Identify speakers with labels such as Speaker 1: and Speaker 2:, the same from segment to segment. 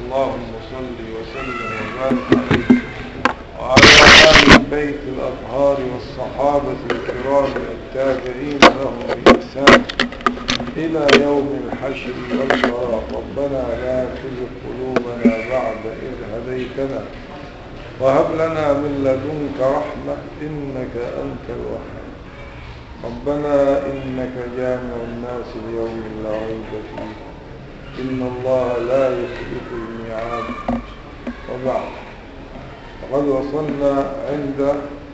Speaker 1: اللهم صل وسلم وبارك عليه وعلى آل البيت الأطهار والصحابة الكرام التابعين لهم بإحسان إلى يوم الحشر والفراق ربنا لا تزغ قلوبنا بعد إذ هديتنا وهب لنا من لدنك رحمة إنك أنت الوهاب ربنا إنك جامع الناس ليوم لا ريب فيه إن الله لا يخلف الميعاد وبعد وقد وصلنا عند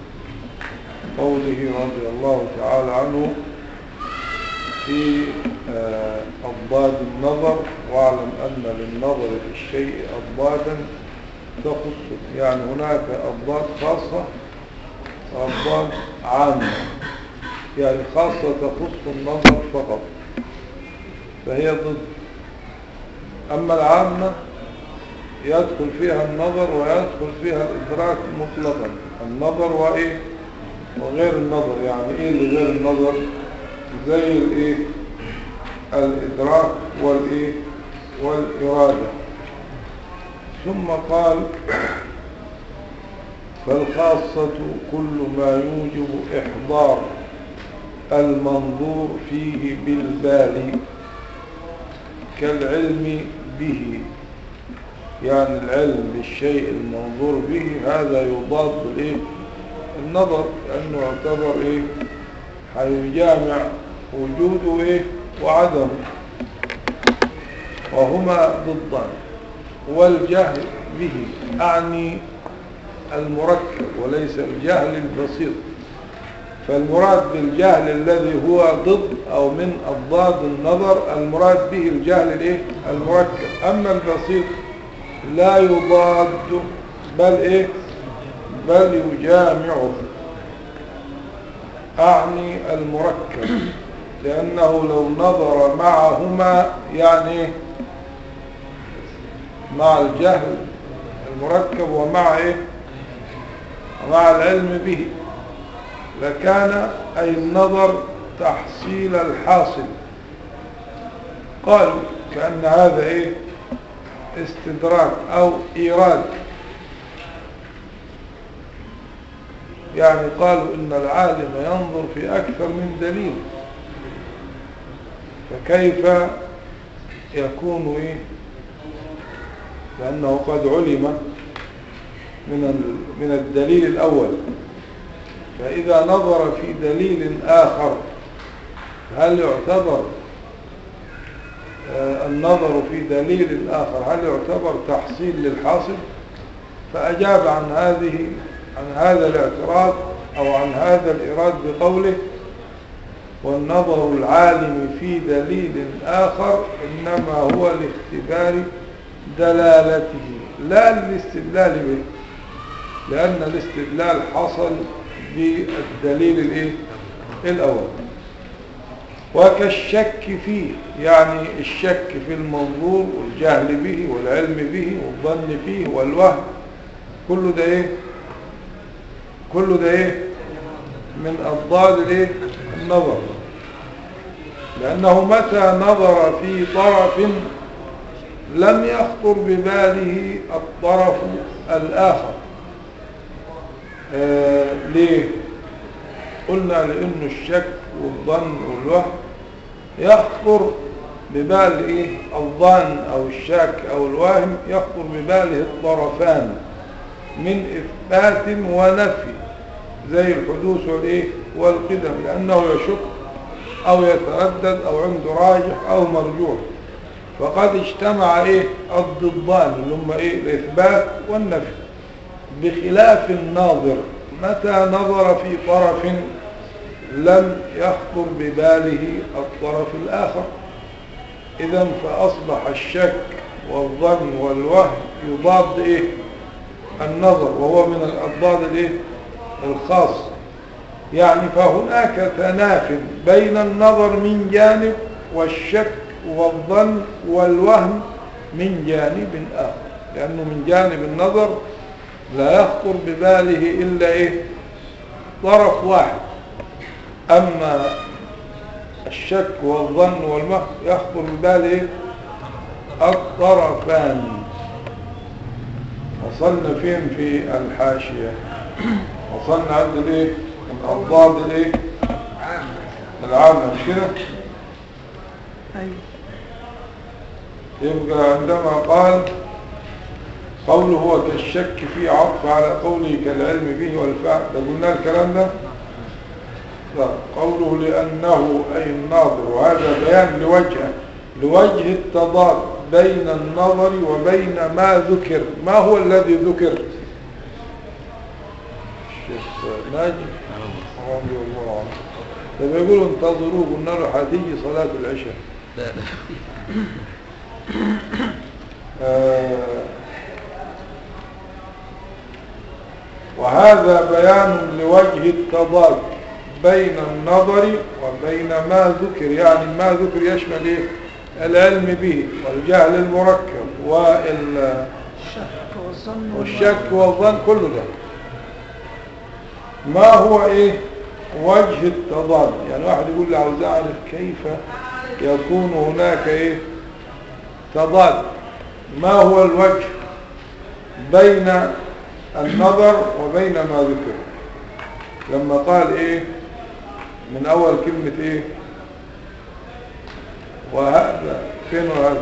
Speaker 1: قوله رضي الله تعالى عنه في أضداد النظر واعلم أن للنظر في الشيء أضدادا تخص يعني هناك أضداد خاصة وأضداد عامة يعني خاصة تخص النظر فقط فهي ضد أما العامة يدخل فيها النظر ويدخل فيها الإدراك مطلقا النظر وإيه وغير النظر يعني إيه اللي غير النظر زي الإيه الإدراك والإيه والإرادة ثم قال فالخاصة كل ما يوجب إحضار المنظور فيه بالبال كالعلم به يعني العلم بالشيء المنظور به هذا يضاد بالايه النظر لانه يعتبر ايه هيجامع وجوده ايه وعدمه وهما ضدان والجهل به اعني المركب وليس الجهل البسيط فالمراد بالجهل الذي هو ضد او من اضداد النظر المراد به الجهل الايه المركب اما البسيط لا يضاد بل ايه بل يجامعه اعني المركب لانه لو نظر معهما يعني ايه مع الجهل المركب ومع ايه مع العلم به لكان أي النظر تحصيل الحاصل قالوا كأن هذا إيه استدراك أو إيراد يعني قالوا إن العالم ينظر في أكثر من دليل فكيف يكون إيه لأنه قد علم من من الدليل الأول فإذا نظر في دليل آخر هل يعتبر آه النظر في دليل آخر هل يعتبر تحصيل للحاصل فأجاب عن هذه عن هذا الاعتراض أو عن هذا الإراد بقوله والنظر العالم في دليل آخر إنما هو لاختبار دلالته لا للاستدلال به لأن الاستدلال حصل بالدليل الايه الاول وكالشك فيه يعني الشك في المنظور والجهل به والعلم به والظن فيه والوهم كله ده ايه كله ده ايه من اضداد الايه النظر لانه متى نظر في طرف لم يخطر بباله الطرف الاخر آه ليه قلنا لأن الشك والظن والوهم يخطر ببال إيه الظن أو الشك أو الوهم يخطر بباله الطرفان من إثبات ونفي زي الحدوث والإيه والقدم لأنه يشك أو يتردد أو عنده راجح أو مرجوح فقد اجتمع إيه الضدان اللي هم إيه الإثبات والنفي بخلاف الناظر متى نظر في طرف لم يخطر بباله الطرف الآخر إذا فأصبح الشك والظن والوهم يضاد إيه النظر وهو من الأضداد الإيه الخاص يعني فهناك تناف بين النظر من جانب والشك والظن والوهم من جانب آخر لأنه من جانب النظر لا يخطر بباله إلا إيه طرف واحد أما الشك والظن والمخ يخطر بباله إيه الطرفان وصلنا فين في الحاشية وصلنا عند الايه الضاد الايه العامة مش كده
Speaker 2: أيوة
Speaker 1: يبقى عندما قال قوله هو كالشك في عطف على قوله كالعلم به والفعل ده قلنا الكلام ده لا قوله لأنه أي الناظر وهذا بيان لوجهه لوجه التضاد بين النظر وبين ما ذكر ما هو الذي ذكر الشيخ ناجي رضي الله عنه طب يقولوا انتظروه قلنا له هتيجي صلاة العشاء
Speaker 3: لا لا
Speaker 1: آه، وهذا بيان لوجه التضاد بين النظر وبين ما ذكر يعني ما ذكر يشمل ايه العلم به والجهل المركب وال
Speaker 2: الشك والظن
Speaker 1: والشك والظن كل ده ما هو ايه وجه التضاد يعني واحد يقول لي عاوز اعرف كيف يكون هناك ايه تضاد ما هو الوجه بين النظر وبين ما ذكر لما قال ايه من اول كلمة ايه وهذا فين وهذا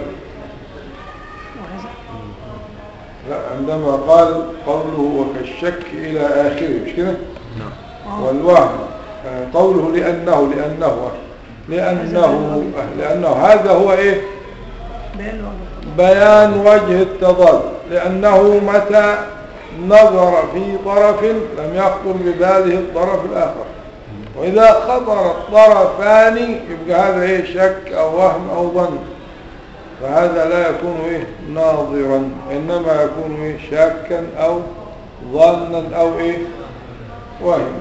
Speaker 2: وهذا
Speaker 1: لا عندما قال قوله وكالشك إلى آخره مش كده
Speaker 3: نعم
Speaker 2: آه.
Speaker 1: والوهم آه، قوله لأنه لأنه لأنه لأنه هذا هو إيه
Speaker 2: بيان وجه التضاد.
Speaker 1: بيان وجه التضاد لأنه متى نظر في طرف لم يخطر بباله الطرف الآخر وإذا خطر الطرفان يبقى هذا إيه شك أو وهم أو ظن فهذا لا يكون إيه ناظرا إنما يكون إيه شاكا أو ظنا أو إيه وهما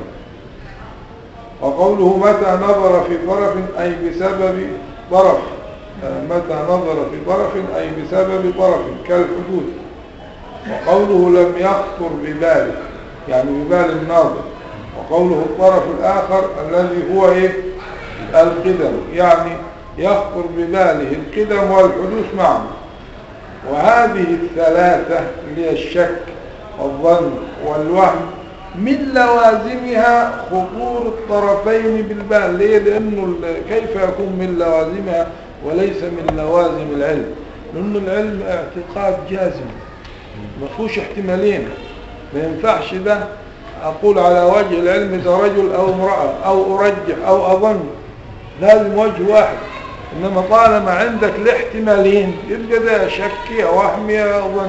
Speaker 1: وقوله متى نظر في طرف أي بسبب طرف آه، متى نظر في طرف أي بسبب طرف كالحدود وقوله لم يخطر بباله يعني ببال الناظر وقوله الطرف الآخر الذي هو إيه القدم يعني يخطر بباله القدم والحدوث معا وهذه الثلاثة اللي هي الشك والظن والوهم من لوازمها خطور الطرفين بالبال ليه لأنه ال- كيف يكون من لوازمها وليس من لوازم العلم لأن العلم اعتقاد جازم ما فيهوش احتمالين ما ينفعش ده أقول على وجه العلم ده رجل أو امرأة أو أرجح أو أظن لازم وجه واحد إنما طالما عندك الاحتمالين يبقى ده شك أو وهمي أو ظن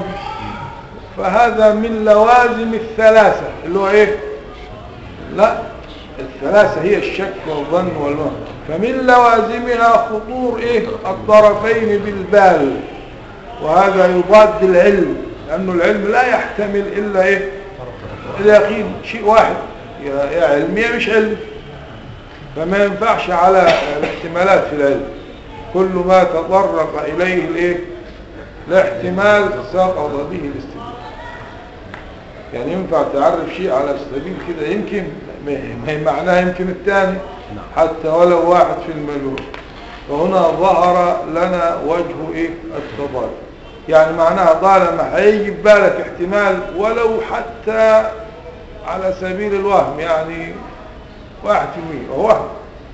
Speaker 1: فهذا من لوازم الثلاثة اللي هو إيه لا الثلاثة هي الشك والظن والوهم فمن لوازمها خطور إيه الطرفين بالبال وهذا يضاد العلم لأنه العلم لا يحتمل إلا إيه اليقين شيء واحد يا يا علم يا مش علم فما ينفعش على الاحتمالات في العلم كل ما تطرق إليه الايه الاحتمال سقط به الاستدلال يعني ينفع تعرف شيء على سبيل كده يمكن ما ما هي معناها يمكن الثاني
Speaker 3: نعم.
Speaker 1: حتى ولو واحد في المليون فهنا ظهر لنا وجه ايه التضاد يعني معناها طالما هيجي في بالك احتمال ولو حتى على سبيل الوهم يعني واحد في المية هو وهم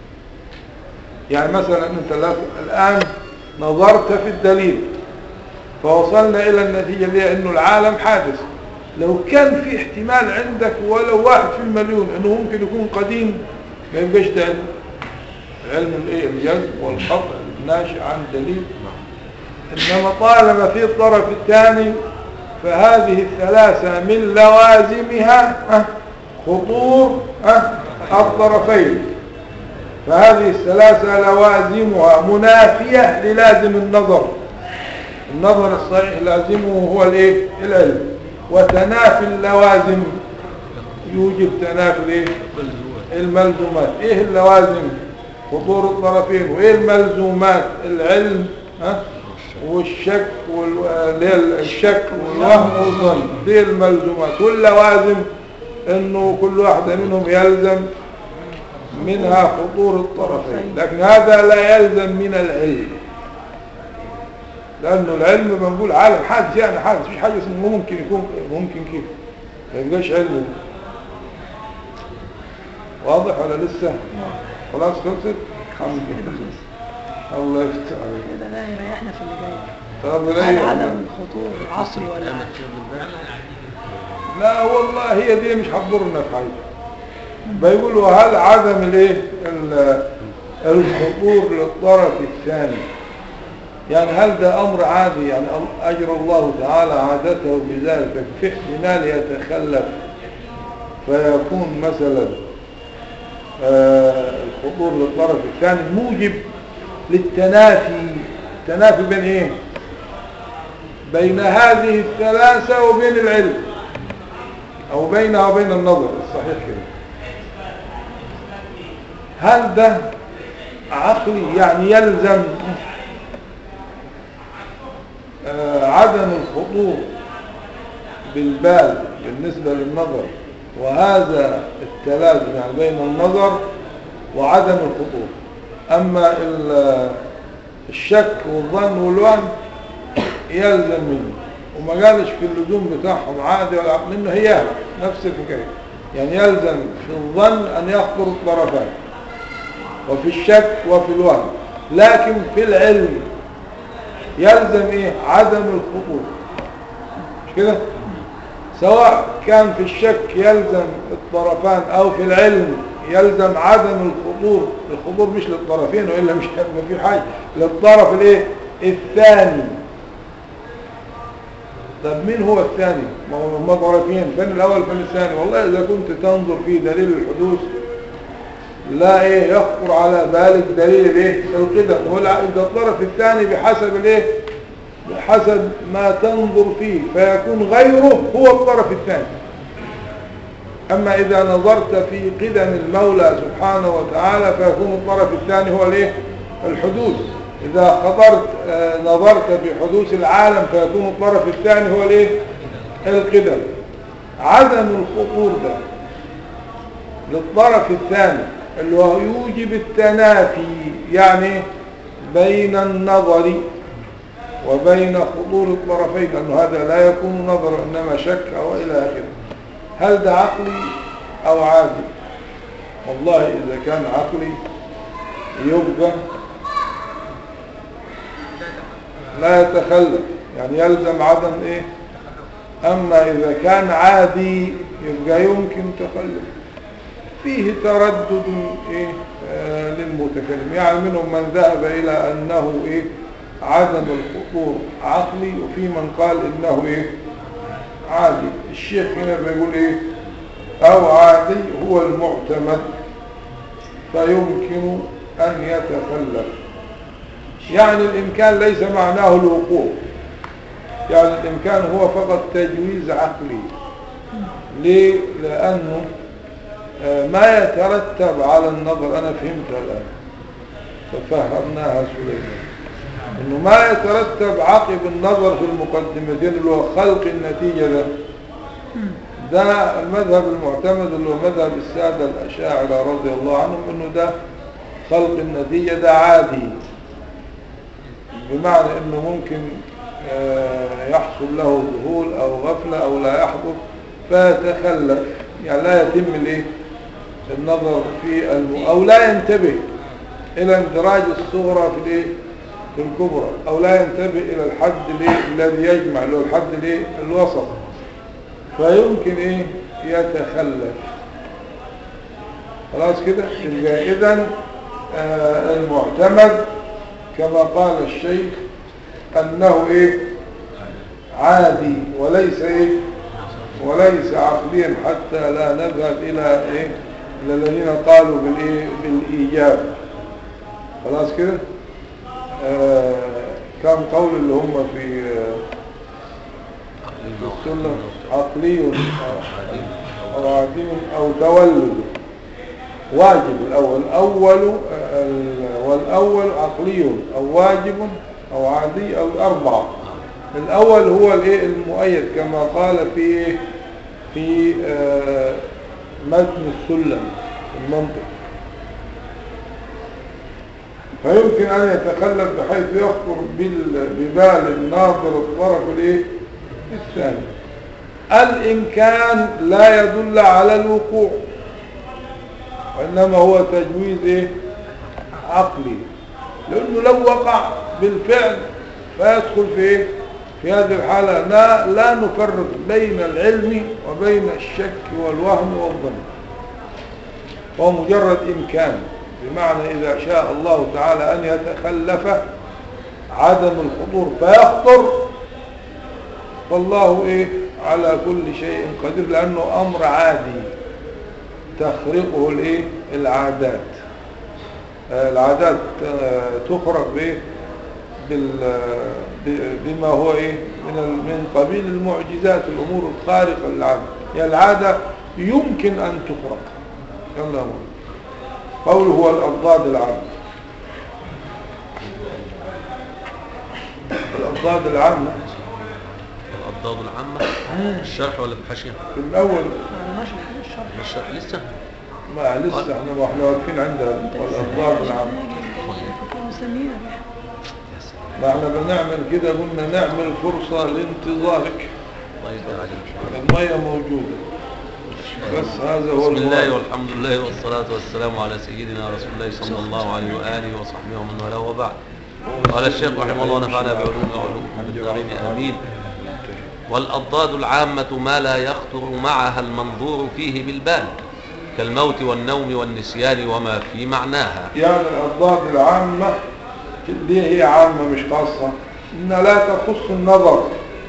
Speaker 1: يعني مثلا انت لا- الان نظرت في الدليل فوصلنا الى النتيجة اللي هي انه العالم حادث لو كان في احتمال عندك ولو واحد في المليون انه ممكن يكون قديم ما يبقاش ده علم علم الايه الجذب والقطع الناشئ عن دليل انما طالما في الطرف الثاني فهذه الثلاثة من لوازمها أه، خطور أه، الطرفين فهذه الثلاثة لوازمها منافية للازم النظر النظر الصحيح لازمه هو الايه العلم وتنافي اللوازم يوجب تنافي الايه الملزومات ايه اللوازم خطور الطرفين وايه الملزومات العلم ها والشك وال... اللي هي الشك والوهم والظن دي الملزومات واللوازم انه كل واحدة منهم يلزم منها خطور الطرفين لكن هذا لا يلزم من العلم لانه العلم بنقول عالم حادث يعني حادث مفيش حاجه اسمه ممكن يكون ممكن كيف ما يبقاش علم واضح ولا لسه خلاص خلصت الحمد
Speaker 2: كده
Speaker 1: لله
Speaker 2: خلاص
Speaker 1: الله يفتح عليك
Speaker 2: كده لا يريحنا في اللي جاي
Speaker 1: طب
Speaker 2: هل
Speaker 1: ليه
Speaker 2: عدم الخطور عصر ولا
Speaker 1: لا والله هي دي مش هتضرنا في حاجه بيقولوا هل عدم الايه ال- الخطور للطرف الثاني يعني هل ده امر عادي يعني ال- اجر الله تعالى عادته بذلك في احتمال يتخلف فيكون مثلا آه، الخطور للطرف الثاني موجب للتنافي التنافي بين ايه بين هذه الثلاثة وبين العلم او بينها وبين النظر الصحيح كده هل ده عقلي يعني يلزم آه، عدم الخطور بالبال بالنسبة للنظر وهذا التلازم يعني بين النظر وعدم الخطور أما ال- الشك والظن والوهم يلزم منه وما قالش في اللزوم بتاعهم عادي ولا عقل انه هي نفس الحكايه يعني يلزم في الظن ان يخطر الطرفان وفي الشك وفي الوهم لكن في العلم يلزم ايه عدم الخطور مش كده سواء كان في الشك يلزم الطرفان او في العلم يلزم عدم الخطور الخطور مش للطرفين والا مش هيبقى في حاجه للطرف الايه الثاني طب مين هو الثاني ما هو هم طرفين فين الاول فين الثاني والله اذا كنت تنظر في دليل الحدوث لا ايه يخطر على بالك دليل الايه القدم ولا اذا الطرف الثاني بحسب الايه بحسب ما تنظر فيه فيكون غيره هو الطرف الثاني اما اذا نظرت في قدم المولى سبحانه وتعالى فيكون الطرف الثاني هو الايه الحدوث اذا خطرت آه، نظرت بحدوث العالم فيكون الطرف الثاني هو الايه القدم عدم الخطور ده للطرف الثاني اللي هو يوجب التنافي يعني بين النظر وبين خطور الطرفين لأنه هذا لا يكون نظر إنما شك أو إلى آخره هل ده عقلي أو عادي والله إذا كان عقلي يبقى لا يتخلف يعني يلزم عدم إيه أما إذا كان عادي يبقى يمكن تخلف فيه تردد إيه آه للمتكلم يعني منهم من ذهب إلى أنه إيه عدم الخطور عقلي وفي من قال إنه إيه عادي الشيخ هنا بيقول إيه أو عادي هو المعتمد فيمكن أن يتخلف يعني الإمكان ليس معناه الوقوع يعني الإمكان هو فقط تجويز عقلي ليه؟ لأنه آه، ما يترتب على النظر أنا فهمتها الآن ففهمناها سليمان انه ما يترتب عقب النظر في المقدمتين اللي هو خلق النتيجة ده ده المذهب المعتمد اللي هو مذهب السادة الأشاعرة رضي الله عنهم انه ده خلق النتيجة ده عادي بمعنى انه ممكن آه، يحصل له ذهول او غفلة او لا يحضر فيتخلف يعني لا يتم الايه النظر في الم... او لا ينتبه الى اندراج الصغرى في الايه في الكبرى او لا ينتبه الى الحد الايه الذي يجمع اللي هو الحد الايه الوسط فيمكن ايه يتخلف خلاص كده يبقى اذا آه المعتمد كما قال الشيخ انه ايه عادي وليس ايه وليس عقليا حتى لا نذهب الى ايه الى الذين قالوا بالايه بالايجاب خلاص كده آه كم قول اللي هم في آه في السنة عقلي أو- أو عادي أو تولد واجب الأول الأول آه، ال- والأول عقلي أو واجب أو عادي أو أربعة الأول هو الإيه المؤيد كما قال في في آه، متن السلم المنطق فيمكن أن يتخلف بحيث يخطر بال- ببال الناظر الطرف الايه الثاني الإمكان لا يدل على الوقوع وإنما هو تجويز إيه؟ عقلي لأنه لو وقع بالفعل فيدخل في إيه؟ في هذه الحالة لا, لا نفرق بين العلم وبين الشك والوهم والظن هو مجرد إمكان بمعنى إذا شاء الله تعالى أن يتخلف عدم الخطور فيخطر والله إيه على كل شيء قدير لأنه أمر عادي تخرقه الإيه العادات آه، العادات آه، تخرق بإيه بال- ب- بما هو إيه من ال- من قبيل المعجزات الأمور الخارقة للعادة هي العادة يمكن أن تخرق يلا يا مولانا. قوله هو الأضداد العامة الأضداد العامة
Speaker 3: الأضداد العامة الشرح ولا الحاشية
Speaker 1: في الأول
Speaker 2: ما عملناش حاجة الشرح
Speaker 3: الشرح لسه
Speaker 1: ما لسه احنا ما احنا واقفين عندها والأضداد العامة
Speaker 2: مسمينا بيها
Speaker 1: ما احنا بنعمل كده قلنا نعمل فرصة لانتظارك
Speaker 3: الله يرضى عليك
Speaker 1: المية موجودة بس هذا هو
Speaker 3: بسم الله
Speaker 1: الواقع.
Speaker 3: والحمد لله والصلاة والسلام على سيدنا رسول الله صلى الله عليه وآله وصحبه ومن والاه وبعد قال الشيخ رحمه الله ونفعنا بعلوم وعلومكم بالدارين آمين والأضداد العامة ما لا يخطر معها المنظور فيه بالبال كالموت والنوم والنسيان وما في معناها
Speaker 1: يعني الأضداد العامة دي هي عامة مش خاصة إن لا تخص النظر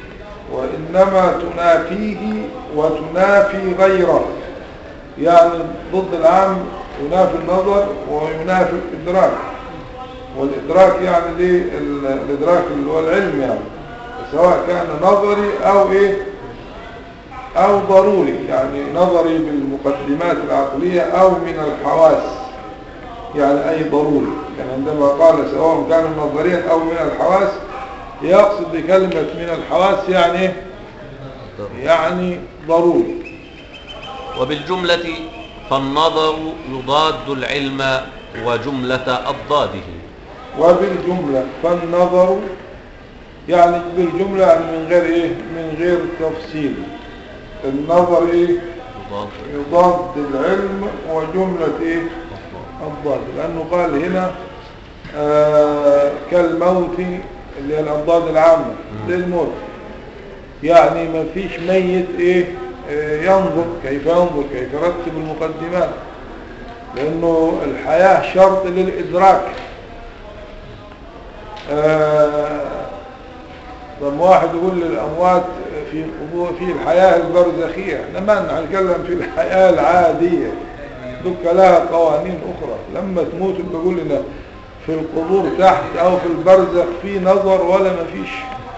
Speaker 1: وإنما تنافيه وتنافي غيره يعني ضد العام ينافي النظر وينافي الإدراك والإدراك يعني دي ال- الإدراك اللي هو العلم يعني سواء كان نظري أو إيه أو ضروري يعني نظري بالمقدمات العقلية أو من الحواس يعني أي ضروري يعني عندما قال سواء كان نظريا أو من الحواس يقصد بكلمة من الحواس يعني إيه؟ يعني ضروري
Speaker 3: وبالجملة فالنظر يضاد العلم وجملة أضداده
Speaker 1: وبالجملة فالنظر يعني بالجملة يعني من غير إيه من غير تفصيل النظر إيه
Speaker 3: يضاد
Speaker 1: يضاد العلم وجملة إيه الضاد لأنه قال هنا آه كالموت اللي هي الأضداد العامة للموت يعني ما فيش ميت إيه آه ينظر كيف ينظر كيف يرتب المقدمات لأنه الحياة شرط للإدراك آه لما واحد يقول للأموات في قبور في الحياة البرزخية احنا ما نتكلم في الحياة العادية دك لها قوانين أخرى لما تموت بقول لنا في القبور تحت أو في البرزخ في نظر ولا ما فيش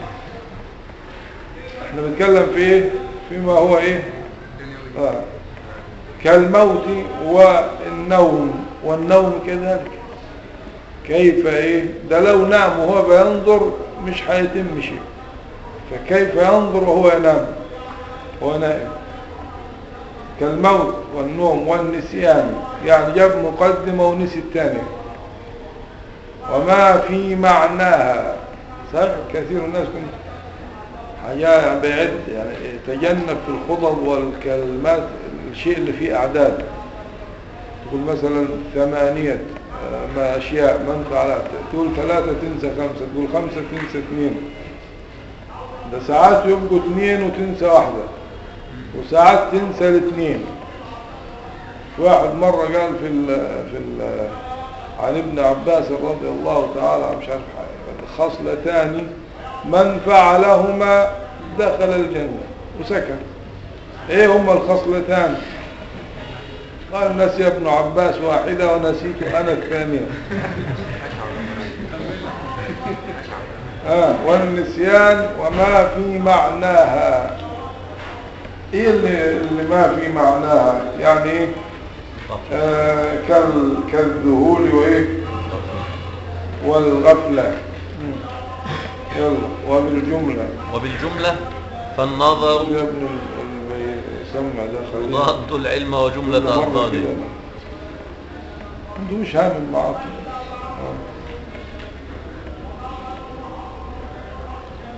Speaker 1: احنا بنتكلم في ايه فيما هو ايه آه. كالموت والنوم والنوم كذلك كيف ايه ده لو نام وهو بينظر مش هيتم شيء فكيف ينظر وهو ينام وهو نائم كالموت والنوم والنسيان يعني جاب مقدمة ونسي الثانية وما في معناها صحيح كثير الناس كنت حاجة بعد يعني تجنب في الخطب والكلمات الشيء اللي فيه أعداد تقول مثلا ثمانية آه، ما أشياء من فعلت تقول ثلاثة تنسى خمسة تقول خمسة تنسى اثنين ده ساعات يبقوا اثنين وتنسى واحدة وساعات تنسى الاثنين واحد مرة قال في ال في ال عن ابن عباس رضي الله تعالى عنه مش عارف حاجة خصلتان من فعلهما دخل الجنة وسكت ايه هما الخصلتان قال نسي ابن عباس واحدة ونسيت انا الثانية آه والنسيان وما في معناها ايه اللي, اللي ما في معناها يعني ايه آه كال كالذهول وايه والغفلة مم. يلا وبالجملة
Speaker 3: وبالجملة فالنظر
Speaker 1: يا ابن ال- اللي يسمع ده خليه
Speaker 3: يضاد العلم وجملة
Speaker 1: مرة
Speaker 3: أضداده
Speaker 1: كده. عنده مش هامل معاطي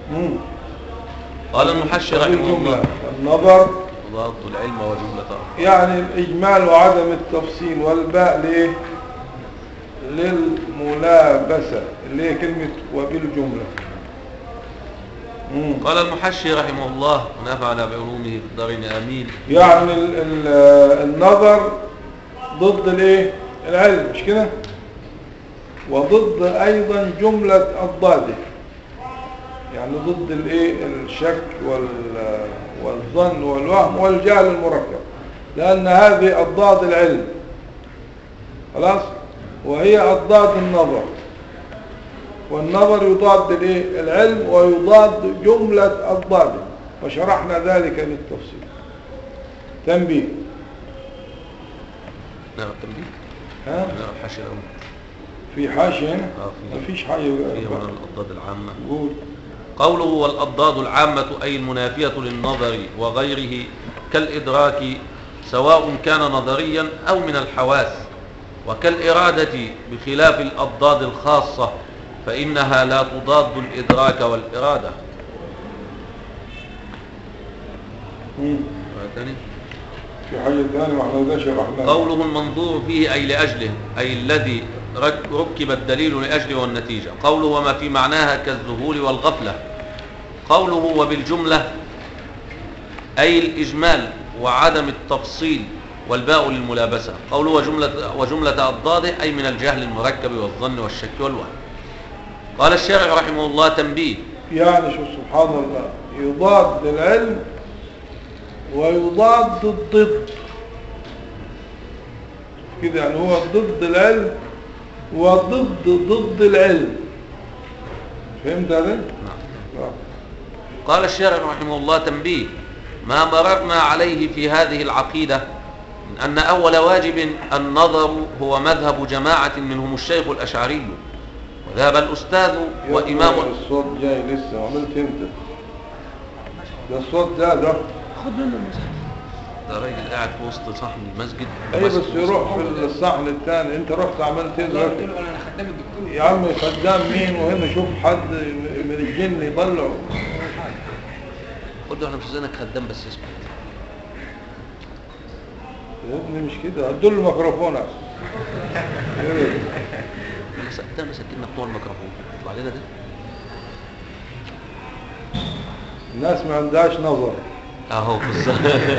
Speaker 1: مم.
Speaker 3: قال المحشي رحمه
Speaker 1: الجملة
Speaker 3: الله
Speaker 1: النظر
Speaker 3: ضابط العلم وجملته
Speaker 1: يعني الإجمال وعدم التفصيل والباء ليه للملابسة اللي هي كلمة وبالجملة مم.
Speaker 3: قال المحشي رحمه الله ونفعنا بعلومه في الدارين آمين
Speaker 1: يعني ال ال النظر ضد الايه العلم مش كده وضد ايضا جملة الضاده يعني ضد الايه الشك وال والظن والوهم والجهل المركب لان هذه اضداد العلم خلاص وهي اضداد النظر والنظر يضاد الايه العلم ويضاد جملة الضاده وشرحنا ذلك بالتفصيل تنبيه
Speaker 3: نعم التنبيه
Speaker 1: ها
Speaker 3: نعم الحشي الأول
Speaker 1: في حاشية هنا
Speaker 3: آه، في.
Speaker 1: مفيش حاجة
Speaker 3: فيه من الأضداد العامة
Speaker 1: قول
Speaker 3: قوله والأضداد العامة أي المنافية للنظر وغيره كالإدراك سواء كان نظريا أو من الحواس وكالإرادة بخلاف الأضداد الخاصة فإنها لا تضاد الإدراك والإرادة
Speaker 1: مم.
Speaker 3: ثاني
Speaker 1: في حاجة ثانية ما احنا ده شرحناها
Speaker 3: قوله المنظور فيه أي لأجله أي الذي رك- ركب الدليل لأجله والنتيجة قوله وما في معناها كالذهول والغفلة قوله وبالجملة أي الإجمال وعدم التفصيل والباء للملابسة قوله وجملة, وجملة أضداده أي من الجهل المركب والظن والشك والوهم قال الشارع رحمه الله تنبيه
Speaker 1: يعني شو سبحان الله يضاد العلم ويضاد الضد كده يعني هو ضد العلم وضد ضد العلم فهمت هذا؟
Speaker 3: نعم.
Speaker 1: آه.
Speaker 3: قال الشارع رحمه الله تنبيه ما مررنا عليه في هذه العقيدة من أن أول واجب النظر هو مذهب جماعة منهم الشيخ الأشعري وذهب الأستاذ وإمام
Speaker 1: الصوت جاي لسه ما عملت انت ده الصوت ده ده
Speaker 2: خد منه المصحف
Speaker 3: ده راجل قاعد في وسط صحن المسجد
Speaker 1: اي
Speaker 3: وماسك
Speaker 1: بس يروح في الصحن الثاني انت رحت عملت ايه
Speaker 4: قلت
Speaker 1: دلوقتي
Speaker 4: له انا خدام الدكتور
Speaker 1: يا عم خدام مين وهنا شوف حد من الجن يطلعه
Speaker 3: قلت له احنا مش عايزينك خدام بس اسمه
Speaker 1: يا ابني مش كده هدول الميكروفون أحسن. إيه؟
Speaker 3: انا سألتها مسكنا بتوع الميكروفون يطلع لنا ده
Speaker 1: الناس ما عندهاش نظر
Speaker 3: اهو بالظبط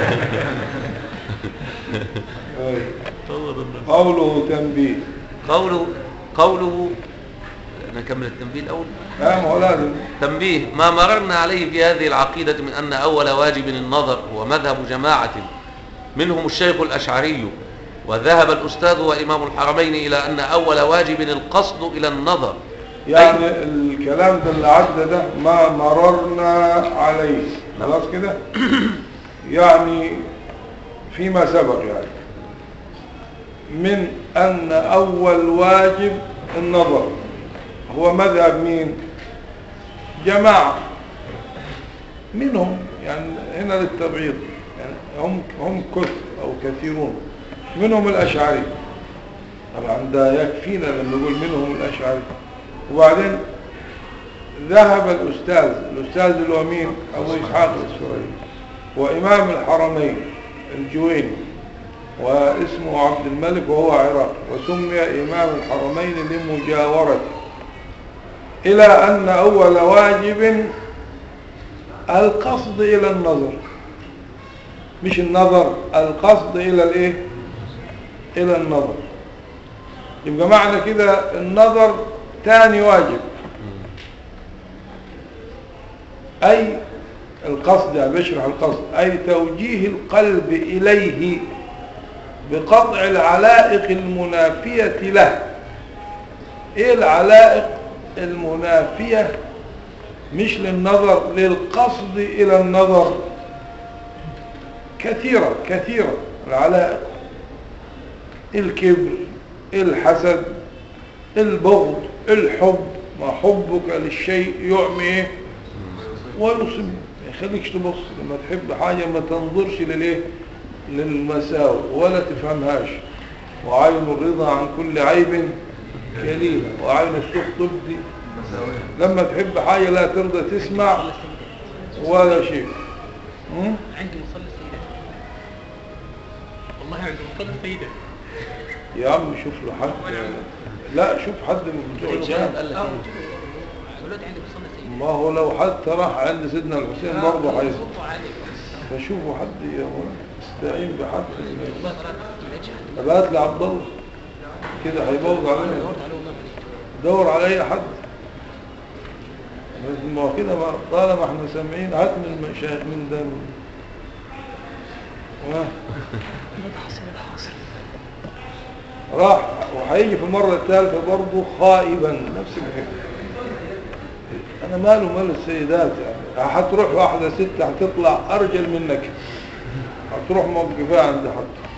Speaker 1: أي. قوله تنبيه
Speaker 3: قوله قوله نكمل التنبيه الأول
Speaker 1: ها ما هو لازم
Speaker 3: تنبيه ما مررنا عليه في هذه العقيدة من أن أول واجب النظر هو مذهب جماعة منهم الشيخ الأشعري وذهب الأستاذ وإمام الحرمين إلى أن أول واجب القصد إلى النظر
Speaker 1: يعني الكلام ده اللي عدى ده ما مررنا عليه خلاص كده يعني فيما سبق يعني من أن أول واجب النظر هو مذهب مين جماعة منهم يعني هنا للتبعيض يعني هم هم كثر أو كثيرون منهم الأشعري طبعا ده يكفينا لما نقول منهم الأشعري وبعدين ذهب الأستاذ الأستاذ اللي هو مين أبو إسحاق السوري وإمام الحرمين الجويني واسمه عبد الملك وهو عراقي وسمي إمام الحرمين لمجاورته إلى أن أول واجب القصد إلى النظر مش النظر القصد إلى الإيه إلى النظر يبقى معنى كده النظر ثاني واجب أي القصد يعني بيشرح القصد أي توجيه القلب إليه بقطع العلائق المنافية له إيه العلائق المنافية مش للنظر للقصد إلى النظر كثيرة كثيرة العلائق الكبر الحسد البغض الحب ما حبك للشيء يعمي ايه ويصم ما يخليكش تبص لما تحب حاجة ما تنظرش للايه للمساوئ ولا تفهمهاش وعين الرضا عن كل عيب كليلة وعين السوء تبدي لما تحب حاجة لا ترضى تسمع ولا شيء م?
Speaker 4: عندي مصلى سيدة والله عندي مصلى سيدة
Speaker 1: يا عم شوف له حد لا شوف حد من بتوع الجامع
Speaker 3: قال لك
Speaker 4: اه
Speaker 3: إيه؟
Speaker 4: دلوقتي عندي مصلى سيدة
Speaker 1: ما هو لو حتى راح عند سيدنا الحسين برضه حيث
Speaker 4: صوته عالي
Speaker 1: فشوفوا حد يا ولد استعين بحد
Speaker 4: والله طلعت ما لقيتش حد
Speaker 1: طب هات لي عبد الله كده هيبوظ علينا
Speaker 4: دورت عليه والله ما لقيت
Speaker 1: دور على اي حد بس ما هو كده ما طالما احنا سامعين هات من المشايخ من ده من- ها
Speaker 2: ده حاصل ده حاصل
Speaker 1: راح وهيجي في المرة الثالثة برضه خائبا نفس الفكرة أنا ماله مال السيدات يعني هتروح واحدة ست هتطلع أرجل منك هتروح موقفها عند حد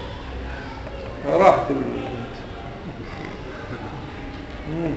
Speaker 1: راحت البنت مم.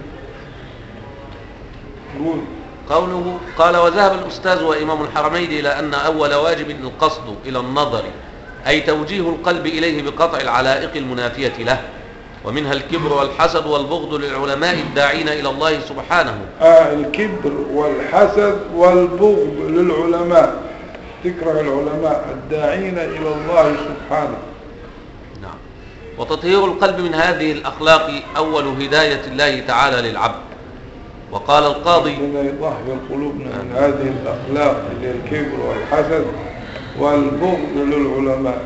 Speaker 1: قول
Speaker 3: قوله قال وذهب الأستاذ وإمام الحرمين إلى أن أول واجب القصد إلى النظر أي توجيه القلب إليه بقطع العلائق المنافية له ومنها الكبر والحسد والبغض للعلماء الداعين إلى الله سبحانه
Speaker 1: آه الكبر والحسد والبغض للعلماء تكره العلماء الداعين إلى الله سبحانه
Speaker 3: نعم وتطهير القلب من هذه الأخلاق أول هداية الله تعالى للعبد وقال القاضي
Speaker 1: ربنا يطهر قلوبنا من هذه الأخلاق اللي هي الكبر والحسد والبغض للعلماء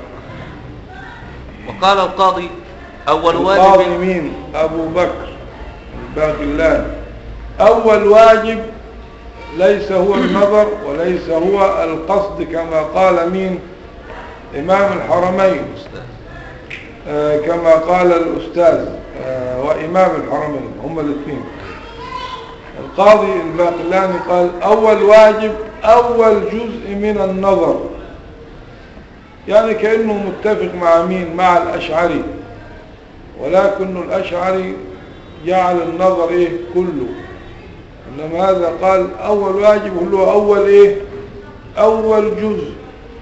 Speaker 3: وقال القاضي أول
Speaker 1: القاضي
Speaker 3: واجب
Speaker 1: مين أبو بكر الباقلاني أول واجب ليس هو النظر وليس هو القصد كما قال مين إمام الحرمين آه، كما قال الأستاذ آه، وإمام الحرمين هم الاثنين القاضي الباقلاني قال أول واجب أول جزء من النظر يعني كأنه متفق مع مين مع الأشعري ولكن الأشعري جعل النظر إيه كله إنما هذا قال أول واجب هو أول إيه أول جزء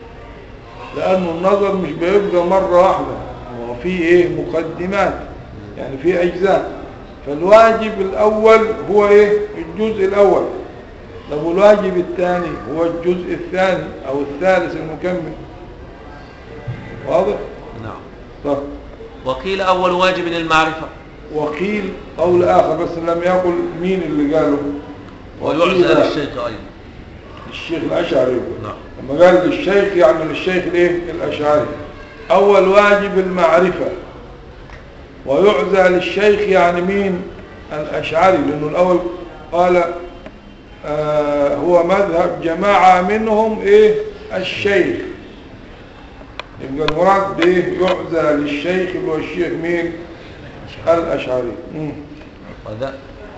Speaker 1: لأنه النظر مش بيبقى مرة واحدة هو في إيه مقدمات يعني في أجزاء فالواجب الأول هو إيه الجزء الأول طب الواجب الثاني هو الجزء الثاني أو الثالث المكمل واضح؟
Speaker 3: نعم
Speaker 1: طب
Speaker 3: وقيل أول واجب المعرفة
Speaker 1: وقيل قول آخر بس لم يقل مين اللي قاله
Speaker 3: ويعزى
Speaker 1: وقيل
Speaker 3: للشيخ أيضا
Speaker 1: الشيخ الأشعري
Speaker 3: نعم
Speaker 1: لما قال للشيخ يعني للشيخ الايه الأشعري أول واجب المعرفة ويعزى للشيخ يعني مين الأشعري لأنه الأول قال آه هو مذهب جماعة منهم إيه الشيخ يبقى المراد بإيه يعزى للشيخ اللي هو الشيخ مين الأشعري مم.
Speaker 3: وذا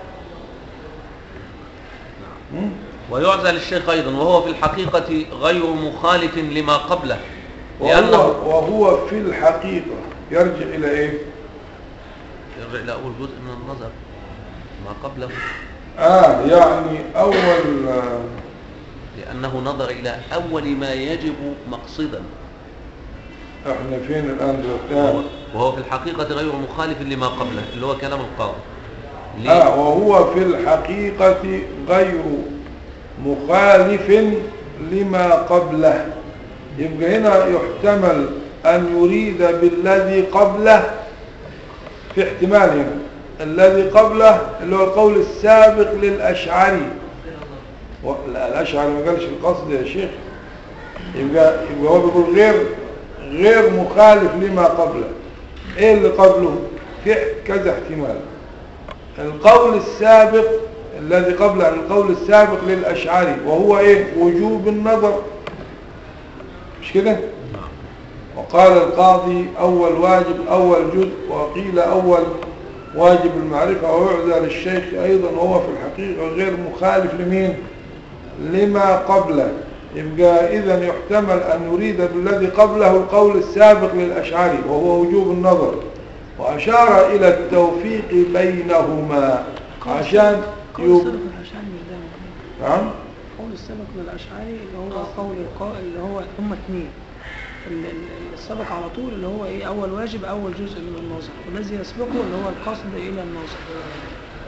Speaker 1: مم.
Speaker 3: ويعزى للشيخ أيضا وهو في الحقيقة غير مخالف لما قبله
Speaker 1: وهو,
Speaker 3: لأنه
Speaker 1: وهو في الحقيقة يرجع إلى إيه
Speaker 3: يرجع إلى أول جزء من النظر ما قبله
Speaker 1: آه يعني أول آه،
Speaker 3: لأنه نظر إلى أول ما يجب مقصدا
Speaker 1: احنا فين الآن دلوقتي
Speaker 3: وهو,
Speaker 1: آه.
Speaker 3: وهو في الحقيقة غير مخالف لما قبله اللي هو كلام القاضي ليه؟
Speaker 1: آه وهو في الحقيقة غير مخالف لما قبله يبقى هنا يحتمل أن يريد بالذي قبله في احتمال هنا الذي قبله اللي هو القول السابق للأشعري و- لا الأشعري ما قالش القصد يا شيخ يبقى, يبقى هو بيقول غير غير مخالف لما قبله ايه اللي قبله في كذا احتمال القول السابق الذي قبل عن القول السابق للأشعري وهو ايه وجوب النظر مش كده وقال القاضي أول واجب أول جزء وقيل أول واجب المعرفة ويعزى للشيخ أيضا وهو في الحقيقة غير مخالف لمين لما قبله يبقى إذا يحتمل أن يريد بالذي قبله القول السابق للأشعري وهو وجوب النظر وأشار إلى التوفيق بينهما عشان
Speaker 2: قول
Speaker 1: يب...
Speaker 2: السابق الأشعري مش دايما
Speaker 1: نعم
Speaker 2: قول السابق للأشعري اللي هو قول القائل اللي هو هم اتنين ال- ال- السابق على طول اللي هو ايه أول واجب أول جزء من النظر والذي يسبقه اللي هو القصد إلى النظر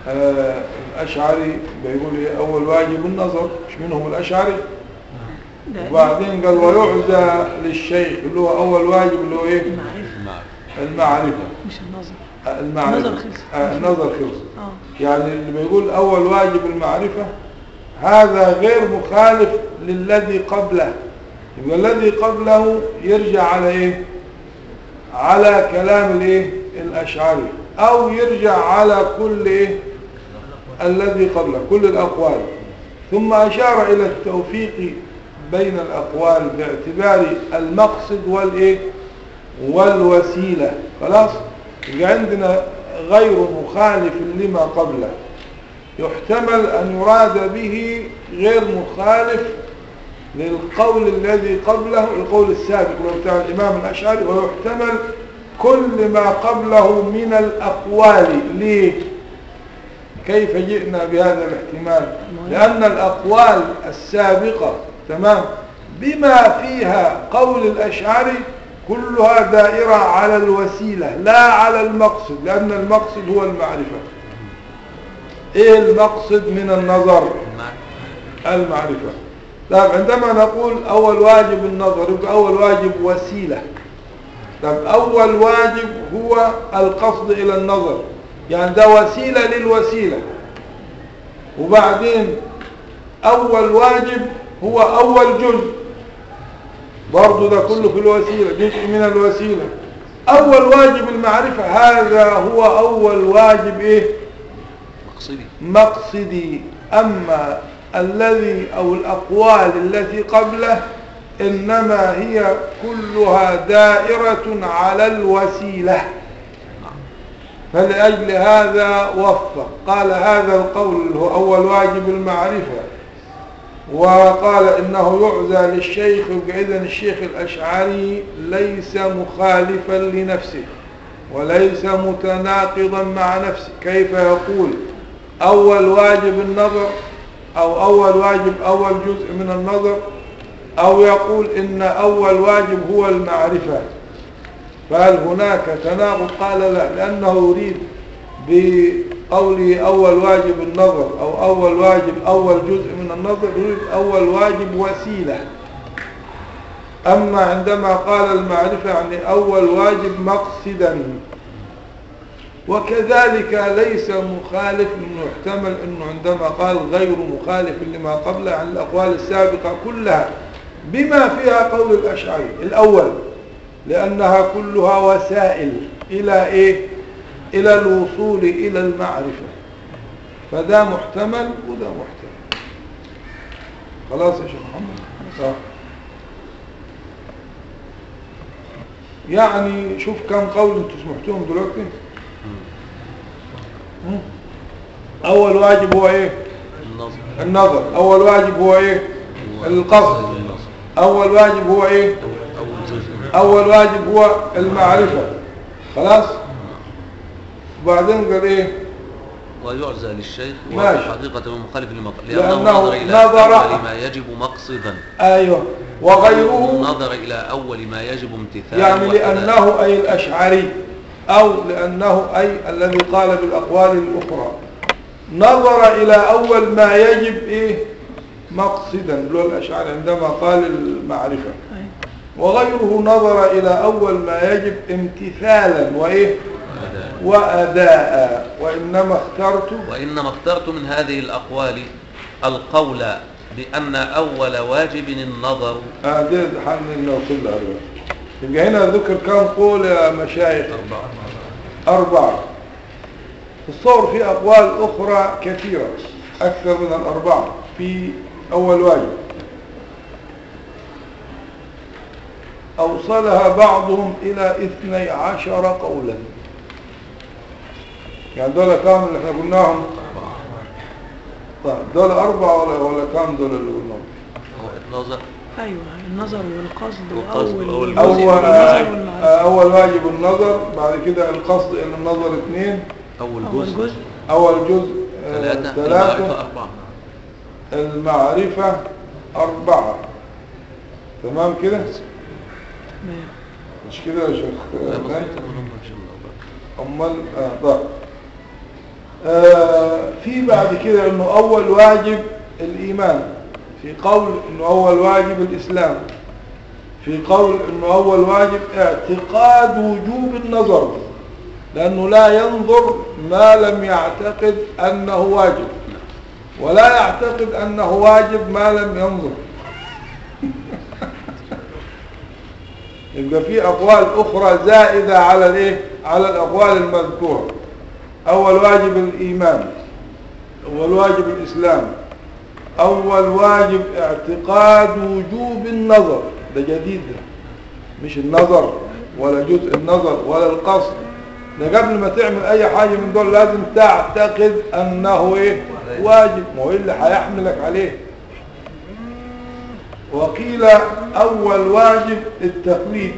Speaker 1: آه الأشعري بيقول إيه أول واجب النظر مش منهم الأشعري
Speaker 2: ده
Speaker 1: وبعدين قال ويعزى للشيخ اللي هو أول واجب اللي هو إيه
Speaker 2: المعرفة
Speaker 3: نعم
Speaker 1: المعرفة
Speaker 2: مش النظر
Speaker 1: آه، المعرفة
Speaker 2: النظر خلص.
Speaker 1: آه، النظر خلص
Speaker 2: اه
Speaker 1: يعني اللي بيقول أول واجب المعرفة هذا غير مخالف للذي قبله يبقى الذي قبله يرجع على إيه على كلام الإيه الأشعري أو يرجع على كل إيه الذي قبله كل الأقوال ثم أشار إلى التوفيق بين الأقوال باعتبار المقصد والإيه والوسيلة خلاص يبقى عندنا غير مخالف لما قبله يحتمل أن يراد به غير مخالف للقول الذي قبله القول السابق اللي هو بتاع الإمام الأشعري ويحتمل كل ما قبله من الأقوال ليه كيف جئنا بهذا الاحتمال لأن الأقوال السابقة تمام بما فيها قول الأشعري كلها دائرة على الوسيلة لا على المقصد لأن المقصد هو المعرفة إيه المقصد من النظر
Speaker 3: نعم
Speaker 1: المعرفة طيب عندما نقول أول واجب النظر يبقى أول واجب وسيلة طيب أول واجب هو القصد إلى النظر يعني ده وسيلة للوسيلة وبعدين أول واجب هو أول جزء برضو ده كله في الوسيلة جزء من الوسيلة أول واجب المعرفة هذا هو أول واجب إيه
Speaker 3: مقصدي
Speaker 1: مقصدي أما الذي أو الأقوال التي قبله إنما هي كلها دائرة على الوسيلة
Speaker 3: نعم
Speaker 1: فلأجل هذا وفق قال هذا القول اللي هو أول واجب المعرفة وقال إنه يعزى للشيخ إذن الشيخ الأشعري ليس مخالفا لنفسه وليس متناقضا مع نفسه كيف يقول أول واجب النظر أو أول واجب أول جزء من النظر أو يقول إن أول واجب هو المعرفة فهل هناك تناقض قال لا لأنه يريد بقوله أول واجب النظر أو أول واجب أول جزء من النظر يريد أول واجب وسيلة أما عندما قال المعرفة يعني أول واجب مقصدا وكذلك ليس مخالف انه يحتمل انه عندما قال غير مخالف لما قبله عن الاقوال السابقة كلها بما فيها قول الاشعري الاول لانها كلها وسائل الى ايه الى الوصول الى المعرفة فده محتمل وده محتمل خلاص يا شيخ محمد صح يعني شوف كم قول انتوا سمعتوهم دلوقتي مم. اول واجب هو ايه
Speaker 3: النظر
Speaker 1: النظر اول واجب هو ايه
Speaker 3: هو
Speaker 1: القصد
Speaker 3: النظر.
Speaker 1: اول واجب هو ايه
Speaker 3: أول جزء
Speaker 1: اول واجب هو المعرفة خلاص وبعدين قال ايه
Speaker 3: ويعزى للشيخ
Speaker 1: ماشي.
Speaker 3: وحقيقة من مخالف لما
Speaker 1: لأنه
Speaker 3: لأنه نظر إلى
Speaker 1: نظر-
Speaker 3: أول ما يجب مقصدا
Speaker 1: ايوه وغيره
Speaker 3: نظر إلى أول ما يجب امتثاله
Speaker 1: يعني
Speaker 3: وأداءه.
Speaker 1: لانه اي الاشعري او لانه اي الذي قال بالاقوال الاخرى نظر الى اول ما يجب ايه مقصدا اللي هو الاشعري عندما قال المعرفة
Speaker 2: أيوة.
Speaker 1: وغيره نظر إلى أول ما يجب امتثالا وإيه
Speaker 3: وأداءه.
Speaker 1: وأداء وإنما اخترت
Speaker 3: وإنما اخترت من هذه الأقوال القول بأن أول واجب النظر
Speaker 1: آه دي حال إنه كل أربعة يبقى هنا ذكر كم قول يا مشايخ
Speaker 3: أربعة
Speaker 1: أربعة في الصور في أقوال أخرى كثيرة أكثر من الأربعة في أول واجب أوصلها بعضهم إلى اثني عشر قولا يعني دول كام اللي احنا قلناهم طيب دول أربعة ولا, ولا كام دول اللي قلناهم
Speaker 3: هو النظر
Speaker 2: ايوه النظر والقصد
Speaker 3: والقصد
Speaker 2: واول
Speaker 3: وأول
Speaker 2: جزء
Speaker 1: أول,
Speaker 2: من النظر والمعرفة.
Speaker 1: أول واجب النظر بعد كده القصد إلى النظر اثنين
Speaker 3: أول
Speaker 2: اول
Speaker 3: جزء
Speaker 2: جزء
Speaker 1: أول جزء آه،
Speaker 3: ثلاثة
Speaker 1: ثلاثة
Speaker 3: المعرفة أربعة
Speaker 1: المعرفة أربعة تمام كده
Speaker 2: تمام.
Speaker 1: مش كده يا شيخ
Speaker 3: لا
Speaker 1: آه،
Speaker 3: مظبوط
Speaker 1: نايم؟
Speaker 3: هم هم إن شاء الله.
Speaker 1: أمال آه طيب آه في بعد كده انه اول واجب الايمان في قول انه اول واجب الاسلام في قول انه اول واجب اعتقاد وجوب النظر لانه لا ينظر ما لم يعتقد انه واجب ولا يعتقد انه واجب ما لم ينظر يبقى في اقوال اخرى زائدة على الايه على الاقوال المذكورة اول واجب الايمان اول واجب الاسلام اول واجب اعتقاد وجوب النظر ده جديد ده مش النظر ولا جزء النظر ولا القصد ده قبل ما تعمل اي حاجة من دول لازم تعتقد انه ايه واجب ما هو إيه اللي هيحملك عليه وقيل اول واجب التقليد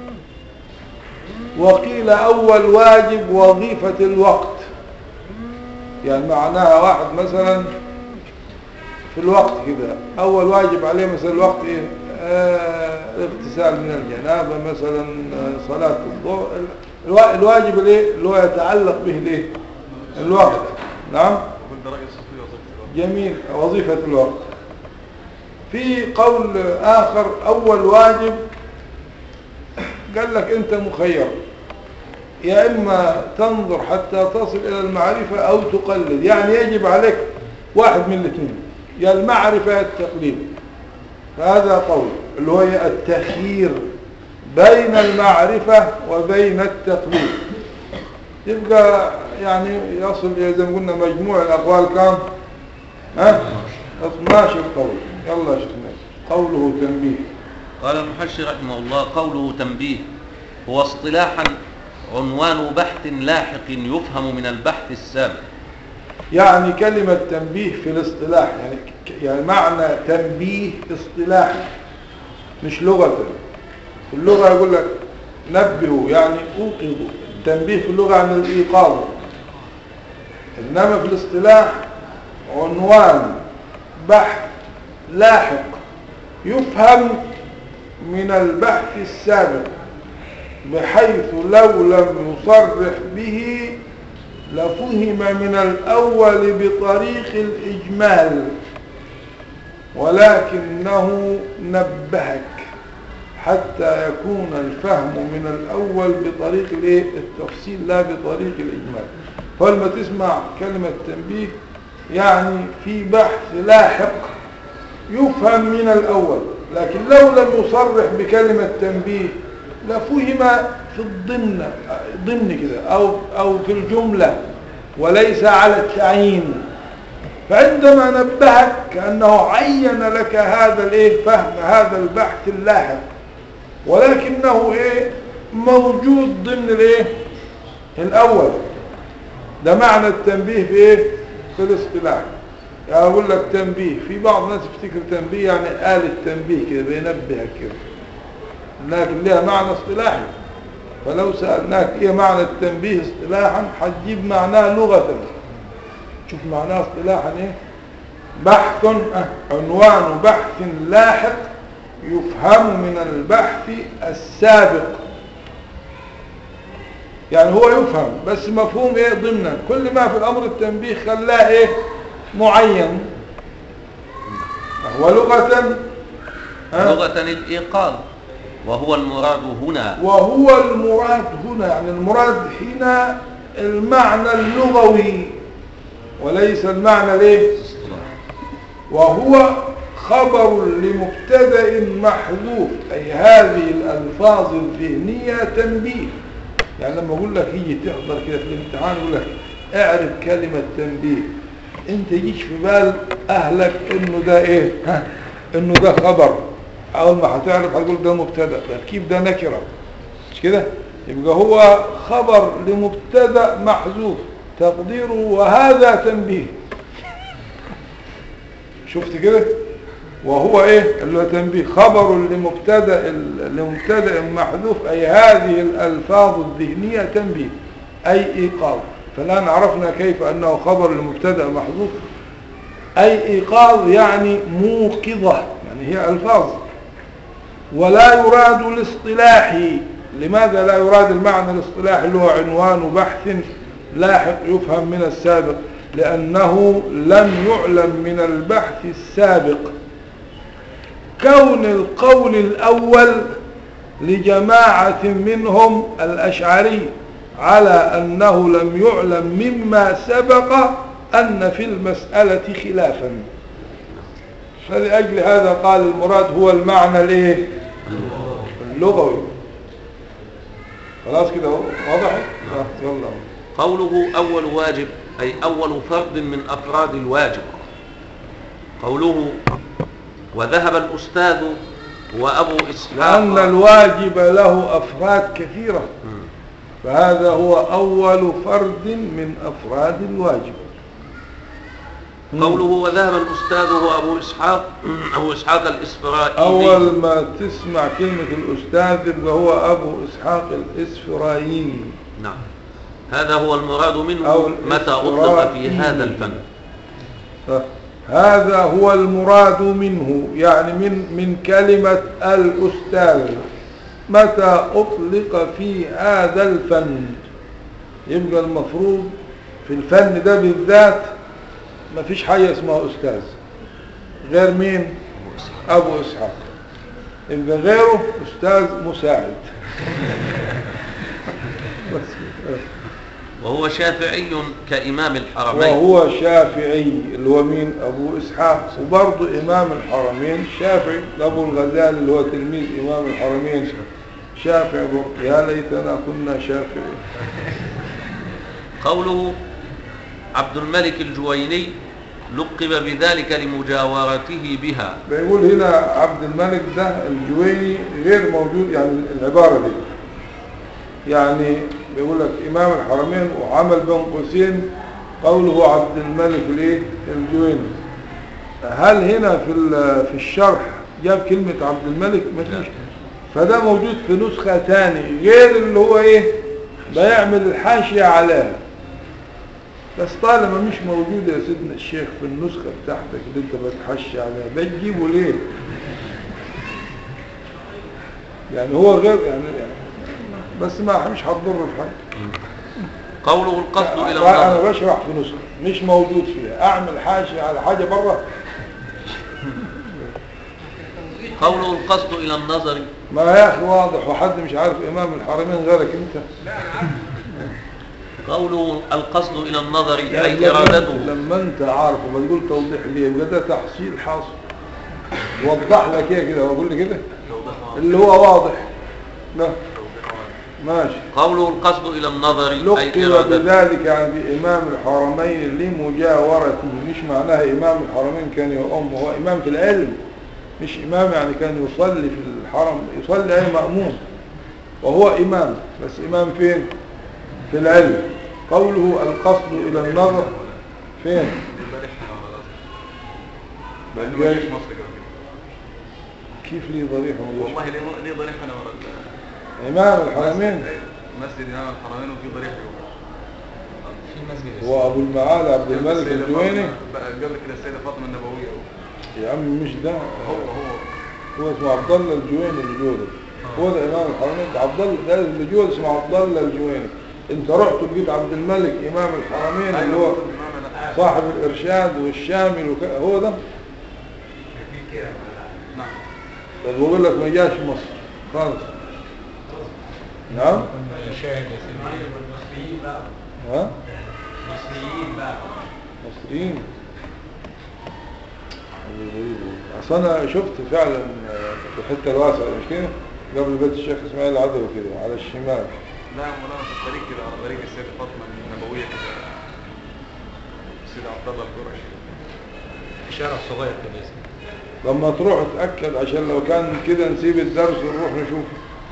Speaker 1: وقيل اول واجب وظيفة الوقت يعني معناها واحد مثلا في الوقت كده اول واجب عليه مثلا الوقت ايه آه الاغتسال من الجنابة مثلا آه صلاة الظهر الوا- الواجب الايه اللي هو يتعلق به الايه الوقت نعم جميل وظيفة الوقت في قول آخر أول واجب قال لك أنت مخير يا إما تنظر حتى تصل إلى المعرفة أو تقلد يعني يجب عليك واحد من الاثنين يا المعرفة يا التقليد فهذا قول اللي هو التخيير بين المعرفة وبين التقليد يبقى يعني يصل إلى زي ما قلنا مجموع الأقوال كام ها 12 قول يلا يا شيخ ناصر. قوله تنبيه
Speaker 3: قال المحشي رحمه الله قوله تنبيه هو اصطلاحا عنوان بحث لاحق يفهم من البحث السابق
Speaker 1: يعني كلمة تنبيه في الاصطلاح يعني ك- يعني معنى تنبيه اصطلاحي مش لغة في اللغة يقول لك نبهوا يعني اوقظوا التنبيه في اللغة عن الإيقاظ إنما في الاصطلاح عنوان بحث لاحق يفهم من البحث السابق بحيث لو لم يصرح به لفهم من الأول بطريق الإجمال ولكنه نبهك حتى يكون الفهم من الأول بطريق الايه التفصيل لا بطريق الإجمال فلما تسمع كلمة تنبيه يعني في بحث لاحق يفهم من الأول لكن لو لم يصرح بكلمة تنبيه لفهم في الضمن ضمن كده أو, أو في الجملة وليس على التعيين فعندما نبهك كأنه عين لك هذا الايه فهم هذا البحث اللاحق ولكنه ايه موجود ضمن الايه الاول ده معنى التنبيه في ايه في الاصطلاح يعني اقول لك تنبيه في بعض الناس يفتكر تنبيه يعني آلة تنبيه كده بينبهك كده لكن لها معنى اصطلاحي فلو سألناك ايه معنى التنبيه اصطلاحا هتجيب معناه لغة شوف معناه اصطلاحا ايه بحث آه، عنوان بحث لاحق يفهم من البحث السابق يعني هو يفهم بس مفهوم ايه ضمنا كل ما في الامر التنبيه خلاه ايه معين ولغة آه،
Speaker 3: لغة الإيقاظ وهو المراد هنا
Speaker 1: وهو المراد هنا يعني المراد هنا المعنى اللغوي وليس المعنى ليه وهو خبر لمبتدا محذوف أي هذه الألفاظ الذهنية تنبيه يعني لما أقول لك يجي تحضر كده في الامتحان يقول لك اعرف كلمة تنبيه انت يجيش في بال أهلك انه ده ايه ها انه ده خبر اول ما هتعرف هتقول ده مبتدا تركيب ده نكره مش كده يبقى هو خبر لمبتدا محذوف تقديره وهذا تنبيه شفت كده وهو ايه اللي هو تنبيه خبر لمبتدا لمبتدا محذوف اي هذه الالفاظ الذهنيه تنبيه اي ايقاظ فالان عرفنا كيف انه خبر لمبتدا محذوف اي ايقاظ يعني موقظه يعني هي الفاظ ولا يراد الاصطلاحي لماذا لا يراد المعنى الاصطلاحي اللي هو عنوان بحث لاحق يفهم من السابق لأنه لم يعلم من البحث السابق كون القول الأول لجماعة منهم الأشعري على أنه لم يعلم مما سبق أن في المسألة خلافا فلأجل هذا قال المراد هو المعنى الايه اللغوي خلاص كده اهو واضح آه، يلا
Speaker 3: قوله أول واجب أي أول فرد من أفراد الواجب قوله وذهب الأستاذ وأبو إسحاق
Speaker 1: لأن الواجب له أفراد كثيرة
Speaker 3: مم.
Speaker 1: فهذا هو أول فرد من أفراد الواجب
Speaker 3: قوله وذهب الأستاذ وأبو إسحاق أبو إسحاق الإسفرائيلي
Speaker 1: أول ما تسمع كلمة الأستاذ يبقى هو أبو إسحاق الإسفرايني
Speaker 3: نعم هذا هو المراد منه
Speaker 1: أو
Speaker 3: متى أطلق في هذا الفن
Speaker 1: هذا هو المراد منه يعني من من كلمة الأستاذ متى أطلق في هذا الفن يبقى المفروض في الفن ده بالذات ما فيش حاجة اسمها أستاذ غير مين أبو إسحاق يبقى غيره أستاذ مساعد بس
Speaker 3: وهو شافعي كإمام الحرمين
Speaker 1: وهو شافعي اللي هو مين أبو إسحاق وبرضه إمام الحرمين شافعي أبو الغزالي اللي هو تلميذ إمام الحرمين شافعي برضه يا ليتنا كنا شافعي
Speaker 3: قوله عبد الملك الجويني لقب بذلك لمجاورته بها
Speaker 1: بيقول هنا عبد الملك ده الجويني غير موجود يعني العبارة دي يعني بيقول لك إمام الحرمين وعمل بين قوسين قوله عبد الملك الايه الجويني هل هنا في ال- في الشرح جاب كلمة عبد الملك ما فيش فده موجود في نسخة تاني غير اللي هو ايه بيعمل الحاشية عليها بس طالما مش موجود يا سيدنا الشيخ في النسخة بتاعتك اللي انت بتحشي عليها ده تجيبه ليه يعني هو غير يعني, يعني بس ما مش هتضر في حاجة
Speaker 3: قوله القصد إلى
Speaker 1: انا
Speaker 3: النظر
Speaker 1: بشرح في نسخة مش موجود فيها اعمل حاشية على حاجة بره
Speaker 3: قوله القصد إلى النظر
Speaker 1: ما يا اخي واضح وحد مش عارف امام الحرمين غيرك انت
Speaker 3: قوله القصد إلى النظر
Speaker 1: يعني
Speaker 3: أي
Speaker 1: لما-
Speaker 3: إرادته
Speaker 1: لما انت عارف وبتقول توضيح ليه يبقى ده تحصيل حاصل وضح لك ايه كده واقول لي كده اللي هو واضح لا ماشي
Speaker 3: قوله القصد إلى النظر أي
Speaker 1: لقب
Speaker 3: إرادته
Speaker 1: بذلك عن بإمام الحرمين لمجاورته مش معناها إمام الحرمين كان يؤم هو إمام في العلم مش إمام يعني كان يصلي في الحرم يصلي أي مأمون وهو إمام بس إمام فين في العلم قوله القصد إلى النظر فين
Speaker 5: لانه
Speaker 1: بل
Speaker 5: ما
Speaker 1: جاي-
Speaker 5: جاش مصر قبل كده
Speaker 1: كيف لي ضريحة والله
Speaker 5: والله ليه ليه ضريح انا ورا ال-
Speaker 1: إمام الحرمين
Speaker 5: مسجد امام الحرمين وفي ضريح جوه
Speaker 4: في مسجد
Speaker 1: هو أبو المعالي عبد الملك
Speaker 5: السيدة
Speaker 1: الجويني
Speaker 5: فاطمة- بقى قبل كده السيده فاطمه النبويه
Speaker 1: يا عم مش ده
Speaker 5: هو هو
Speaker 1: هو اسمه عبد الله الجويني اللي جوه ده هو ده امام الحرمين ده عبد الله ده اللي جوه اسمه عبد الله الجويني انت رحت لقيت عبد الملك امام الحرمين اللي هو صاحب الارشاد والشامل وك... هو ده
Speaker 5: نعم
Speaker 1: بس بقول لك ما جاش مصر خالص نعم
Speaker 4: شاهد يا سيدي
Speaker 1: ها
Speaker 4: مصريين بقى
Speaker 1: مصريين اصل انا شفت فعلا في الحته الواسعه مش كده قبل بيت الشيخ اسماعيل العدوي كده على الشمال
Speaker 5: لا مولانا في الطريق كده على طريق السيده فاطمه النبويه كده السيد عبد الله القرشي
Speaker 4: شارع صغير كده اسمه
Speaker 1: لما تروح اتاكد عشان لو كان كده نسيب الدرس ونروح نشوف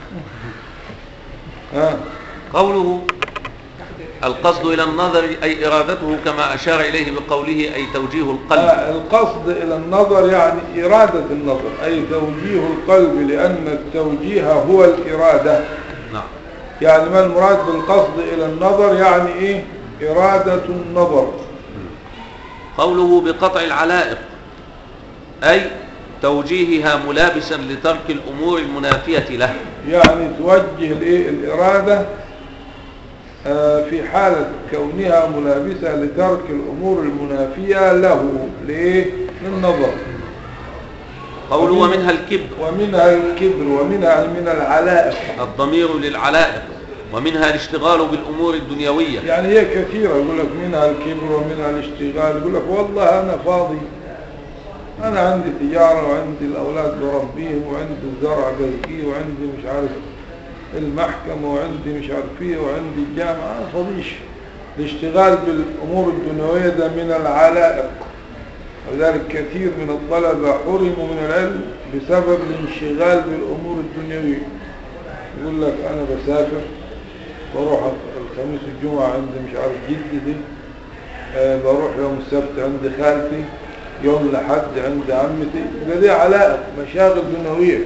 Speaker 1: ها
Speaker 3: قوله القصد إلى النظر أي إرادته كما أشار إليه بقوله أي توجيه القلب
Speaker 1: آه، القصد إلى النظر يعني إرادة النظر أي توجيه القلب لأن التوجيه هو الإرادة
Speaker 3: نعم
Speaker 1: يعني ما المراد بالقصد إلى النظر يعني إيه إرادة النظر
Speaker 3: قوله بقطع العلائق أي توجيهها ملابسا لترك الأمور المنافية له
Speaker 1: يعني توجه الإيه الإرادة آه، في حالة كونها ملابسة لترك الأمور المنافية له ليه؟ للنظر
Speaker 3: قوله ومنها الكبر
Speaker 1: ومنها الكبر ومنها من العلائق
Speaker 3: الضمير للعلائق ومنها الاشتغال بالأمور الدنيوية
Speaker 1: يعني هي كثيرة يقول لك منها الكبر ومنها الاشتغال يقول لك والله أنا فاضي أنا عندي تجارة وعندي الأولاد بربيهم وعندي الزرع بزكيه وعندي مش عارف المحكمة وعندي مش عارف ايه وعندي الجامعة أنا فاضيش الاشتغال بالأمور الدنيوية ده من العلائق ولذلك كثير من الطلبة حرموا من العلم بسبب الانشغال بالأمور الدنيوية يقول لك أنا بسافر بروح الخميس الجمعة عند مش عارف جدتي آه بروح يوم السبت عند خالتي يوم الأحد عند عمتي يبقى دي علائق مشاغل دنيوية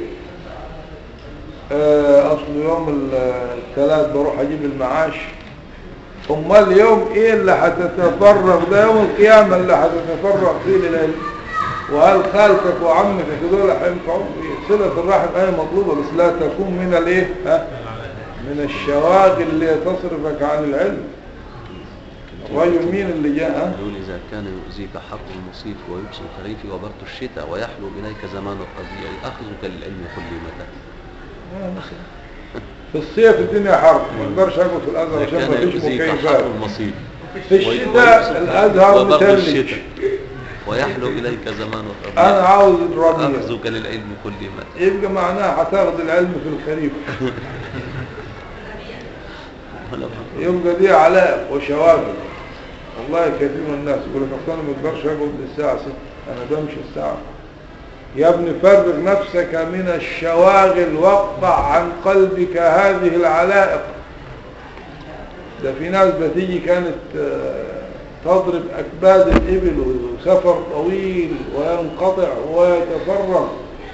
Speaker 1: آه أصل يوم ال- الثلاث بروح أجيب المعاش أمال اليوم إيه اللي هتتفرغ ده يوم القيامة اللي هتتفرغ فيه للعلم وهل خالتك وعمتك دول هينفعوك إيه؟ صلة الرحم أي مطلوبة بس لا تكون من الإيه ها؟ من الشواغل اللي تصرفك عن العلم الرجل مين اللي جاء ها؟
Speaker 3: يقول إذا كان يؤذيك حر المصيف ويبسي الخريف وبرد الشتاء ويحلو إليك زمان الربيع أخذك للعلم كل متى
Speaker 1: في الصيف الدنيا حر ما اقدرش اقعد في الازهر
Speaker 3: إذا
Speaker 1: عشان
Speaker 3: كان
Speaker 1: ما فيش
Speaker 3: يؤذيك
Speaker 1: مكيفات
Speaker 3: حر المصيف
Speaker 1: في الشتاء الازهر
Speaker 3: وبرد
Speaker 1: متلج
Speaker 3: الشتاء ويحلو إليك زمان الربيع
Speaker 1: انا عاوز الربيع
Speaker 3: أخذك للعلم كل متى
Speaker 1: يبقى معناها هتاخد العلم في الخريف
Speaker 3: ولا
Speaker 1: يبقى دي علائق وشواغل والله كثير من الناس يقول لك أصل انا ما اقدرش اقعد للساعه 6 انا بمشي الساعه يا ابني فرغ نفسك من الشواغل واقطع عن قلبك هذه العلائق ده في ناس بتيجي كانت آه، تضرب أكباد الإبل وسفر طويل وينقطع ويتفرغ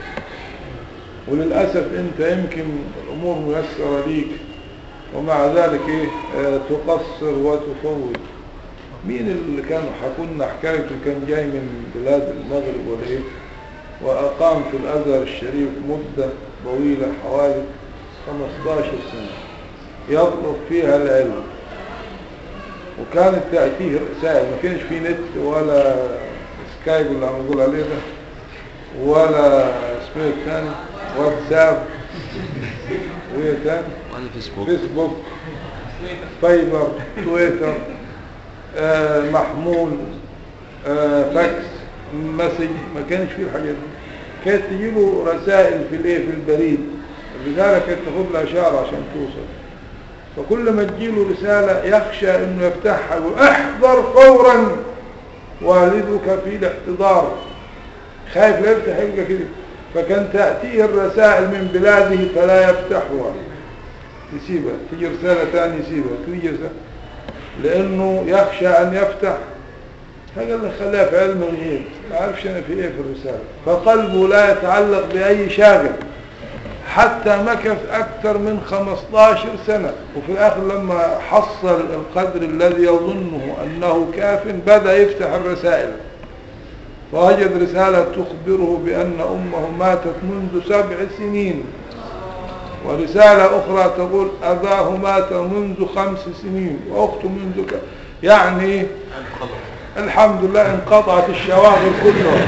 Speaker 1: وللأسف أنت يمكن الأمور ميسرة ليك ومع ذلك إيه آه، تقصر وتفوت مين اللي كانوا حكونا حكايته كان جاي من بلاد المغرب ولا إيه وأقام في الأزهر الشريف مدة طويلة حوالي 15 سنة يطلب فيها العلم وكانت تأتيه رسائل ما كانش في نت ولا سكايب اللي عم نقول عليه ده ولا اسمه إيه الثاني واتساب وايه تاني
Speaker 3: وعلى فيسبوك
Speaker 1: فيسبوك فايبر تويتر آه محمول آه فاكس مسج ما كانش فيه الحاجات دي كانت تجي له رسائل في الايه في البريد الرساله كانت تاخد لها شهر عشان توصل فكل ما تجيله رساله يخشى انه يفتحها يقول احضر فورا والدك في الاحتضار خايف لا يفتح يبقى كده فكان تأتيه الرسائل من بلاده فلا يفتحها يسيبها تيجي رسالة ثانية يسيبها تيجي رسالة لأنه يخشى أن يفتح هذا اللي خلاه في علم الغيب ما عرفش أنا في إيه في الرسالة فقلبه لا يتعلق بأي شاغل حتى مكث أكثر من 15 سنة وفي الآخر لما حصل القدر الذي يظنه أنه كاف بدأ يفتح الرسائل فوجد رسالة تخبره بأن أمه ماتت منذ سبع سنين ورسالة أخرى تقول أباه مات منذ خمس سنين وأخته منذ ك... يعني الحمد لله انقطعت الشواغل كلها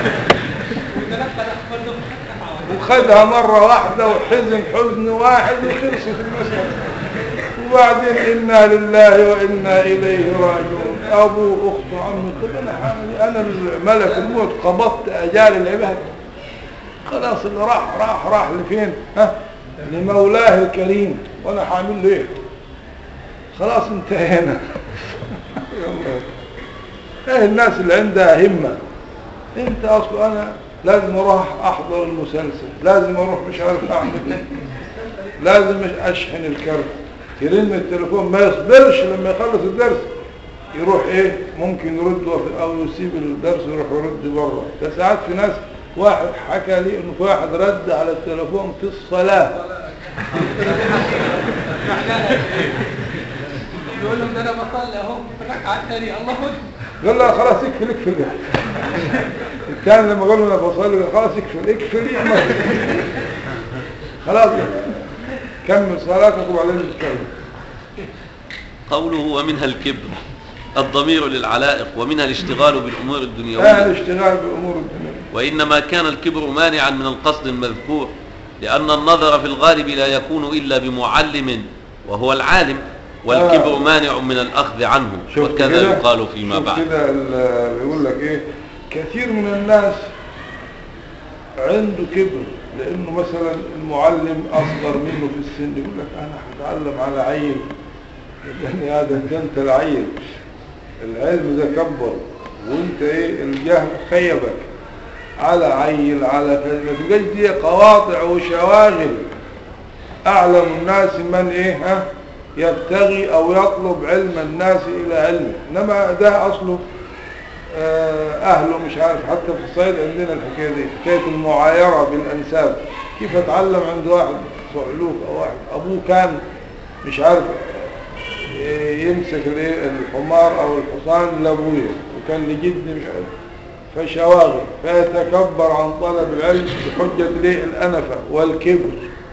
Speaker 1: وخدها مرة واحدة وحزن حزن واحد وخلصت المسألة وبعدين إنا لله وإنا إليه راجعون أبو أخت عمي طب أنا حامل أنا الملك الموت قبضت أجال العباد خلاص اللي راح راح راح لفين ها لمولاه الكريم وأنا حامل له إيه خلاص انتهينا يلا. ايه الناس اللي عندها همة انت اصلا انا لازم اروح احضر المسلسل لازم اروح مش عارف اعمل ايه لازم اشحن الكرت يرن التليفون ما يصبرش لما يخلص الدرس يروح ايه ممكن يرد وف- او يسيب الدرس ويروح يرد بره ده ساعات في ناس واحد حكى لي انه في واحد رد على التليفون في الصلاة
Speaker 2: يقول لهم ده انا بصلي اهو في الركعه الثانيه الله اكبر
Speaker 1: قال له خلاص اكفل اكفل الثاني لما قال له انا بصلي قال خلاص اكفل اكفل يعمل خلاص كمل صلاتك وبعدين نتكلم
Speaker 3: قوله ومنها الكبر الضمير للعلائق ومنها الاشتغال بالأمور
Speaker 1: لا
Speaker 3: الدنيوية
Speaker 1: الاشتغال بأمور الدنيا
Speaker 3: وإنما كان الكبر مانعا من القصد المذكور لأن النظر في الغالب لا يكون إلا بمعلم وهو العالم والكبر
Speaker 1: آه.
Speaker 3: مانع من الأخذ عنه
Speaker 1: شوف
Speaker 3: وكذا
Speaker 1: كده-
Speaker 3: يقال فيما
Speaker 1: شوف
Speaker 3: بعد
Speaker 1: كده ال- بيقول لك ايه كثير من الناس عنده كبر لانه مثلا المعلم اصغر منه في السن يقول لك انا هتعلم على عيل يعني هذا ده انت العيل العلم ده كبر وانت ايه الجهل خيبك على عيل على كذا ما تبقاش دي قواطع وشواغل أعلم الناس من إيه ها يبتغي أو يطلب علم الناس إلى علمه إنما ده أصله آه، أهله مش عارف حتى في الصعيد عندنا الحكاية دي حكاية المعايرة بالأنساب كيف أتعلم عند واحد صعلوك أو واحد أبوه كان مش عارف آه، يمسك الإيه الحمار أو الحصان لأبوه وكان لجد مش عارف فشواغل فيتكبر عن طلب العلم بحجة ليه الأنفة والكبر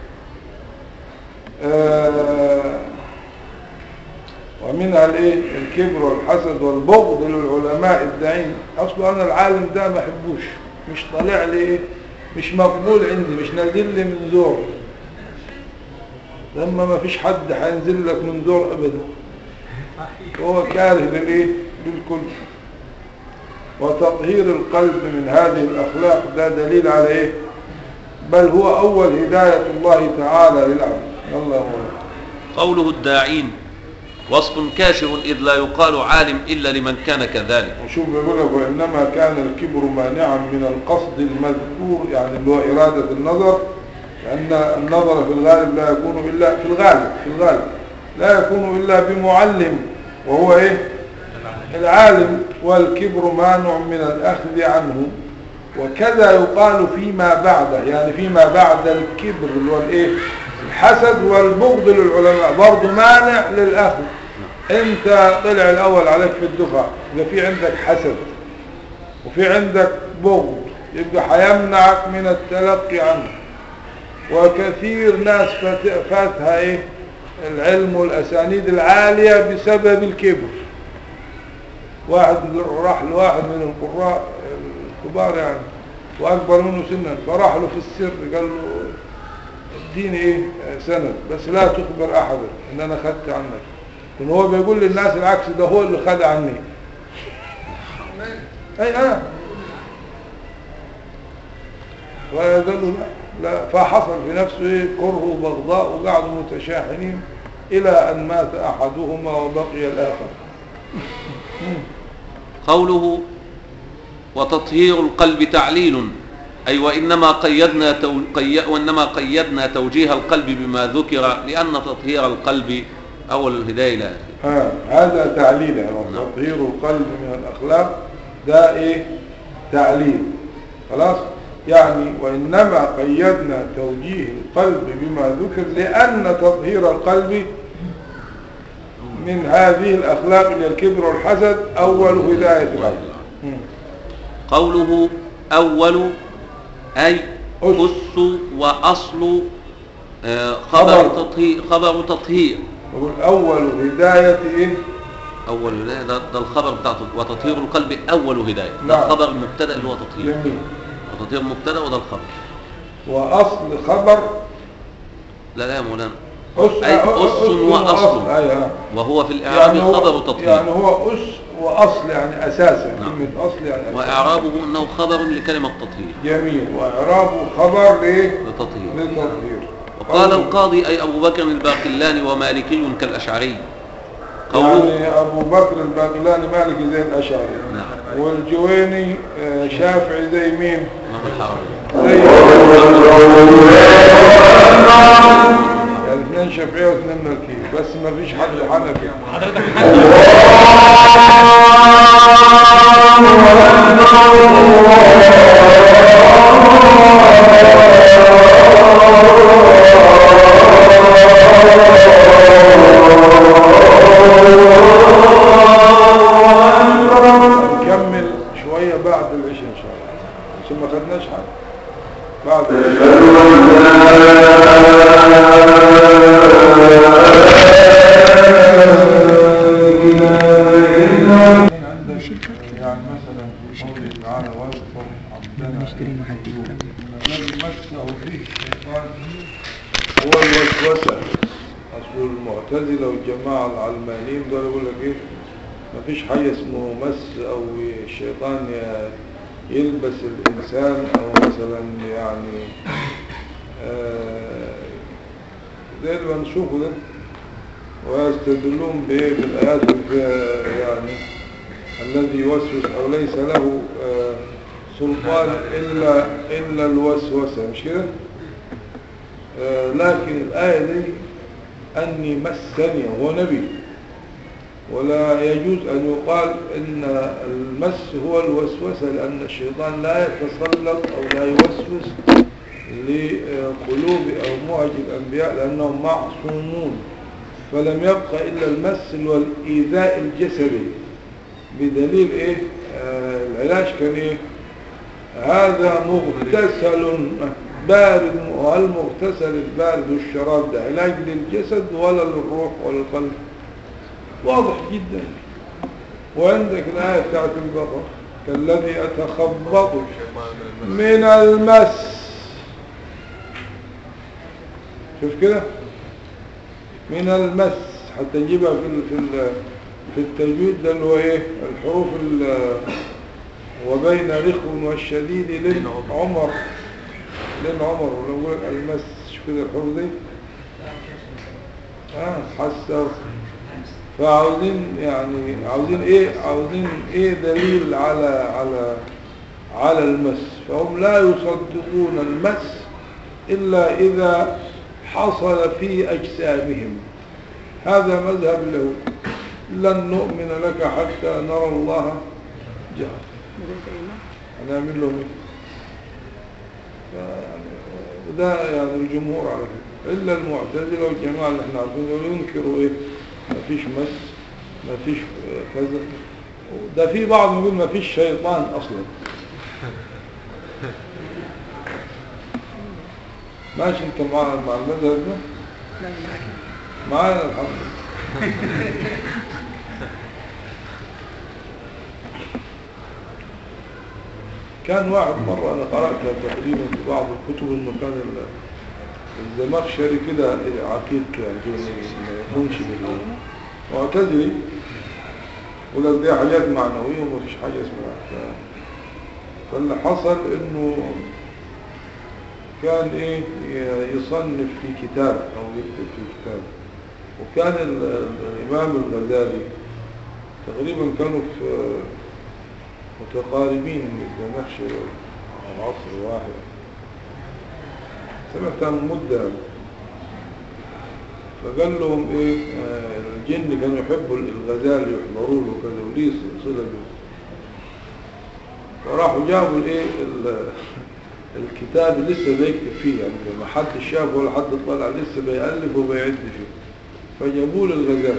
Speaker 1: آه، ومنها الايه الكبر والحسد والبغض للعلماء الداعين اصلا انا العالم ده ما احبوش مش طالع لي ايه مش مقبول عندي مش نازل لي من زور لما ما فيش حد هينزل لك من زور ابدا هو كاره للايه للكل وتطهير القلب من هذه الاخلاق ده دليل على ايه بل هو اول هداية الله تعالى للعبد الله مولانا
Speaker 3: قوله الداعين وصف كاشف إذ لا يقال عالم إلا لمن كان كذلك
Speaker 1: وشوف بيقول لك وإنما كان الكبر مانعا من القصد المذكور يعني اللي هو إرادة النظر لأن النظر في الغالب لا يكون إلا في الغالب في الغالب لا يكون إلا بمعلم وهو إيه العالم والكبر مانع من الأخذ عنه وكذا يقال فيما بعده يعني فيما بعد الكبر اللي هو الإيه الحسد والبغض للعلماء برضه مانع للأخذ انت طلع الاول عليك في الدفعة يبقى في عندك حسد وفي عندك بغض يبقى هيمنعك من التلقي عنه وكثير ناس فات- فاتها ايه العلم والاسانيد العالية بسبب الكبر واحد راح لواحد من القراء الكبار يعني واكبر منه سنا فراح له في السر قال له اديني ايه سند بس لا تخبر احدا ان انا خدت عنك لان هو بيقول للناس العكس ده هو اللي خد عني اي انا فقال له لا, لا فحصل في نفسه ايه كره وبغضاء وقعدوا متشاحنين الى ان مات احدهما وبقي الاخر
Speaker 3: قوله وتطهير القلب تعليل أي وإنما قيدنا, تو... قي... وإنما قيدنا توجيه القلب بما ذكر لأن تطهير القلب أول الهداية إلى آخره
Speaker 1: ها هذا تعليل يعني
Speaker 3: نعم.
Speaker 1: تطهير القلب من الأخلاق ده إيه تعليل خلاص يعني وإنما قيدنا توجيه القلب بما ذكر لأن تطهير القلب من هذه الأخلاق اللي هي الكبر والحسد أول هداية العبد مم.
Speaker 3: قوله أول أي
Speaker 1: أس.
Speaker 3: أس وأصل آه، خبر
Speaker 1: خبر.
Speaker 3: تطهير خبر تطهير
Speaker 1: يقول أول هداية إيه
Speaker 3: أول هداية ده, ده الخبر بتاع تط- وتطهير القلب أول هداية ده
Speaker 1: نعم.
Speaker 3: الخبر المبتدأ اللي هو تطهير
Speaker 1: جميل
Speaker 3: وتطهير مبتدأ وده الخبر
Speaker 1: وأصل خبر
Speaker 3: لا لا يا مولانا
Speaker 1: أس
Speaker 3: أي أس وأصل.
Speaker 1: أيوة
Speaker 3: وهو في الإعراب
Speaker 1: يعني هو-
Speaker 3: خبر تطهير
Speaker 1: يعني هو أس وأصل يعني أساسا
Speaker 3: نعم.
Speaker 1: كلمة أصل يعني أساس.
Speaker 3: وإعرابه أنه خبر لكلمة تطهير
Speaker 1: جميل وإعرابه خبر لإيه؟
Speaker 3: لتطهير
Speaker 1: للتطهير
Speaker 3: وقال
Speaker 1: قوله-
Speaker 3: القاضي أي أبو بكر الباقلاني ومالكي كالأشعري قوله
Speaker 1: يعني أبو بكر الباقلاني مالكي زي الأشعري
Speaker 3: نعم
Speaker 1: والجويني آه، شافعي زي مين؟
Speaker 3: إمام الحرمين
Speaker 1: زي يعني اثنين شافعية واثنين مالكية بس ما فيش حد حنفي نكمل شوية بعد العشاء إن شاء الله عشان ما خدناش حاجة بعد العشاء الذي مسه فيه الشيطان هو الوسوسة أصل المعتزلة والجماعة العلمانيين دول يقول لك إيه مفيش حاجة اسمه مس أو الشيطان ي- يلبس الإنسان أو مثلا يعني آه، زي اللي بنشوفه ده ويستدلون بإيه بالآيات اللي فيها يعني الذي يوسوس أو ليس له آه، سلطان إلا إلا الوسوسة مش كده؟ آه، لكن الآية دي أني مسني هو نبي ولا يجوز أن يقال إن المس هو الوسوسة لأن الشيطان لا يتسلط أو لا يوسوس لقلوب أو معج الأنبياء لأنهم معصومون فلم يبقى إلا المس اللي هو الإيذاء الجسدي بدليل إيه آه العلاج كان إيه هذا مغتسل بارد والمغتسل البارد والشراب ده علاج للجسد ولا للروح ولا القلب واضح جدا وعندك الآية بتاعت البقرة كالذي أتخبط من المس شوف كده من المس حتى نجيبها في ال- في ال- في التجويد ده اللي هو ايه الحروف ال- وبين رخو والشديد لين عمر لين عمر ولو يقول لك المس شوف كده الحروف دي اه حسر فعاوزين يعني عاوزين ايه عاوزين ايه دليل على على على المس فهم لا يصدقون المس الا اذا حصل في اجسامهم هذا مذهب اليهود لن نؤمن لك حتى نرى الله جهرا
Speaker 2: بدون كلمة
Speaker 1: هنعمل لهم ايه فيعني وده يعني الجمهور على كده الا المعتزله والجماعه اللي احنا عارفين دول ينكروا ايه مفيش مس مفيش آه، كذا ده في بعض يقول مفيش شيطان اصلا ماشي انت مع مع المذهب ده
Speaker 2: لا معاك
Speaker 1: معانا الحمد لله كان واحد مرة أنا قرأتها تقريبا في بعض الكتب إنه كان ال- الزمخشري كده عقيدته يعني كده ما يكونش بال- معتزلي ولا دي حاجات معنوية ومفيش حاجة اسمها ف- فاللي حصل إنه كان إيه ي- يصنف في كتاب أو يكتب في كتاب وكان ال- ال- الإمام الغزالي تقريبا كانوا في متقاربين من الزمخشري على عصر واحد سمعت عن مدة فقال لهم ايه آه، الجن كانوا يحبوا الغزال يحضروا له كذا وليه صلة به فراحوا جابوا الايه ال- الكتاب اللي لسه بيكتب فيه يعني ما حد شاف ولا حد طلع لسه بيألف وبيعد فيه فجابوا له الغزال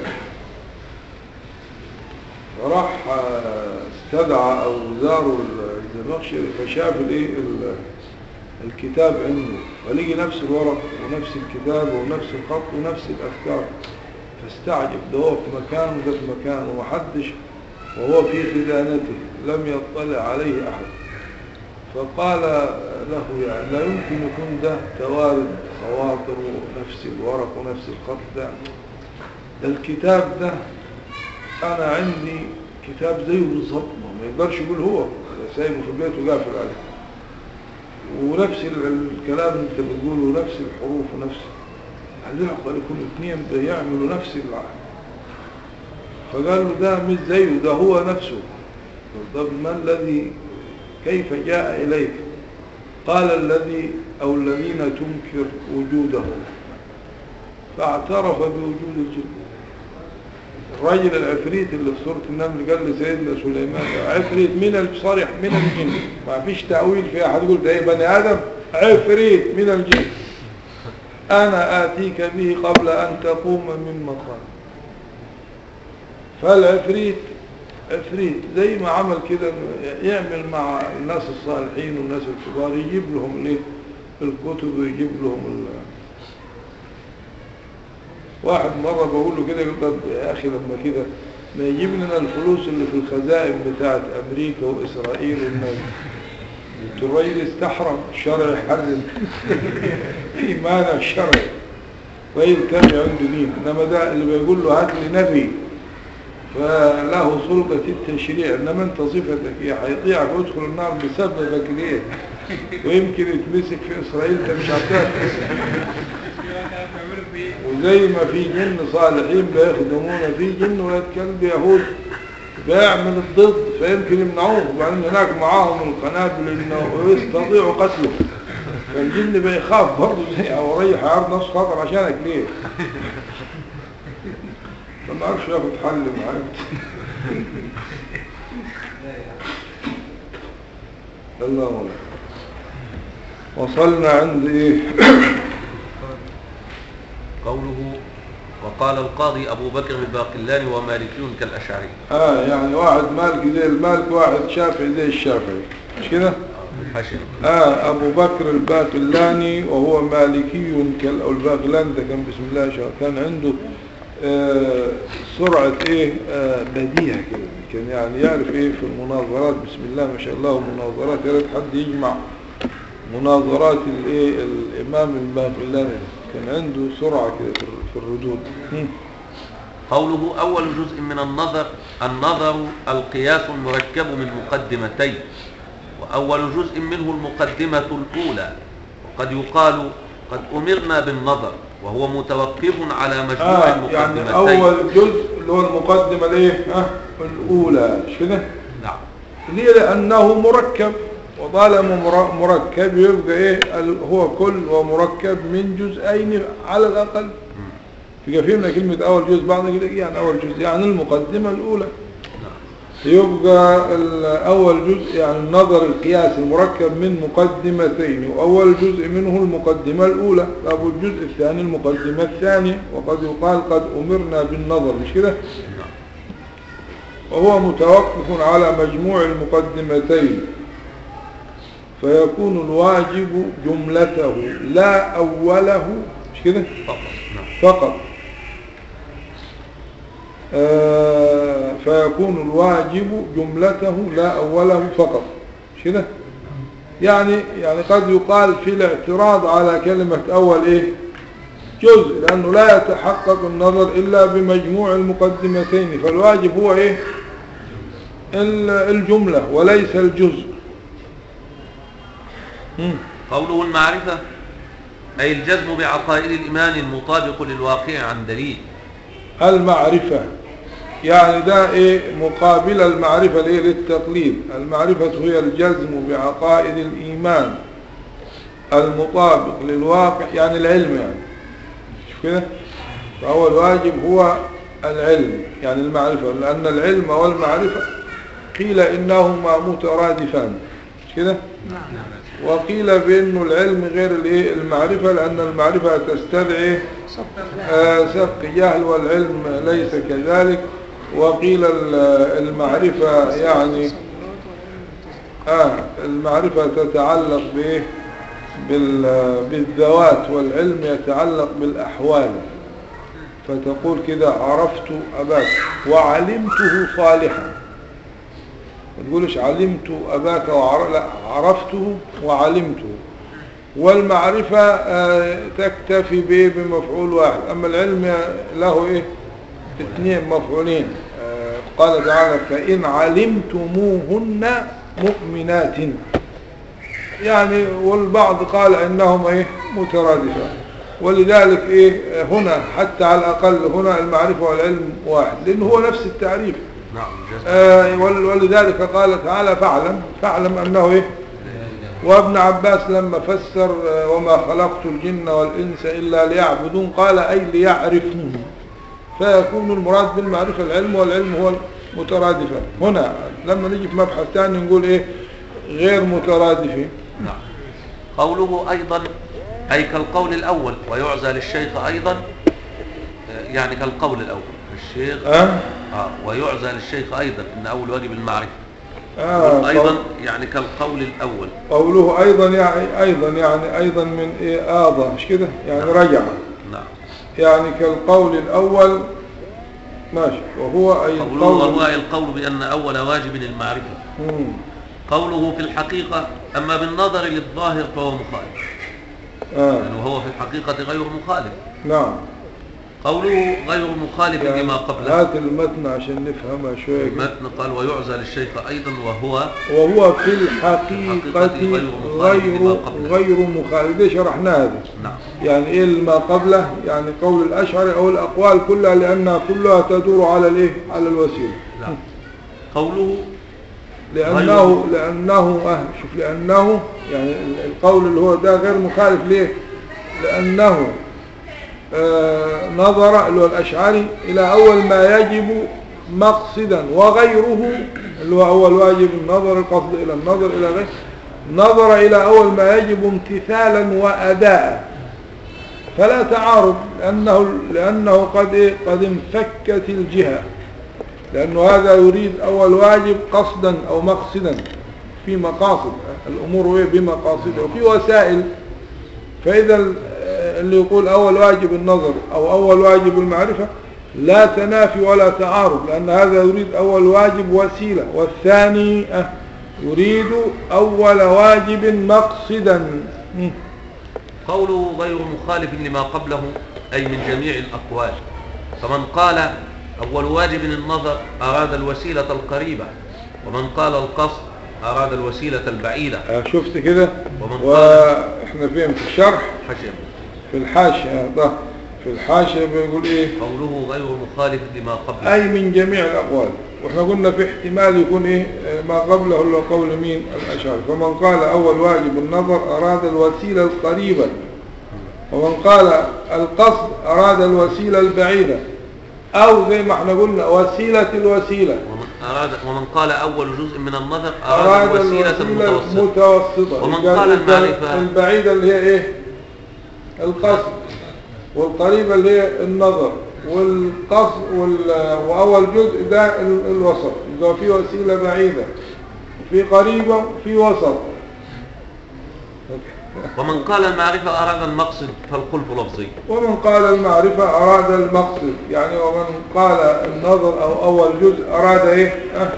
Speaker 1: فراح آه، استدعى او زاروا الزمخشري فشاف الايه ال- الكتاب عنده ولقي نفس الورق ونفس الكتاب ونفس الخط ونفس الافكار فاستعجب ده هو في مكان وده في مكان ومحدش وهو في خزانته لم يطلع عليه احد فقال له يعني لا يمكن يكون ده توارد خواطر ونفس الورق ونفس الخط ده ده الكتاب ده انا عندي كتاب زيه بالظبط ما يقدرش يقول هو سايبه في البيت وقافل عليه ونفس ال- الكلام اللي انت بتقوله ونفس الحروف ونفس هل يعقل يكون اثنين بيعملوا نفس العمل فقال له ده مش زيه ده هو نفسه طب ما الذي كيف جاء إليك قال الذي أو الذين تنكر وجوده فاعترف بوجود الجن الراجل العفريت اللي في سورة النمل قال لسيدنا سليمان عفريت من الصرح من الجن ما فيش تأويل فيها حد يقول ده ايه بني آدم عفريت من الجن أنا آتيك به قبل أن تقوم من مقام فالعفريت عفريت زي ما عمل كده يعمل مع الناس الصالحين والناس الكبار يجيب لهم الايه الكتب ويجيب لهم ال... واحد مرة بقول له كده يقول طب يا أخي لما كده ما يجيب لنا الفلوس اللي في الخزائن بتاعت أمريكا وإسرائيل والناس الرجل استحرم الشرع يحرم في مانع شرعي ويلتمي عنده دين انما ده اللي بيقول له هات لي نبي فله سلطة التشريع انما انت صفتك هي هيطيعك ويدخل النار بسببك ليه ويمكن يتمسك في اسرائيل انت مش هتعرف وزي ما في جن صالحين بيخدمون في جن ولاد كلب يهود بيعمل الضد فيمكن يمنعوه وبعدين هناك معاهم القنابل انه يستطيعوا قتله فالجن بيخاف برضه زي او ريح عرض نفسه خطر عشانك ليه فما عرفش ياخد حل معاك الله والله وصلنا عند ايه
Speaker 3: قوله وقال القاضي أبو بكر الباقلاني ومالكيون كالأشعري
Speaker 1: اه يعني واحد مالك زي المالك واحد شافعي زي الشافعي مش كده
Speaker 3: الحاشية
Speaker 1: آه أبو بكر الباقلاني وهو مالكي كال أو الباقلاني ده كان بسم الله شاء كان عنده آه سرعة إيه آه بديهة كده كان يعني يعرف إيه في المناظرات بسم الله ما شاء الله مناظرات يا ريت حد يجمع مناظرات الإيه الإمام الباقلاني كان عنده سرعة كده في ال- في الردود هم.
Speaker 3: قوله أول جزء من النظر النظر القياس المركب من مقدمتين وأول جزء منه المقدمة الأولى وقد يقال قد أمرنا بالنظر وهو متوقف على مجموع
Speaker 1: آه
Speaker 3: المقدمتين
Speaker 1: يعني أول جزء اللي هو المقدمة الإيه آه الأولى مش كده
Speaker 3: نعم
Speaker 1: ليه لأنه مركب وطالما مر- مركب يبقى إيه ال- هو كل ومركب من جزئين على الأقل
Speaker 3: مم.
Speaker 1: في فهمنا كلمة أول جزء بعض يقول لك يعني أول جزء يعني المقدمة الأولى
Speaker 3: نعم
Speaker 1: يبقى ال- أول جزء يعني النظر القياس المركب من مقدمتين وأول جزء منه المقدمة الأولى طب والجزء الثاني المقدمة الثانية وقد يقال قد أمرنا بالنظر مش كده
Speaker 3: نعم
Speaker 1: وهو متوقف على مجموع المقدمتين فيكون الواجب جملته لا أوله مش كده
Speaker 3: فقط نعم
Speaker 1: فقط آه فيكون الواجب جملته لا أوله فقط مش كده يعني يعني قد يقال في الاعتراض على كلمة أول إيه جزء لأنه لا يتحقق النظر إلا بمجموع المقدمتين فالواجب هو إيه ال- الجملة وليس الجزء مم.
Speaker 3: قوله المعرفة أي الجزم بعقائد الإيمان المطابق للواقع عن دليل
Speaker 1: المعرفة يعني ده ايه مقابل المعرفة الايه للتقليد المعرفة هي الجزم بعقائد الإيمان المطابق للواقع يعني العلم يعني مش كده فهو الواجب هو العلم يعني المعرفة لأن العلم والمعرفة قيل إنهما مترادفان مش كده
Speaker 2: نعم
Speaker 1: وقيل بأنه العلم غير الايه المعرفة لأن المعرفة تستدعي
Speaker 2: صف لا
Speaker 1: آه، سبق جهل والعلم ليس كذلك وقيل ال- المعرفة يعني آه المعرفة تتعلق بإيه بال- بالذوات والعلم يتعلق بالأحوال فتقول كده عرفت أباك وعلمته صالحا ما تقولش علمت أباك وعر... لا عرفته وعلمته والمعرفة آه، تكتفي به بمفعول واحد أما العلم له إيه اثنين مفعولين آه، قال تعالى فإن علمتموهن مؤمنات يعني والبعض قال إنهما إيه مترادفان ولذلك إيه آه، هنا حتى على الأقل هنا المعرفة والعلم واحد لأنه هو نفس التعريف
Speaker 3: نعم الجزم
Speaker 1: آه، ول- ولذلك قال تعالى فاعلم فاعلم أنه إيه وابن عباس لما فسر آه، وما خلقت الجن والإنس إلا ليعبدون قال أي ليعرفون فيكون المراد بالمعرفة العلم والعلم هو المترادفة هنا لما نيجي في مبحث ثاني نقول إيه غير مترادفين
Speaker 3: نعم قوله أيضا أي كالقول الأول ويعزى للشيخ أيضا آه، يعني كالقول الأول الشيخ
Speaker 1: أه؟
Speaker 3: آه ويعزى للشيخ أيضا إن أول واجب المعرفة
Speaker 1: آه
Speaker 3: أيضا
Speaker 1: قول-
Speaker 3: يعني كالقول الأول
Speaker 1: قوله أيضا يعني أيضا يعني أيضا من إيه آضى مش كده يعني رجع
Speaker 3: نعم
Speaker 1: يعني كالقول الأول ماشي وهو أي
Speaker 3: قوله وهو
Speaker 1: القول
Speaker 3: أي القول بأن أول واجب المعرفة
Speaker 1: مم.
Speaker 3: قوله في الحقيقة أما بالنظر للظاهر فهو مخالف
Speaker 1: آه.
Speaker 3: يعني وهو في الحقيقة غير مخالف
Speaker 1: نعم
Speaker 3: قوله غير مخالف
Speaker 1: يعني
Speaker 3: لما قبله
Speaker 1: هات المتن عشان نفهمها شوية كده.
Speaker 3: المتن قال ويعزى للشيخ أيضا وهو
Speaker 1: وهو في الحقيقة
Speaker 3: غير مخالف
Speaker 1: غير
Speaker 3: لما قبله.
Speaker 1: غير مخالف دي شرحناها دي
Speaker 3: نعم
Speaker 1: يعني ايه ما قبله يعني قول الاشعري او الاقوال كلها لانها كلها تدور على الايه على الوسيله
Speaker 3: نعم قوله
Speaker 1: لانه لانه اه شوف لانه يعني ال- القول اللي هو ده غير مخالف ليه لانه آه نظر اللي هو الاشعري الى اول ما يجب مقصدا وغيره اللي هو اول واجب النظر القصد الى النظر الى غيره نظر الى اول ما يجب امتثالا واداء فلا تعارض لانه لانه قد إيه؟ قد انفكت الجهه لأنه هذا يريد أول واجب قصدا أو مقصدا في مقاصد الأمور إيه بمقاصدها وفي وسائل فإذا ال- اللي يقول أول واجب النظر أو أول واجب المعرفة لا تنافي ولا تعارض لأن هذا يريد أول واجب وسيلة والثاني آه، يريد أول واجب مقصدا مم.
Speaker 3: قوله غير مخالف لما قبله أي من جميع الأقوال فمن قال أول واجب النظر أراد الوسيلة القريبة ومن قال القصد أراد الوسيلة البعيدة
Speaker 1: آه، شفت كده
Speaker 3: ومن قال-
Speaker 1: وإحنا فين في الشرح
Speaker 3: حشم
Speaker 1: في الحاشية ده في الحاشية بيقول إيه
Speaker 3: قوله غير مخالف لما قبله
Speaker 1: أي من جميع الأقوال وإحنا قلنا في احتمال يكون إيه آه، ما قبله اللي هو قول مين الأشعري فمن قال أول واجب النظر أراد الوسيلة القريبة ومن قال القصد أراد الوسيلة البعيدة أو زي ما احنا قلنا وسيلة الوسيلة
Speaker 3: ومن, أراد ومن قال أول جزء من النظر
Speaker 1: أراد
Speaker 3: أراد الوسيلة
Speaker 1: الوسيلة
Speaker 3: المتوسطة
Speaker 1: المتوسطة
Speaker 3: ومن
Speaker 1: يبقى
Speaker 3: قال
Speaker 1: يبقى
Speaker 3: المعرفة-
Speaker 1: البعيدة اللي هي إيه القصد والقريبة اللي هي النظر والقصد وال... وأول جزء ده ال- الوسط يبقى في وسيلة بعيدة في قريبة في وسط
Speaker 3: ومن قال المعرفة أراد المقصد فالخلف لفظي
Speaker 1: ومن قال المعرفة أراد المقصد يعني ومن قال النظر أو أول جزء أراد إيه أه؟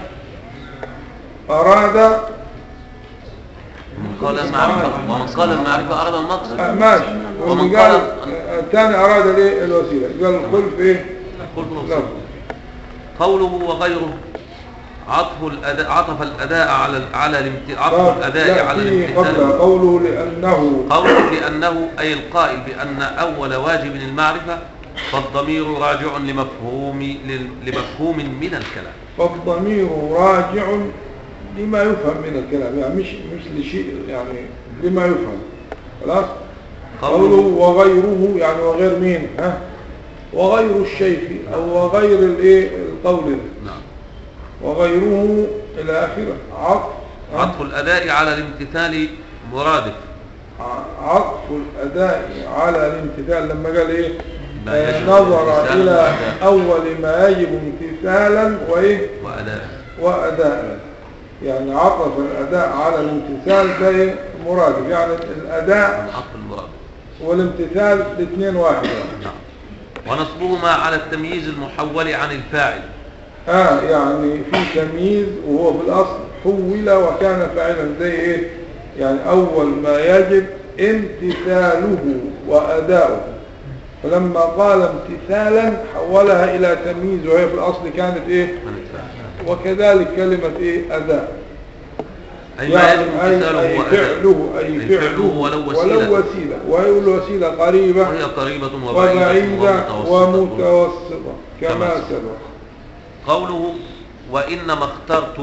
Speaker 1: أراد
Speaker 3: ومن قال المعرفة ومن قال المعرفة أراد المقصد
Speaker 1: آه، ماشي
Speaker 3: ومن
Speaker 1: ومن
Speaker 3: قال-
Speaker 1: قال آه، الثاني أراد الايه الوسيلة قال الخلف إيه
Speaker 3: الخلف لفظي
Speaker 1: لفظ.
Speaker 3: قوله وغيره عطف الأداء عطف الأداء على على الامت... عطف
Speaker 1: طب
Speaker 3: الأداء
Speaker 1: لا
Speaker 3: على
Speaker 1: في قبل
Speaker 3: الامتثال
Speaker 1: قوله لأنه
Speaker 3: قوله لأنه أي القائل بأن أول واجب المعرفة فالضمير راجع لمفهوم لل- لمفهوم من الكلام
Speaker 1: فالضمير راجع لما يفهم من الكلام يعني مش مش لشيء يعني لما يفهم خلاص قوله
Speaker 3: قوله
Speaker 1: وغيره يعني وغير مين ها وغير الشيخ او وغير الايه القول ده.
Speaker 3: نعم
Speaker 1: وغيره الى اخره عطف ها؟
Speaker 3: عطف الأداء على الامتثال مرادف
Speaker 1: ع- عطف الاداء على الامتثال لما قال ايه
Speaker 3: ما
Speaker 1: آه،
Speaker 3: يجب
Speaker 1: نظر
Speaker 3: الامتثال
Speaker 1: الى
Speaker 3: وأداء.
Speaker 1: اول ما يجب امتثالا وايه
Speaker 3: وأداء
Speaker 1: وأداء يعني عطف الأداء على الامتثال ده إيه؟ مرادف يعني الأداء
Speaker 3: عطف المرادف
Speaker 1: والامتثال الاثنين واحد يعني.
Speaker 3: نعم ونصبهما على التمييز المحول عن الفاعل
Speaker 1: آه يعني في تمييز وهو في الأصل حول وكان فاعلا زي إيه يعني أول ما يجب امتثاله وأداؤه فلما قال امتثالا حولها إلى تمييز وهي في الأصل كانت إيه
Speaker 3: عن الفاعل
Speaker 1: وكذلك كلمة إيه أداء
Speaker 3: أي ما يجب امتثاله
Speaker 1: أي
Speaker 3: هو أداء
Speaker 1: فعله أي
Speaker 3: أي
Speaker 1: فعله
Speaker 3: ولو
Speaker 1: ولو
Speaker 3: وسيلة
Speaker 1: وسيلة وهي الوسيلة قريبة
Speaker 3: وهي قريبة وبعيدة
Speaker 1: وبعيدة
Speaker 3: ومتوسطة
Speaker 1: ومتوسطة كما
Speaker 3: كما
Speaker 1: سبق
Speaker 3: قوله وإنما اخترت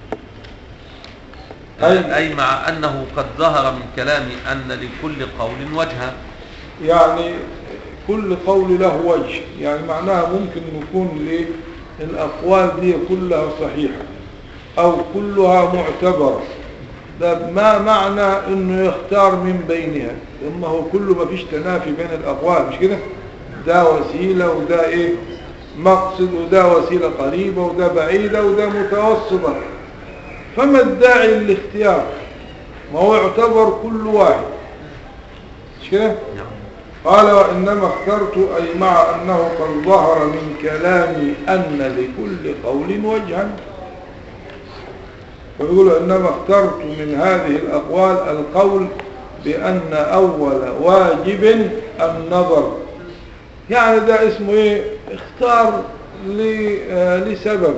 Speaker 1: أي-
Speaker 3: أي مع أنه قد ظهر من كلامي أن لكل قول وجها
Speaker 1: يعني كل قول له وجه يعني معناها ممكن يكون ليه الأقوال دي كلها صحيحة أو كلها معتبرة ده ما معنى انه يختار من بينها اما هو كله ما فيش تنافي بين الاقوال مش كده ده وسيلة وده ايه مقصد وده وسيلة قريبة وده بعيدة وده متوسطة فما الداعي للاختيار ما هو يعتبر كل واحد مش كده
Speaker 3: نعم
Speaker 1: قال وإنما اخترت أي مع أنه قد ظهر من كلامي أن لكل قول وجها ويقول إنما اخترت من هذه الأقوال القول بأن أول واجب النظر يعني ده اسمه ايه اختار ل- آه، لسبب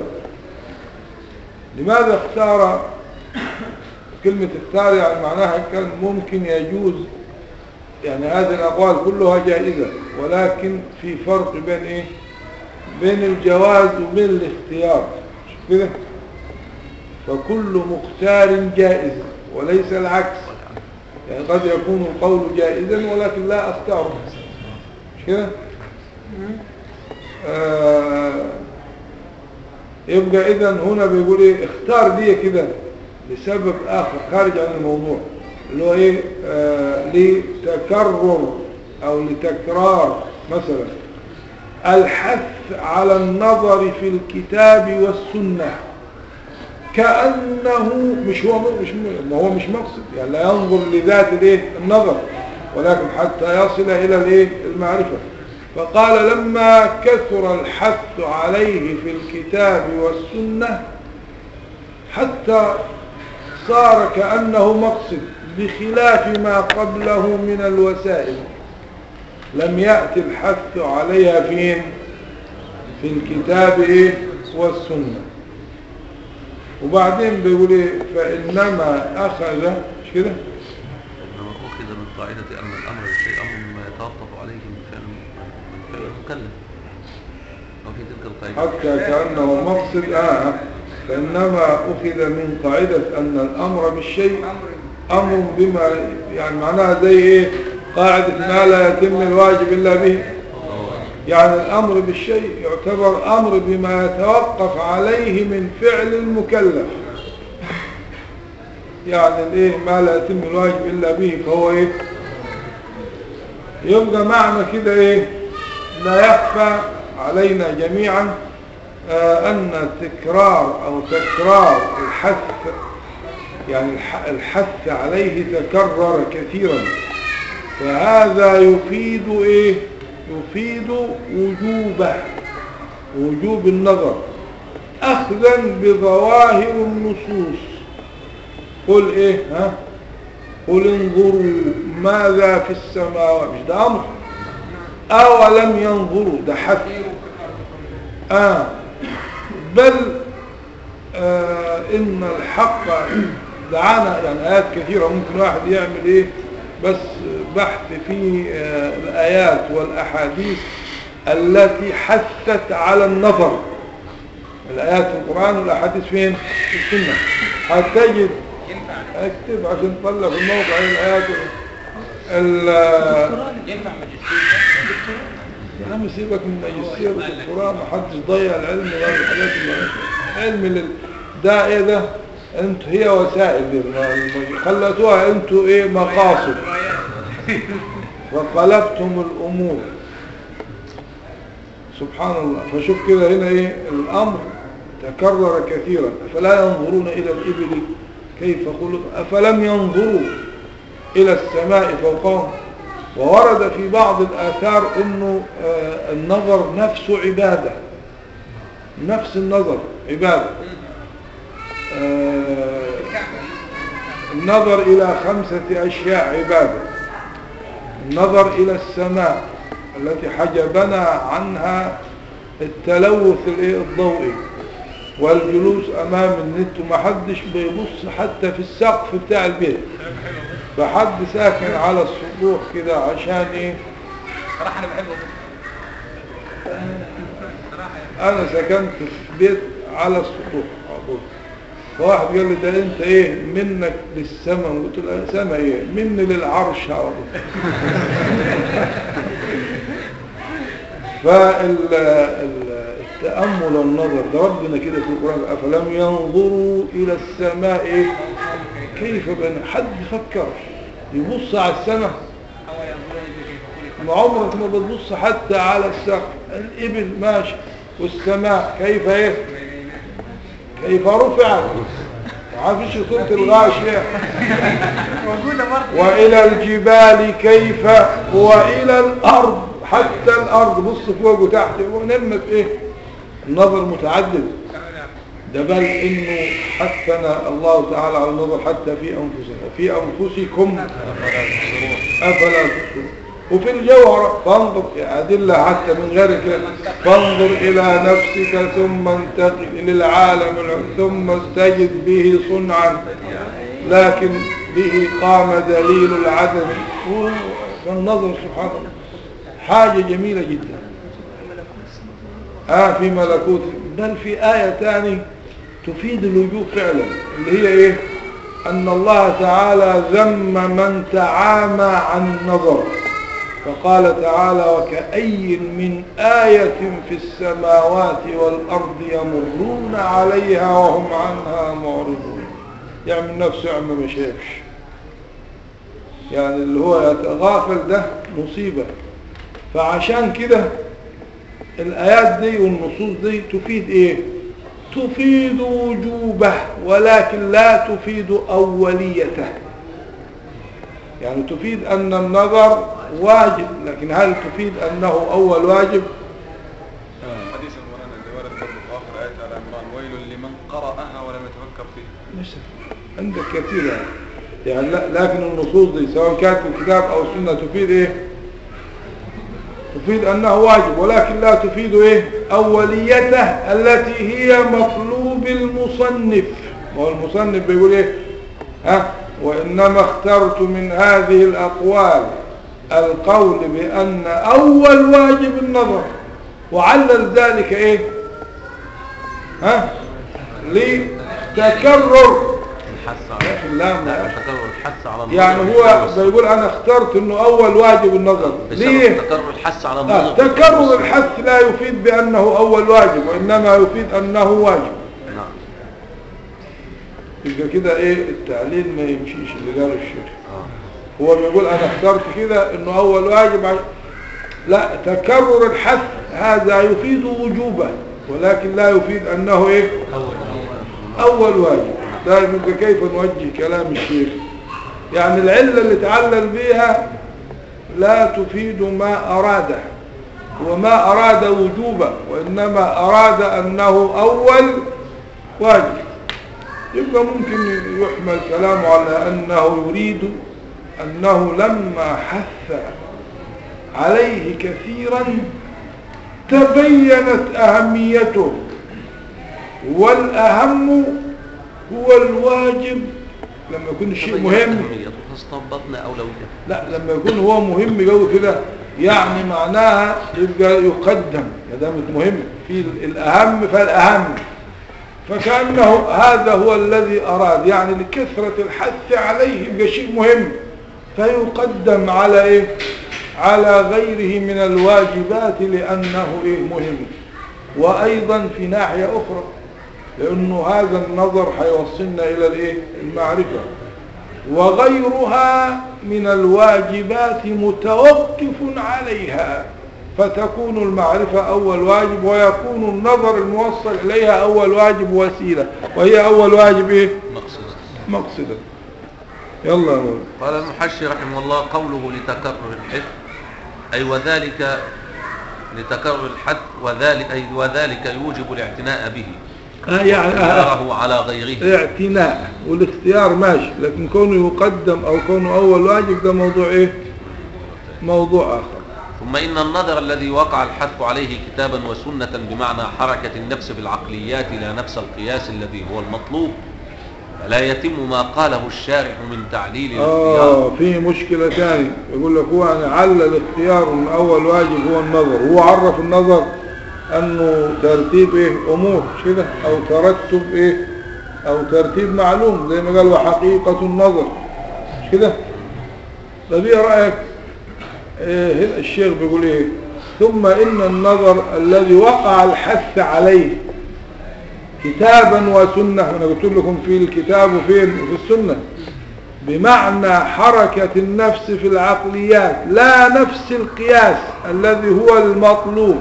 Speaker 1: لماذا اختار كلمة اختار يعني معناها كان ممكن يجوز يعني هذه الأقوال كلها جائزة ولكن في فرق بين ايه بين الجواز وبين الاختيار مش كده فكل مختار جائز وليس العكس يعني قد يكون القول جائزا ولكن لا اختاره مش كده آه يبقى اذا هنا بيقول ايه اختار دي كده لسبب اخر خارج عن الموضوع اللي هو ايه آه لتكرر او لتكرار مثلا الحث على النظر في الكتاب والسنة كأنه مش هو مش ما هو مش مقصد يعني لا ينظر لذات الايه النظر ولكن حتى يصل الى الايه المعرفة فقال لما كثر الحث عليه في الكتاب والسنة حتى صار كأنه مقصد بخلاف ما قبله من الوسائل لم يأتي الحث عليها فين في الكتاب إيه والسنة وبعدين بيقول إيه فإنما أخذ مش كده
Speaker 3: إنما أخذ من قاعدة أن الأمر بالشيء أمر مما يتوقف عليه من فعل من فعل المكلف وفي تلك القاعدة
Speaker 1: حتى كأنه مقصد آه فإنما أخذ من قاعدة أن الأمر بالشيء أمر بما يعني معناها زي إيه قاعدة ما لا يتم الواجب إلا به يعني الأمر بالشيء يعتبر أمر بما يتوقف عليه من فعل المكلف يعني الإيه ما لا يتم الواجب إلا به فهو إيه يبقى معنى كده إيه لا يخفى علينا جميعا آه أن تكرار أو تكرار الحث يعني الح- الحث عليه تكرر كثيرا فهذا يفيد ايه يفيد وجوبه وجوب النظر اخذا بظواهر النصوص قل ايه ها قل انظروا ماذا في السماوات مش ده امر اولم ينظروا ده حث آه بل آه إن الحق دعانا يعني آيات كثيرة ممكن واحد يعمل إيه بس بحث في آه الآيات والأحاديث التي حثت على النظر الآيات في القرآن والأحاديث فين في السنة هتجد اكتب عشان تطلع في الموقع الآيات ال-
Speaker 4: ينفع ماجستير
Speaker 1: يا عم سيبك من ماجستير والدكتوراه ما حدش ضيع العلم ولا الحاجات اللي علم لل... ده ايه ده انتوا هي وسائل دي ما- ما- خلتوها انتوا ايه مقاصد وقلبتم الامور سبحان الله فشوف كده هنا ايه الامر تكرر كثيرا افلا ينظرون الى الابل كيف خلق افلم ينظروا الى السماء فوقهم وورد في بعض الآثار أنه آه، النظر نفسه عبادة نفس النظر عبادة آه، النظر إلى خمسة أشياء عبادة النظر إلى السماء التي حجبنا عنها التلوث الإيه الضوئي والجلوس أمام النت ومحدش بيبص حتى في السقف بتاع البيت فحد ساكن على السطوح كده عشان ايه
Speaker 4: صراحة أنا بحبه
Speaker 1: انا سكنت في بيت على السطوح أقول. فواحد قال لي ده انت ايه منك للسماء قلت له سما ايه مني للعرش على طول فالتأمل والنظر ده ربنا كده في القرآن أفلم ينظروا إلى السماء إيه؟ كيف بنى حد فكر يبص على السماء ما عمرك ما بتبص حتى على السقف الإبل ماشي والسماء كيف ايه كيف رفعت عارفش صورة الغاشية
Speaker 2: موجودة برضه
Speaker 1: وإلى الجبال كيف وإلى الأرض حتى الأرض بص فوق وتحت ونمت إيه النظر متعدد ده بل انه حثنا الله تعالى على النظر حتى في انفسنا في انفسكم افلا تبصرون وفي الجوهر فانظر أدلة حتى من غير كده فانظر إلى نفسك ثم انتقل إلى العالم العلوي، ثم استجد به صنعا لكن به قام دليل العدم هو النظر سبحان الله حاجة جميلة جدا آه في ملكوت بل في آية تاني تفيد الوجوب فعلا اللي هي ايه أن الله تعالى ذم من تعامى عن النظر فقال تعالى وكأي من آية في السماوات والأرض يمرون عليها وهم عنها معرضون يعمل نفسه يعمل ما شافش يعني اللي هو يتغافل ده مصيبة فعشان كده الآيات دي والنصوص دي تفيد ايه تفيد وجوبه ولكن لا تفيد أوليته يعني تفيد أن النظر واجب لكن هل تفيد أنه أول واجب
Speaker 5: حديث المولانا اللي ورد برضه في اخر ايه ال عمران ويل لمن قراها ولم يتفكر فيها
Speaker 1: مش عندك كثير يعني, يعني لا- لكن النصوص دي سواء كانت في الكتاب أو السنة تفيد إيه تفيد أنه واجب ولكن لا تفيد إيه أوليته التي هي مطلوب المصنف وهو المصنف بيقول إيه ها وإنما اخترت من هذه الأقوال القول بأن أول واجب النظر وعلل ذلك إيه ها لتكرر
Speaker 3: الحث على
Speaker 1: اللام
Speaker 3: لا
Speaker 1: يعني.
Speaker 3: تكرر الحث على النظر
Speaker 1: يعني هو بيقول انا اخترت انه اول واجب النظر
Speaker 3: بسبب
Speaker 1: ليه
Speaker 3: تكرر الحث على
Speaker 1: آه
Speaker 3: النظر
Speaker 1: تكرر الحث لا يفيد بانه اول واجب وانما يفيد انه واجب
Speaker 3: نعم
Speaker 1: يبقى كده ايه التعليل ما يمشيش اللي قاله الشيخ
Speaker 3: آه.
Speaker 1: هو بيقول انا اخترت كده انه اول واجب عش- لا تكرر الحث هذا يفيد وجوبه ولكن لا يفيد انه ايه اول واجب لا يبقى كيف نوجه كلام الشيخ يعني العلة اللي تعلل بها لا تفيد ما أراده وما أراد وجوبا وإنما أراد أنه أول واجب يبقى ممكن يحمل كلامه على أنه يريد أنه لما حث عليه كثيرا تبينت أهميته والأهم هو الواجب لما يكون الشيء مهم
Speaker 3: استنبطنا أولوية
Speaker 1: لا لما يكون هو مهم قوي كده يعني معناها يبقى يقدم ما دام مهم في ال- الأهم فالأهم فكأنه هذا هو الذي أراد يعني لكثرة الحث عليه يبقى شيء مهم فيقدم على إيه على غيره من الواجبات لأنه إيه مهم وأيضا في ناحية أخرى لأنه هذا النظر حيوصلنا إلى الإيه المعرفة وغيرها من الواجبات متوقف عليها فتكون المعرفة أول واجب ويكون النظر الموصل إليها أول واجب وسيلة وهي أول واجب إيه؟
Speaker 3: مقصود
Speaker 1: مقصدا يلا يا مولانا.
Speaker 3: قال المحشي رحمه الله قوله لتكرر الحث أي وذلك لتكرر الحث وذلك, أي وذلك يوجب الاعتناء به
Speaker 1: آه يعني آه
Speaker 3: واختياره على غيره
Speaker 1: اعتناء والاختيار ماشي لكن كونه يقدم أو كونه أول واجب ده موضوع إيه موضوع آخر
Speaker 3: ثم إن النظر الذي وقع الحث عليه كتابا وسنة بمعنى حركة النفس بالعقليات لا نفس القياس الذي هو المطلوب فلا يتم ما قاله الشارع من تعليل الاختيار
Speaker 1: آه في مشكلة تاني يقول لك هو أنا علل الاختيار من أول واجب هو النظر هو عرف النظر أنه ترتيب إيه أمور مش كده أو ترتب إيه أو ترتيب معلوم زي ما قال وحقيقة النظر مش كده طب إيه رأيك إيه هنا الشيخ بيقول إيه ثم إن النظر الذي وقع الحث عليه كتابا وسنة أنا قلت لكم في الكتاب وفين وفي السنة بمعنى حركة النفس في العقليات لا نفس القياس الذي هو المطلوب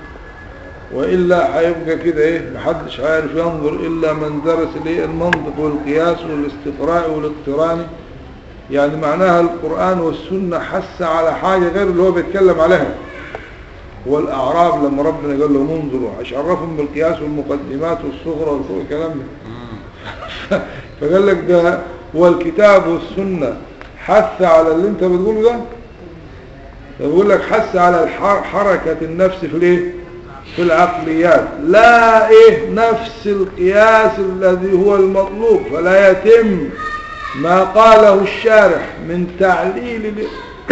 Speaker 1: وإلا هيبقى كده إيه محدش عارف ينظر إلا من درس الايه المنطق والقياس والاستقراء والاقتران يعني معناها القرآن والسنة حس على حاجة غير اللي هو بيتكلم عليها والأعراب لما ربنا قال لهم انظروا عرفهم بالقياس والمقدمات والصغرى وكل الكلام ده
Speaker 3: مم.
Speaker 1: فقال لك ده والكتاب والسنة حث على اللي انت بتقوله ده بيقول لك حث على الح- حركة النفس في الايه في العقليات لا ايه نفس القياس الذي هو المطلوب فلا يتم ما قاله الشارح من تعليل ال-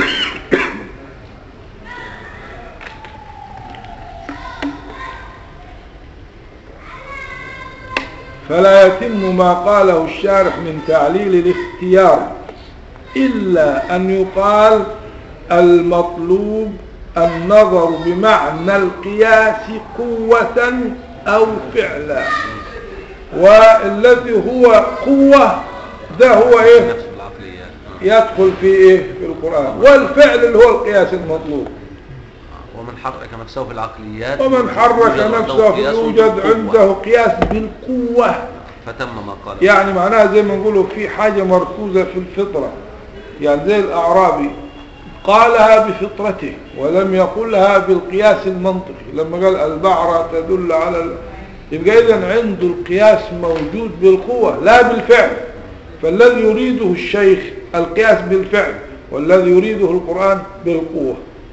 Speaker 1: فلا يتم ما قاله الشارح من تعليل الاختيار إلا أن يقال المطلوب النظر بمعنى القياس قوة أو فعلا والذي هو قوة ده هو إيه
Speaker 3: نفس بالعقليات آه.
Speaker 1: يدخل في إيه في القرآن والفعل اللي هو القياس المطلوب
Speaker 3: ومن حرك نفسه في العقليات
Speaker 1: ومن حرك
Speaker 3: يوجد عنده
Speaker 1: نفسه
Speaker 3: قياس
Speaker 1: يوجد
Speaker 3: بالقوة.
Speaker 1: عنده قياس بالقوة
Speaker 3: فتم ما قال
Speaker 1: يعني معناها زي ما نقوله في حاجة مركوزة في الفطرة يعني زي الأعرابي قالها بفطرته ولم يقلها بالقياس المنطقي لما قال البعرة تدل على ال... يبقى إذن عنده القياس موجود بالقوة لا بالفعل فالذي يريده الشيخ القياس بالفعل والذي يريده القرآن بالقوة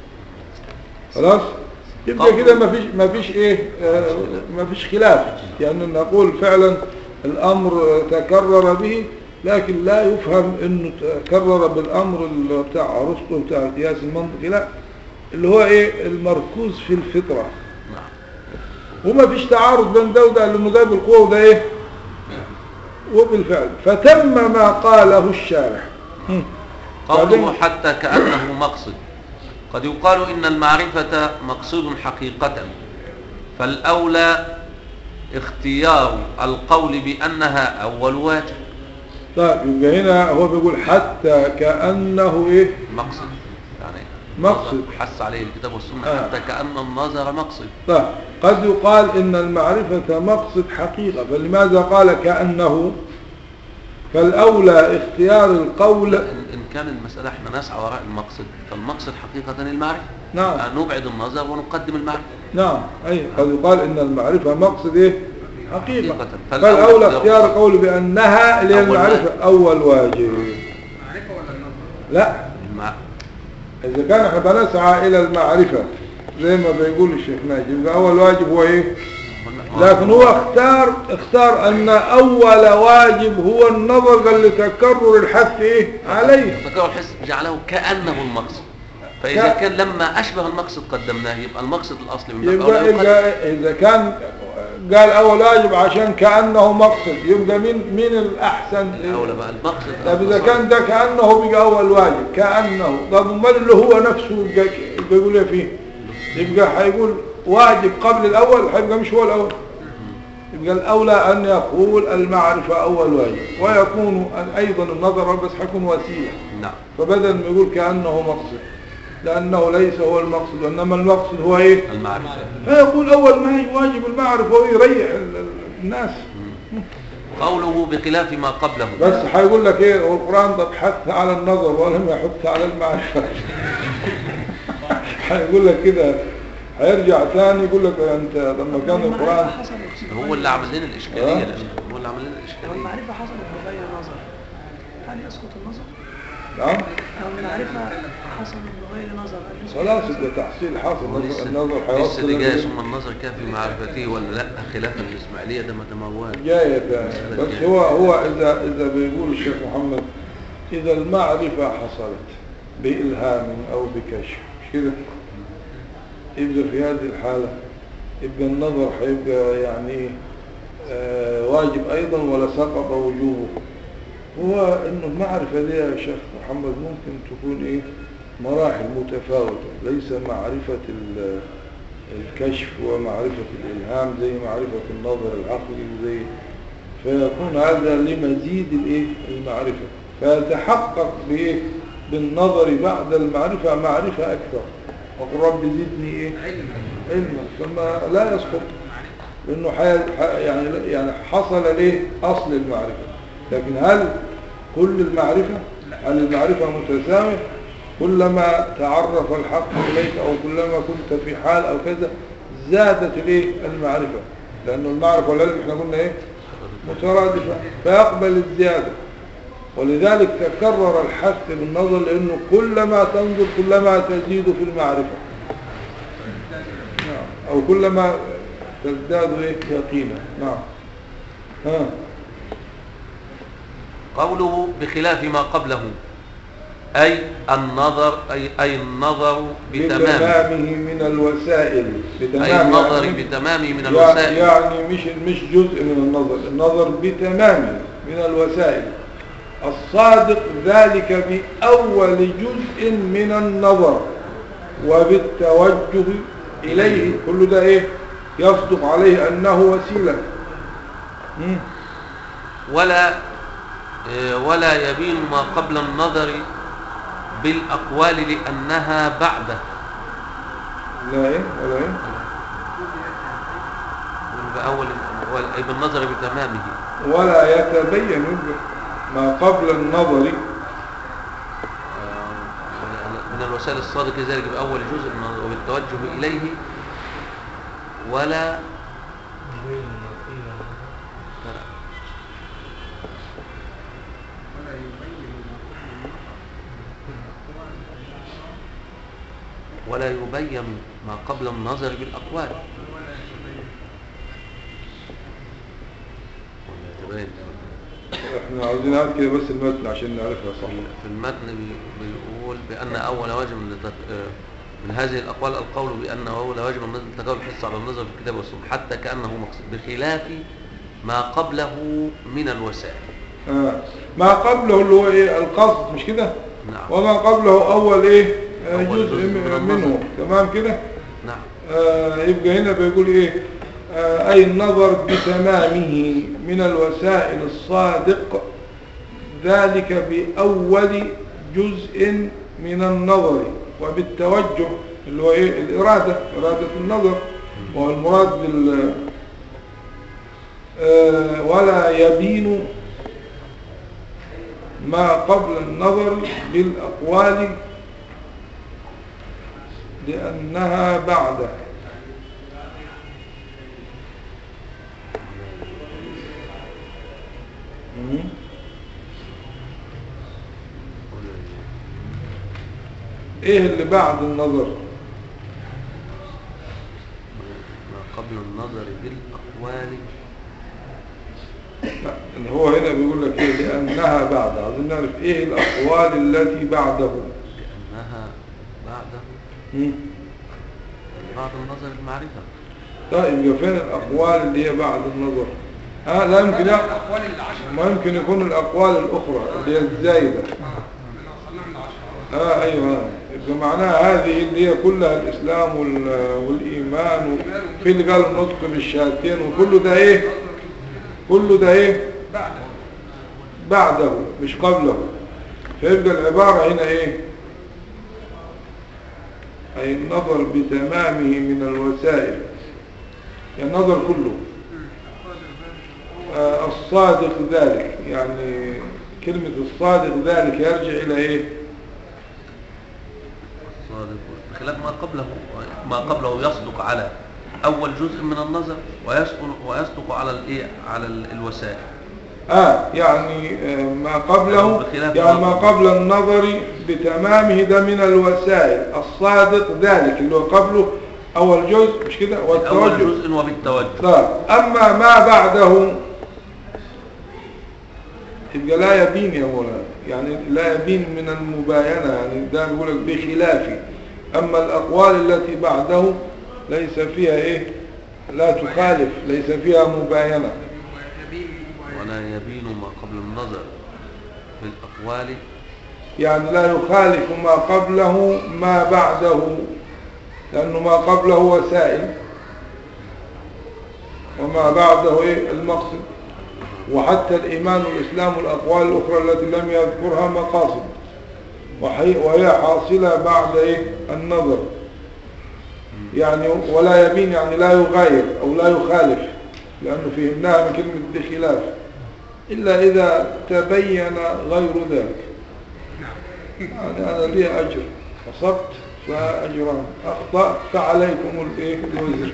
Speaker 1: خلاص يبقى
Speaker 3: طب.
Speaker 1: كده ما فيش ما فيش ايه آه ما فيش خلاف يعني نقول فعلا الامر تكرر به لكن لا يفهم انه تكرر بالامر اللي بتاع ارسطو بتاع القياس المنطقي لا اللي هو ايه المركوز في الفطره
Speaker 3: نعم
Speaker 1: وما فيش تعارض بين ده وده لانه ده بالقوه وده ايه وبالفعل فتم ما قاله الشارح هم.
Speaker 3: قوله
Speaker 1: بعدين-
Speaker 3: حتى كأنه مقصد قد يقال إن المعرفة مقصود حقيقة فالأولى اختيار القول بأنها أول واجب
Speaker 1: طيب يبقى هنا هو بيقول حتى كانه ايه
Speaker 3: مقصد يعني
Speaker 1: مقصد.
Speaker 3: نظر حس عليه الكتاب والسنة
Speaker 1: آه.
Speaker 3: حتى كأن النظر مقصد
Speaker 1: طيب قد يقال إن المعرفة مقصد حقيقة فلماذا قال كأنه فالأولى اختيار القول
Speaker 3: إن إن كان المسألة احنا نسعى وراء المقصد فالمقصد حقيقة المعرفة
Speaker 1: نعم.
Speaker 3: آه، نبعد النظر ونقدم المعرفة
Speaker 1: نعم أي قد يقال إن المعرفة مقصد إيه حقيقة
Speaker 3: حقيقة. فالأولى
Speaker 1: فالأولى
Speaker 3: اختيار
Speaker 1: اختيار القول بأنها اللي هي
Speaker 3: أول
Speaker 1: المعرفة
Speaker 3: واجب.
Speaker 1: أول واجب
Speaker 4: معرفة ولا النظر؟
Speaker 1: لا
Speaker 3: المع...
Speaker 1: إذا كان احنا بنسعى إلى المعرفة زي ما بيقول الشيخ ناجي يبقى أول واجب هو إيه لكن هو اختار اختار ان اول واجب هو النظر قال لتكرر الحث ايه عليه
Speaker 3: تكرر الحس جعله كأنه المقصد فإذا
Speaker 1: ك-
Speaker 3: كان لما أشبه المقصد قدمناه يبقى المقصد الأصلي من باب
Speaker 1: يبقى,
Speaker 3: أولى يقدم.
Speaker 1: يبقى اذا كان قال اول واجب عشان كانه مقصد يبقى مين مين الاحسن
Speaker 3: الأولى بقى المقصد
Speaker 1: طب اذا كان ده كانه بقى اول واجب كانه طب امال اللي هو نفسه يبقى يبقى يقول ايه فيه يبقى هيقول واجب قبل الاول هيبقى مش هو الاول يبقى الأولى أن يقول المعرفة أول واجب ويكون أيضا النظر بس حيكون وسيلة
Speaker 3: نعم
Speaker 1: فبدل ما يقول كأنه مقصد لأنه ليس هو المقصد وإنما المقصد هو إيه
Speaker 3: المعرفة
Speaker 1: فيقول أول ما هي واجب المعرفة ويريح ال- ال- الناس
Speaker 3: قوله بخلاف ما قبله
Speaker 1: بس هيقول لك إيه والقرآن قد حث على النظر ولم يحث على المعرفة هيقول لك كده هيرجع تاني يقول لك أنت لما كان القرآن
Speaker 2: المعرفة حصلت
Speaker 3: هو اللي عمل لنا الإشكالية
Speaker 1: آه.
Speaker 3: لأنه هو اللي عمل لنا الإشكالية
Speaker 2: والمعرفة حصلت بغير نظر هل يسقط النظر؟
Speaker 1: نعم
Speaker 2: أو المعرفة حصلت بغير نظر هل يسقط
Speaker 1: خلاص
Speaker 2: النظر؟
Speaker 1: يبقى تحصيل حاصل
Speaker 3: هو
Speaker 1: النظر-
Speaker 3: لسه
Speaker 1: النظر
Speaker 3: لسه
Speaker 1: هيوصل
Speaker 3: اللي جاي
Speaker 1: لل-
Speaker 3: ثم النظر كافي معرفته ولا لا خلافا للإسماعيلية ده ما تموال
Speaker 1: جاية تاني بس هو هو إذا إذا بيقول الشيخ محمد إذا المعرفة حصلت بإلهام أو بكشف مش كده يبقى في هذه الحالة يبقى النظر هيبقى يعني آه واجب أيضا ولا سقط وجوبه هو إنه المعرفة دي يا شيخ محمد ممكن تكون إيه مراحل متفاوتة ليس معرفة ال- الكشف ومعرفة الإلهام زي معرفة النظر العقلي زي فيكون هذا لمزيد الايه المعرفة فيتحقق بايه بالنظر بعد المعرفة معرفة أكثر وقل رب زدني ايه علما ثم لا يسقط لأنه حي... ح- يعني يعني حصل ليه أصل المعرفة لكن هل كل المعرفة هل المعرفة متساوية كلما تعرف الحق إليك أو كلما كنت في حال أو كذا زادت الايه المعرفة لأن المعرفة والعلم احنا قلنا ايه مترادفة فيقبل الزيادة ولذلك تكرر الحث بالنظر لأنه كلما تنظر كلما تزيد في المعرفة نعم. أو كلما تزداد ايه يقينا نعم ها
Speaker 3: قوله بخلاف ما قبله أي النظر أي, أي النظر بتمامه
Speaker 1: بتمامه من الوسائل بتمام
Speaker 3: أي النظر
Speaker 1: يعني-
Speaker 3: بتمامه من
Speaker 1: يعني-
Speaker 3: الوسائل
Speaker 1: يعني مش مش جزء من النظر النظر بتمامه من الوسائل الصادق ذلك بأول جزء من النظر وبالتوجه إليه كل ده إيه يصدق عليه أنه وسيلة مم.
Speaker 3: ولا آه، ولا يبين ما قبل النظر بالأقوال لأنها بعده
Speaker 1: لا إيه ولا إيه
Speaker 3: بأول أي بالنظر بتمامه
Speaker 1: ولا يتبين ما قبل النظر
Speaker 3: آه، من الوسائل الصادق ذلك بأول جزء من النظر وبالتوجه إليه ولا
Speaker 4: ولا يبين ما قبل النظر
Speaker 3: ولا يبين ما قبل النظر بالأقوال ولا يتبين
Speaker 1: احنا عاوزين نعرف كده بس المتن عشان نعرفها صح
Speaker 3: في المتن بي- بيقول بأن أول واجب من لتك- آه، من هذه الأقوال القول بأن أول واجب من التجاوب الحس على النظر في الكتاب والسنة حتى كأنه مقصود بخلاف ما قبله من الوسائل
Speaker 1: آه. ما قبله اللي هو ايه القصد مش كده
Speaker 3: نعم
Speaker 1: وما قبله اول ايه آه،
Speaker 3: أول
Speaker 1: جزء
Speaker 3: جزء من
Speaker 1: م-
Speaker 3: النظر.
Speaker 1: منه تمام كده
Speaker 3: نعم
Speaker 1: آه يبقى هنا بيقول ايه آه اي النظر بتمامه من الوسائل الصادق ذلك بأول جزء من النظر وبالتوجه اللي هو ايه الإرادة إرادة النظر وهو المراد بال آه ولا يبين ما قبل النظر بالأقوال لأنها بعده مم. ايه اللي بعد النظر
Speaker 3: ما قبل النظر بالأقوال
Speaker 1: لا، اللي هو هنا بيقول لك ايه لأنها بعد عايزين نعرف ايه الأقوال التي بعده
Speaker 3: لأنها بعده
Speaker 1: مم.
Speaker 3: بعد النظر المعرفة
Speaker 1: طيب يبقى فين الأقوال اللي هي بعد النظر ها لا يمكن يق-
Speaker 4: الأقوال العشرة
Speaker 1: ما يمكن يكون الأقوال الأخرى اللي هي الزايدة
Speaker 4: من أصلنا من العشرة
Speaker 1: اه ايوه يبقى معناها هذه اللي هي كلها الاسلام وال- والايمان وفي اللي قال النطق بالشهادتين وكله ده ايه كله ده ايه
Speaker 4: بعد
Speaker 1: بعده مش قبله فيبقى العبارة هنا ايه اي النظر بتمامه من الوسائل يعني النظر كله آه الصادق ذلك يعني كلمة الصادق ذلك يرجع الى ايه
Speaker 3: الصادق بخلاف ما قبله ما قبله يصدق على أول جزء من النظر ويصدق ويصدق على الإيه على ال- الوسائل
Speaker 1: اه يعني آه، ما قبله
Speaker 3: بخلاف
Speaker 1: يعني
Speaker 3: ما
Speaker 1: ما قبل النظر بتمامه ده من الوسائل الصادق ذلك اللي هو قبله اول جزء مش كده
Speaker 3: أول
Speaker 1: والتوجه
Speaker 3: جزء وبالتوجه
Speaker 1: طيب اما ما بعده يبقى لا يبين يا مولانا يعني لا يبين من المباينة يعني ده بيقول لك بخلافه اما الاقوال التي بعده ليس فيها ايه لا تخالف ليس فيها مباينة
Speaker 4: يبين
Speaker 3: ولا يبين ما قبل النظر في الأقوال
Speaker 1: يعني لا يخالف ما قبله ما بعده لأنه ما قبله وسائل وما بعده إيه المقصد وحتى الإيمان والإسلام والأقوال الأخرى التي لم يذكرها مقاصد وحي- وهي حاصلة بعد إيه النظر يعني ولا يبين يعني لا يغاير أو لا يخالف لأنه فهمناها من كلمة بخلاف إلا إذا تبين غير ذلك أنا أنا لي أجر أصبت فأجران أخطأت فعليكم الإيه الوزر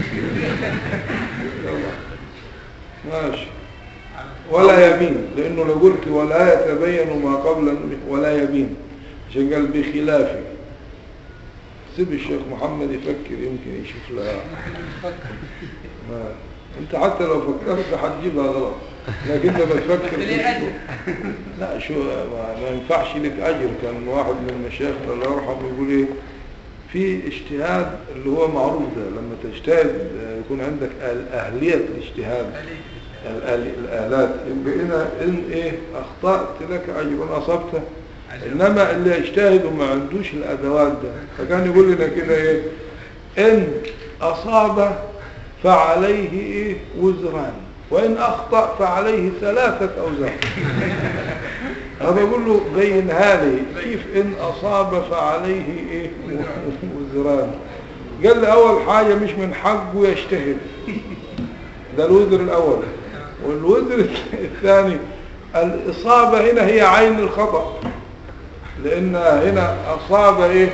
Speaker 1: يلا. ماشي ولا يبين لأنه لو قلت ولا يتبين ما قبل ولا يبين عشان قال بخلافه سيب الشيخ محمد يفكر يمكن يشوف لها ما انت حتى لو فكرت هتجيبها غلط لكن انت بتفكر في شو لا شو ما, ما ينفعش لك اجر كان واحد من المشايخ الله يرحمه يقول ايه في اجتهاد اللي هو معروف ده لما تجتهد آه، يكون عندك أهل- اهليه الاجتهاد الآل- الآلات يبقى هنا إن إيه أخطأت لك أجر أصبت إنما اللي يجتهد وما عندوش الأدوات ده فكان يقول لنا كده إيه إن أصاب فعليه إيه وزران وإن أخطأ فعليه ثلاثة أوزار هذا يقول له بين هذه كيف إن أصاب فعليه إيه وزران قال لي أول حاجة مش من حقه يجتهد ده الوزر الأول والوزر الثاني الإصابة هنا هي عين الخطأ لأن هنا أصاب إيه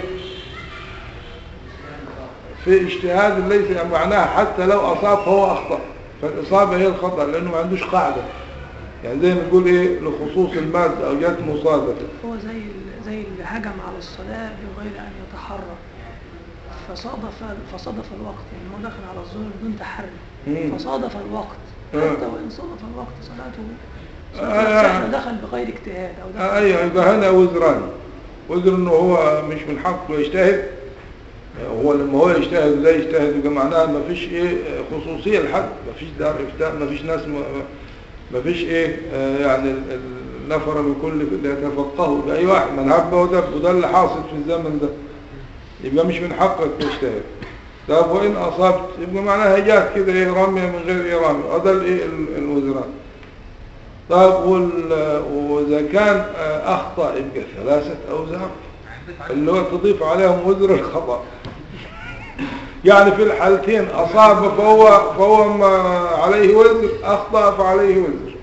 Speaker 1: في اجتهاد ليس يعني معناها حتى لو أصاب فهو أخطأ فالإصابة هي الخطأ لأنه ما عندوش قاعدة يعني زي ما نقول إيه لخصوص المادة أو جات مصادفة
Speaker 2: هو زي ال- زي اللي هجم على الصلاة بغير أن يتحرى فصادف فصادف الوقت يعني هو دخل على الظهر بدون تحري
Speaker 1: مم.
Speaker 2: فصادف الوقت
Speaker 1: آه.
Speaker 2: حتى وإن صادف الوقت صلاته
Speaker 1: آه.
Speaker 2: صلاته صحيحة، دخل بغير اجتهاد أو دخل
Speaker 1: آه أيوة يبقى هنا وزران وزر إنه هو مش من حقه يجتهد هو لما هو يجتهد لا يجتهد يبقى معناها ما فيش ايه خصوصية لحد ما فيش دار افتاء ما فيش ناس ما ما فيش ايه آه يعني ال- ال- النفر من كل اللي يتفقهوا بأي واحد من هب ودب وده اللي حاصل في الزمن ده يبقى مش من حقك تجتهد طب وإن أصبت يبقى معناها جات كده ايه رمية من غير ايه رمية هذا الايه ال- الوزران طيب وال- وإذا كان آه، أخطأ يبقى ثلاثة أوزار اللي هو تضيف عليهم وزر الخطأ يعني في الحالتين أصاب فهو, فهو ما عليه وزر أخطأ فعليه وزر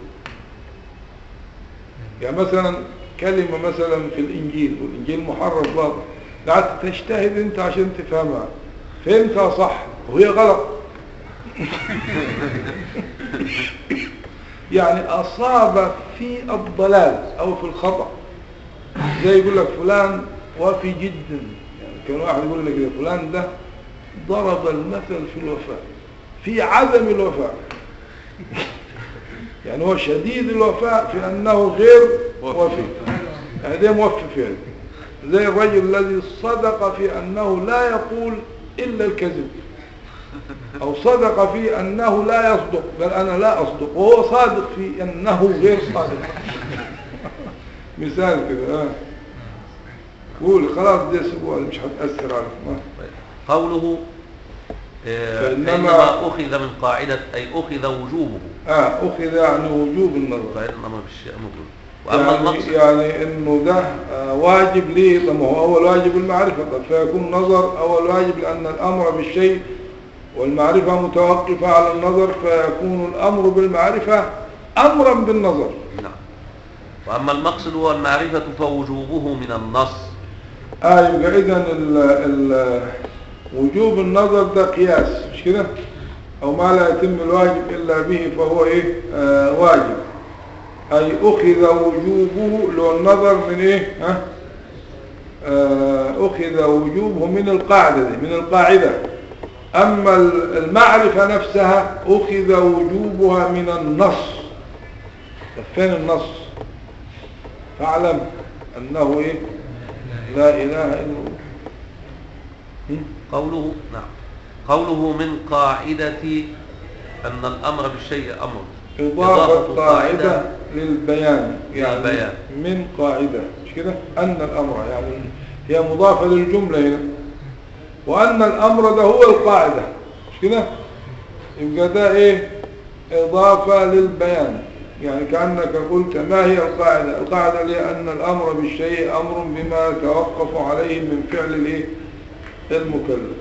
Speaker 1: يعني مثلا كلمة مثلا في الإنجيل والإنجيل محرف واضح قعدت تجتهد أنت عشان تفهمها فهمتها صح وهي غلط يعني أصاب في الضلال أو في الخطأ زي يقول لك فلان وفي جدا يعني كان واحد يقول لك كده فلان ده ضرب المثل في الوفاء في عدم الوفاء يعني هو شديد الوفاء في أنه غير وفي يعني ده موفي فعلا زي الرجل الذي صدق في أنه لا يقول إلا الكذب أو صدق في أنه لا يصدق بل أنا لا أصدق وهو صادق في أنه غير صادق مثال كده ها قول خلاص دي سبوع مش هتأثر عليك ما.
Speaker 3: قوله آه،
Speaker 1: فإنما-
Speaker 3: فإنما أخذ من قاعدة أي أخذ وجوبه
Speaker 1: اه أخذ يعني وجوب النظر
Speaker 3: فإنما بالشيء موجود وأما
Speaker 1: يعني,
Speaker 3: المقصد
Speaker 1: يعني انه ده آه، واجب ليه طب ما هو اول واجب المعرفة طب فيكون نظر اول واجب لان الامر بالشيء والمعرفة متوقفة على النظر فيكون الامر بالمعرفة امرا بالنظر
Speaker 3: نعم وأما المقصد هو المعرفة فوجوبه من النص
Speaker 1: اه يبقى اذا ال ال وجوب النظر ده قياس مش كده او ما لا يتم الواجب الا به فهو ايه آه واجب اي اخذ وجوبه لو النظر من ايه ها آه اخذ وجوبه من القاعدة دي من القاعدة اما ال- المعرفة نفسها اخذ وجوبها من النص طب فين النص فاعلم انه ايه لا اله الا الله هم؟
Speaker 3: قوله نعم قوله من قاعدة أن الأمر بالشيء أمر
Speaker 1: إضافة قاعدة للبيان يعني
Speaker 3: للبيان.
Speaker 1: من قاعدة مش كده أن الأمر يعني هي مضافة للجملة هنا وأن الأمر ده هو القاعدة مش كده يبقى ده إيه إضافة للبيان يعني كأنك قلت ما هي القاعدة القاعدة هي أن الأمر بالشيء أمر بما يتوقف عليه من فعل الإيه المكلف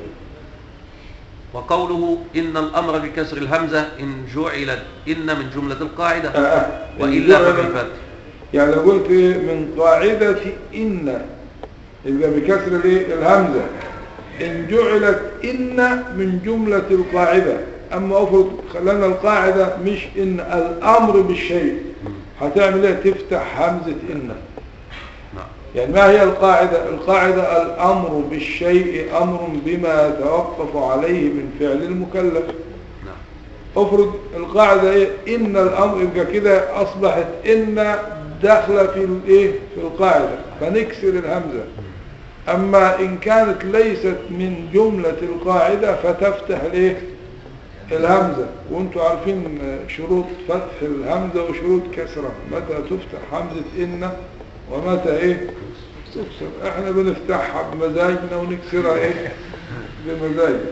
Speaker 3: وقوله إن الأمر بكسر الهمزة إن جعلت إن من جملة القاعدة
Speaker 1: آه، آه.
Speaker 3: وإلا
Speaker 1: جعل-
Speaker 3: فبالفتح
Speaker 1: يعني لو قلت إيه من قاعدة إن يبقى بكسر الإيه؟ الهمزة إن جعلت إن من جملة القاعدة أما أفرض خلينا القاعدة مش إن الأمر بالشيء هتعمل إيه تفتح همزة إن
Speaker 3: نعم
Speaker 1: يعني ما هي القاعدة القاعدة الأمر بالشيء أمر بما يتوقف عليه من فعل المكلف
Speaker 3: نعم
Speaker 1: افرض القاعدة ايه ان الامر يبقى كده اصبحت ان داخلة في الايه في القاعدة فنكسر الهمزة اما ان كانت ليست من جملة القاعدة فتفتح الايه الهمزة وانتوا عارفين شروط فتح الهمزة وشروط كسرها متى تفتح همزة ان ومتى ايه تكسر احنا بنفتحها بمزاجنا ونكسرها ايه بمزاجنا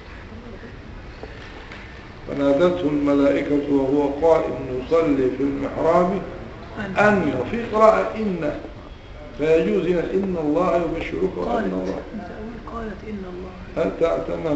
Speaker 1: فنادته الملائكة وهو قائم يصلي في المحراب أن وفي قراءة إن فيجوز هنا إن الله يبشرك
Speaker 2: قالت
Speaker 1: وأن الله
Speaker 2: أنت أقول قالت إن الله
Speaker 1: أنت تمام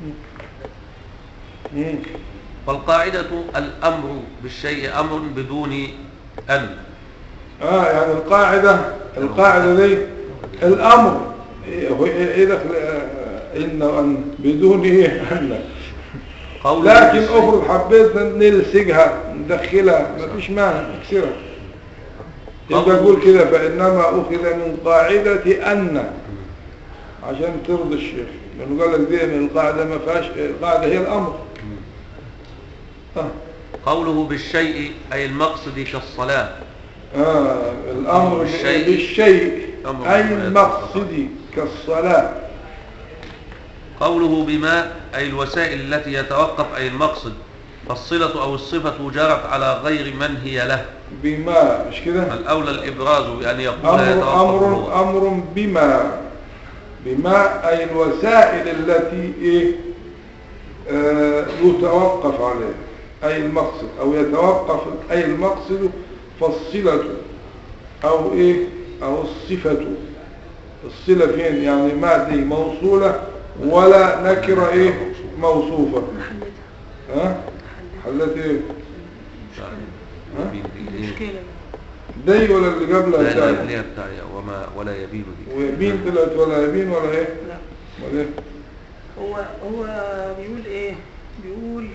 Speaker 1: مم.
Speaker 3: فالقاعدة الأمر بالشيء أمر بدون أن
Speaker 1: آه يعني القاعدة القاعدة دي الأمر إيه هو إيه إيه دخل آه، إن وأن بدون إيه أن
Speaker 3: قوله
Speaker 1: لكن
Speaker 3: بالشيء-
Speaker 1: أخرج حبيت نلصقها ندخلها ما فيش مانع نكسرها يبقى
Speaker 3: قوله
Speaker 1: أقول كده فإنما أخذ من قاعدة أن عشان ترضي الشيخ لأنه قال لك دي من القاعدة ما فيهاش القاعدة هي الأمر آه.
Speaker 3: قوله بالشيء أي المقصد كالصلاة
Speaker 1: آه الأمر
Speaker 3: بالشيء.
Speaker 1: بالشيء
Speaker 3: أمر
Speaker 1: أي
Speaker 3: بما
Speaker 1: المقصد كالصلاة
Speaker 3: قوله بما أي الوسائل التي يتوقف أي المقصد فالصلة أو الصفة جرت على غير من هي له
Speaker 1: بما مش كده
Speaker 3: الأولى الإبراز بأن يقول
Speaker 1: أمر
Speaker 3: يتوقف
Speaker 1: أمر
Speaker 3: هو.
Speaker 1: أمر بما بما أي الوسائل التي إيه آه يتوقف عليها أي المقصد أو يتوقف أي المقصد فالصلة أو إيه أو الصفة الصلة فين يعني ما دي موصولة ولا نكرة إيه موصوفة
Speaker 2: محلتها
Speaker 1: ها حلت إيه
Speaker 3: مش عارف.
Speaker 1: ها؟
Speaker 3: يبين دي إيه؟
Speaker 2: المشكلة
Speaker 1: دي ولا اللي قبلها
Speaker 3: لا لا
Speaker 1: الثانية
Speaker 3: اللي هي بتاعي وما ولا يبين دي
Speaker 1: ويبين طلعت ولا يبين ولا إيه
Speaker 2: لا
Speaker 1: ولا إيه
Speaker 2: هو هو بيقول ايه بيقول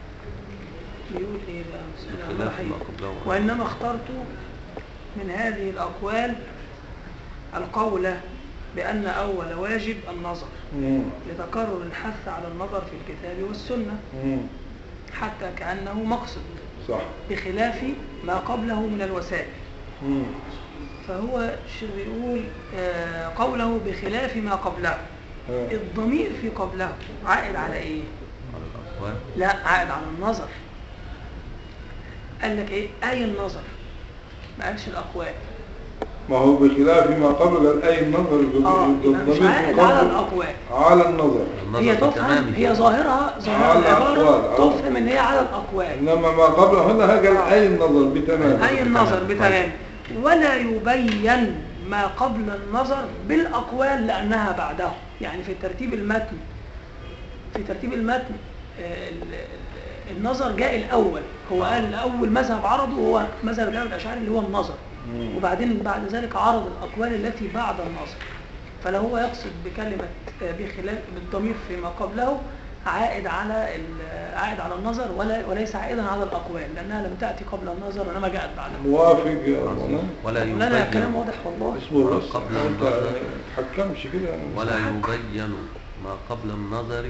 Speaker 2: بيقول ايه بقى بسم الله الرحمن
Speaker 3: خلاف
Speaker 2: الرحيم
Speaker 3: ما قبله
Speaker 2: وانما اخترت من هذه الاقوال القول بان اول واجب النظر
Speaker 1: مم.
Speaker 2: لتكرر الحث على النظر في الكتاب والسنه
Speaker 1: مم.
Speaker 2: حتى كانه مقصد
Speaker 1: صح
Speaker 2: بخلاف ما قبله من الوسائل
Speaker 1: مم.
Speaker 2: فهو الشيخ بيقول آه، قوله بخلاف ما قبله
Speaker 1: ها.
Speaker 2: الضمير في قبله عائد على ايه
Speaker 3: على الأقوال
Speaker 2: لا عائد على النظر قال لك ايه اي النظر ما قالش الاقوال
Speaker 1: ما هو بخلاف ما قبل قال أي النظر ب-
Speaker 2: اه
Speaker 1: ب-
Speaker 2: يبقى مش
Speaker 1: بالضمير
Speaker 2: عائد
Speaker 1: في
Speaker 2: على
Speaker 1: قبل
Speaker 2: الاقوال
Speaker 1: على النظر
Speaker 3: النظر
Speaker 2: هي
Speaker 3: في
Speaker 2: تفهم
Speaker 3: تمامه.
Speaker 2: هي ظاهرها ظاهر
Speaker 1: على
Speaker 2: العبارة
Speaker 1: الأقوال، آه.
Speaker 2: تفهم ان هي على الاقوال
Speaker 1: إنما ما قبل هنا قال
Speaker 2: آه.
Speaker 1: أي النظر بتمام
Speaker 2: اي النظر
Speaker 3: بتمام.
Speaker 2: بتمام ولا يبين ما قبل النظر بالاقوال لانها بعده يعني في ترتيب المتن في ترتيب المتن آه، ال- ال- النظر جاء الاول هو قال اول مذهب عرضه هو مذهب الامام الاشعري اللي هو النظر
Speaker 1: مم.
Speaker 2: وبعدين بعد ذلك عرض الاقوال التي بعد النظر فلو هو يقصد بكلمه آه، بخلاف بالضمير فيما قبله عائد على ال- عائد على النظر ولا وليس عائدا على الاقوال لانها لم تاتي قبل النظر وانما جاءت بعده
Speaker 1: موافق يا مولانا
Speaker 3: ولا
Speaker 2: لا لا كلام
Speaker 3: يبين
Speaker 2: واضح والله
Speaker 1: اصبر بس
Speaker 3: قبل
Speaker 1: انت
Speaker 3: النظر.
Speaker 1: تحكمش كده
Speaker 3: ولا يبين ما قبل النظر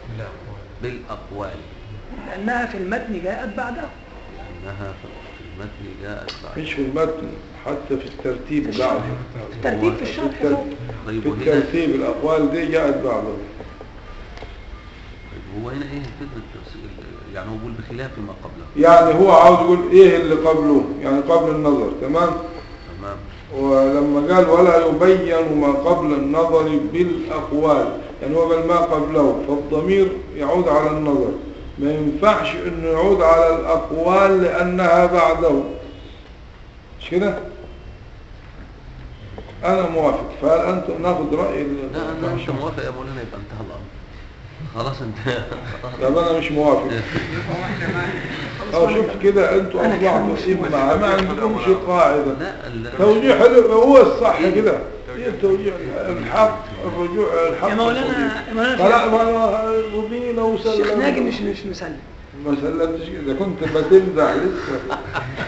Speaker 3: بالأقوال
Speaker 2: لانها في المتن جاءت بعده
Speaker 3: لأنها في المتن جاءت بعد
Speaker 1: مش في المتن حتى في الترتيب بعد
Speaker 2: في الترتيب في الشرح
Speaker 1: في
Speaker 2: فوق
Speaker 3: طيب
Speaker 1: في
Speaker 3: وهنا
Speaker 1: الترتيب الأقوال دي جاءت بعده
Speaker 3: طيب هو هنا ايه فكرة التفسير يعني هو بيقول بخلاف ما قبله
Speaker 1: يعني هو عاوز يقول ايه اللي قبله يعني قبل النظر تمام
Speaker 3: تمام
Speaker 1: ولما قال ولا يبين ما قبل النظر بالأقوال يعني هو قال ما قبله فالضمير يعود على النظر ما ينفعش انه يعود على الأقوال لأنها بعده مش كده أنا موافق فهل أنتم ناخذ رأي ال-
Speaker 3: لا انا انت موافق يا مولانا يبقى انتهى الامر خلاص انت
Speaker 1: طب انا مش موافق اه شفت كده انتوا
Speaker 2: أنا كمان
Speaker 1: اطلعتوا
Speaker 2: مش
Speaker 1: اما ما عندكمش قاعده
Speaker 3: لا ال-
Speaker 1: توجيه حلو هو الصح كده هي التوجيه الحق الرجوع الحق
Speaker 2: يا مولانا يا مولانا
Speaker 1: فلا
Speaker 2: في-
Speaker 1: ما ربينا
Speaker 2: الشيخ ناجي
Speaker 1: وسلم
Speaker 2: مش مش مسلم
Speaker 1: ما سلمتش اذا كنت بتمدح لسه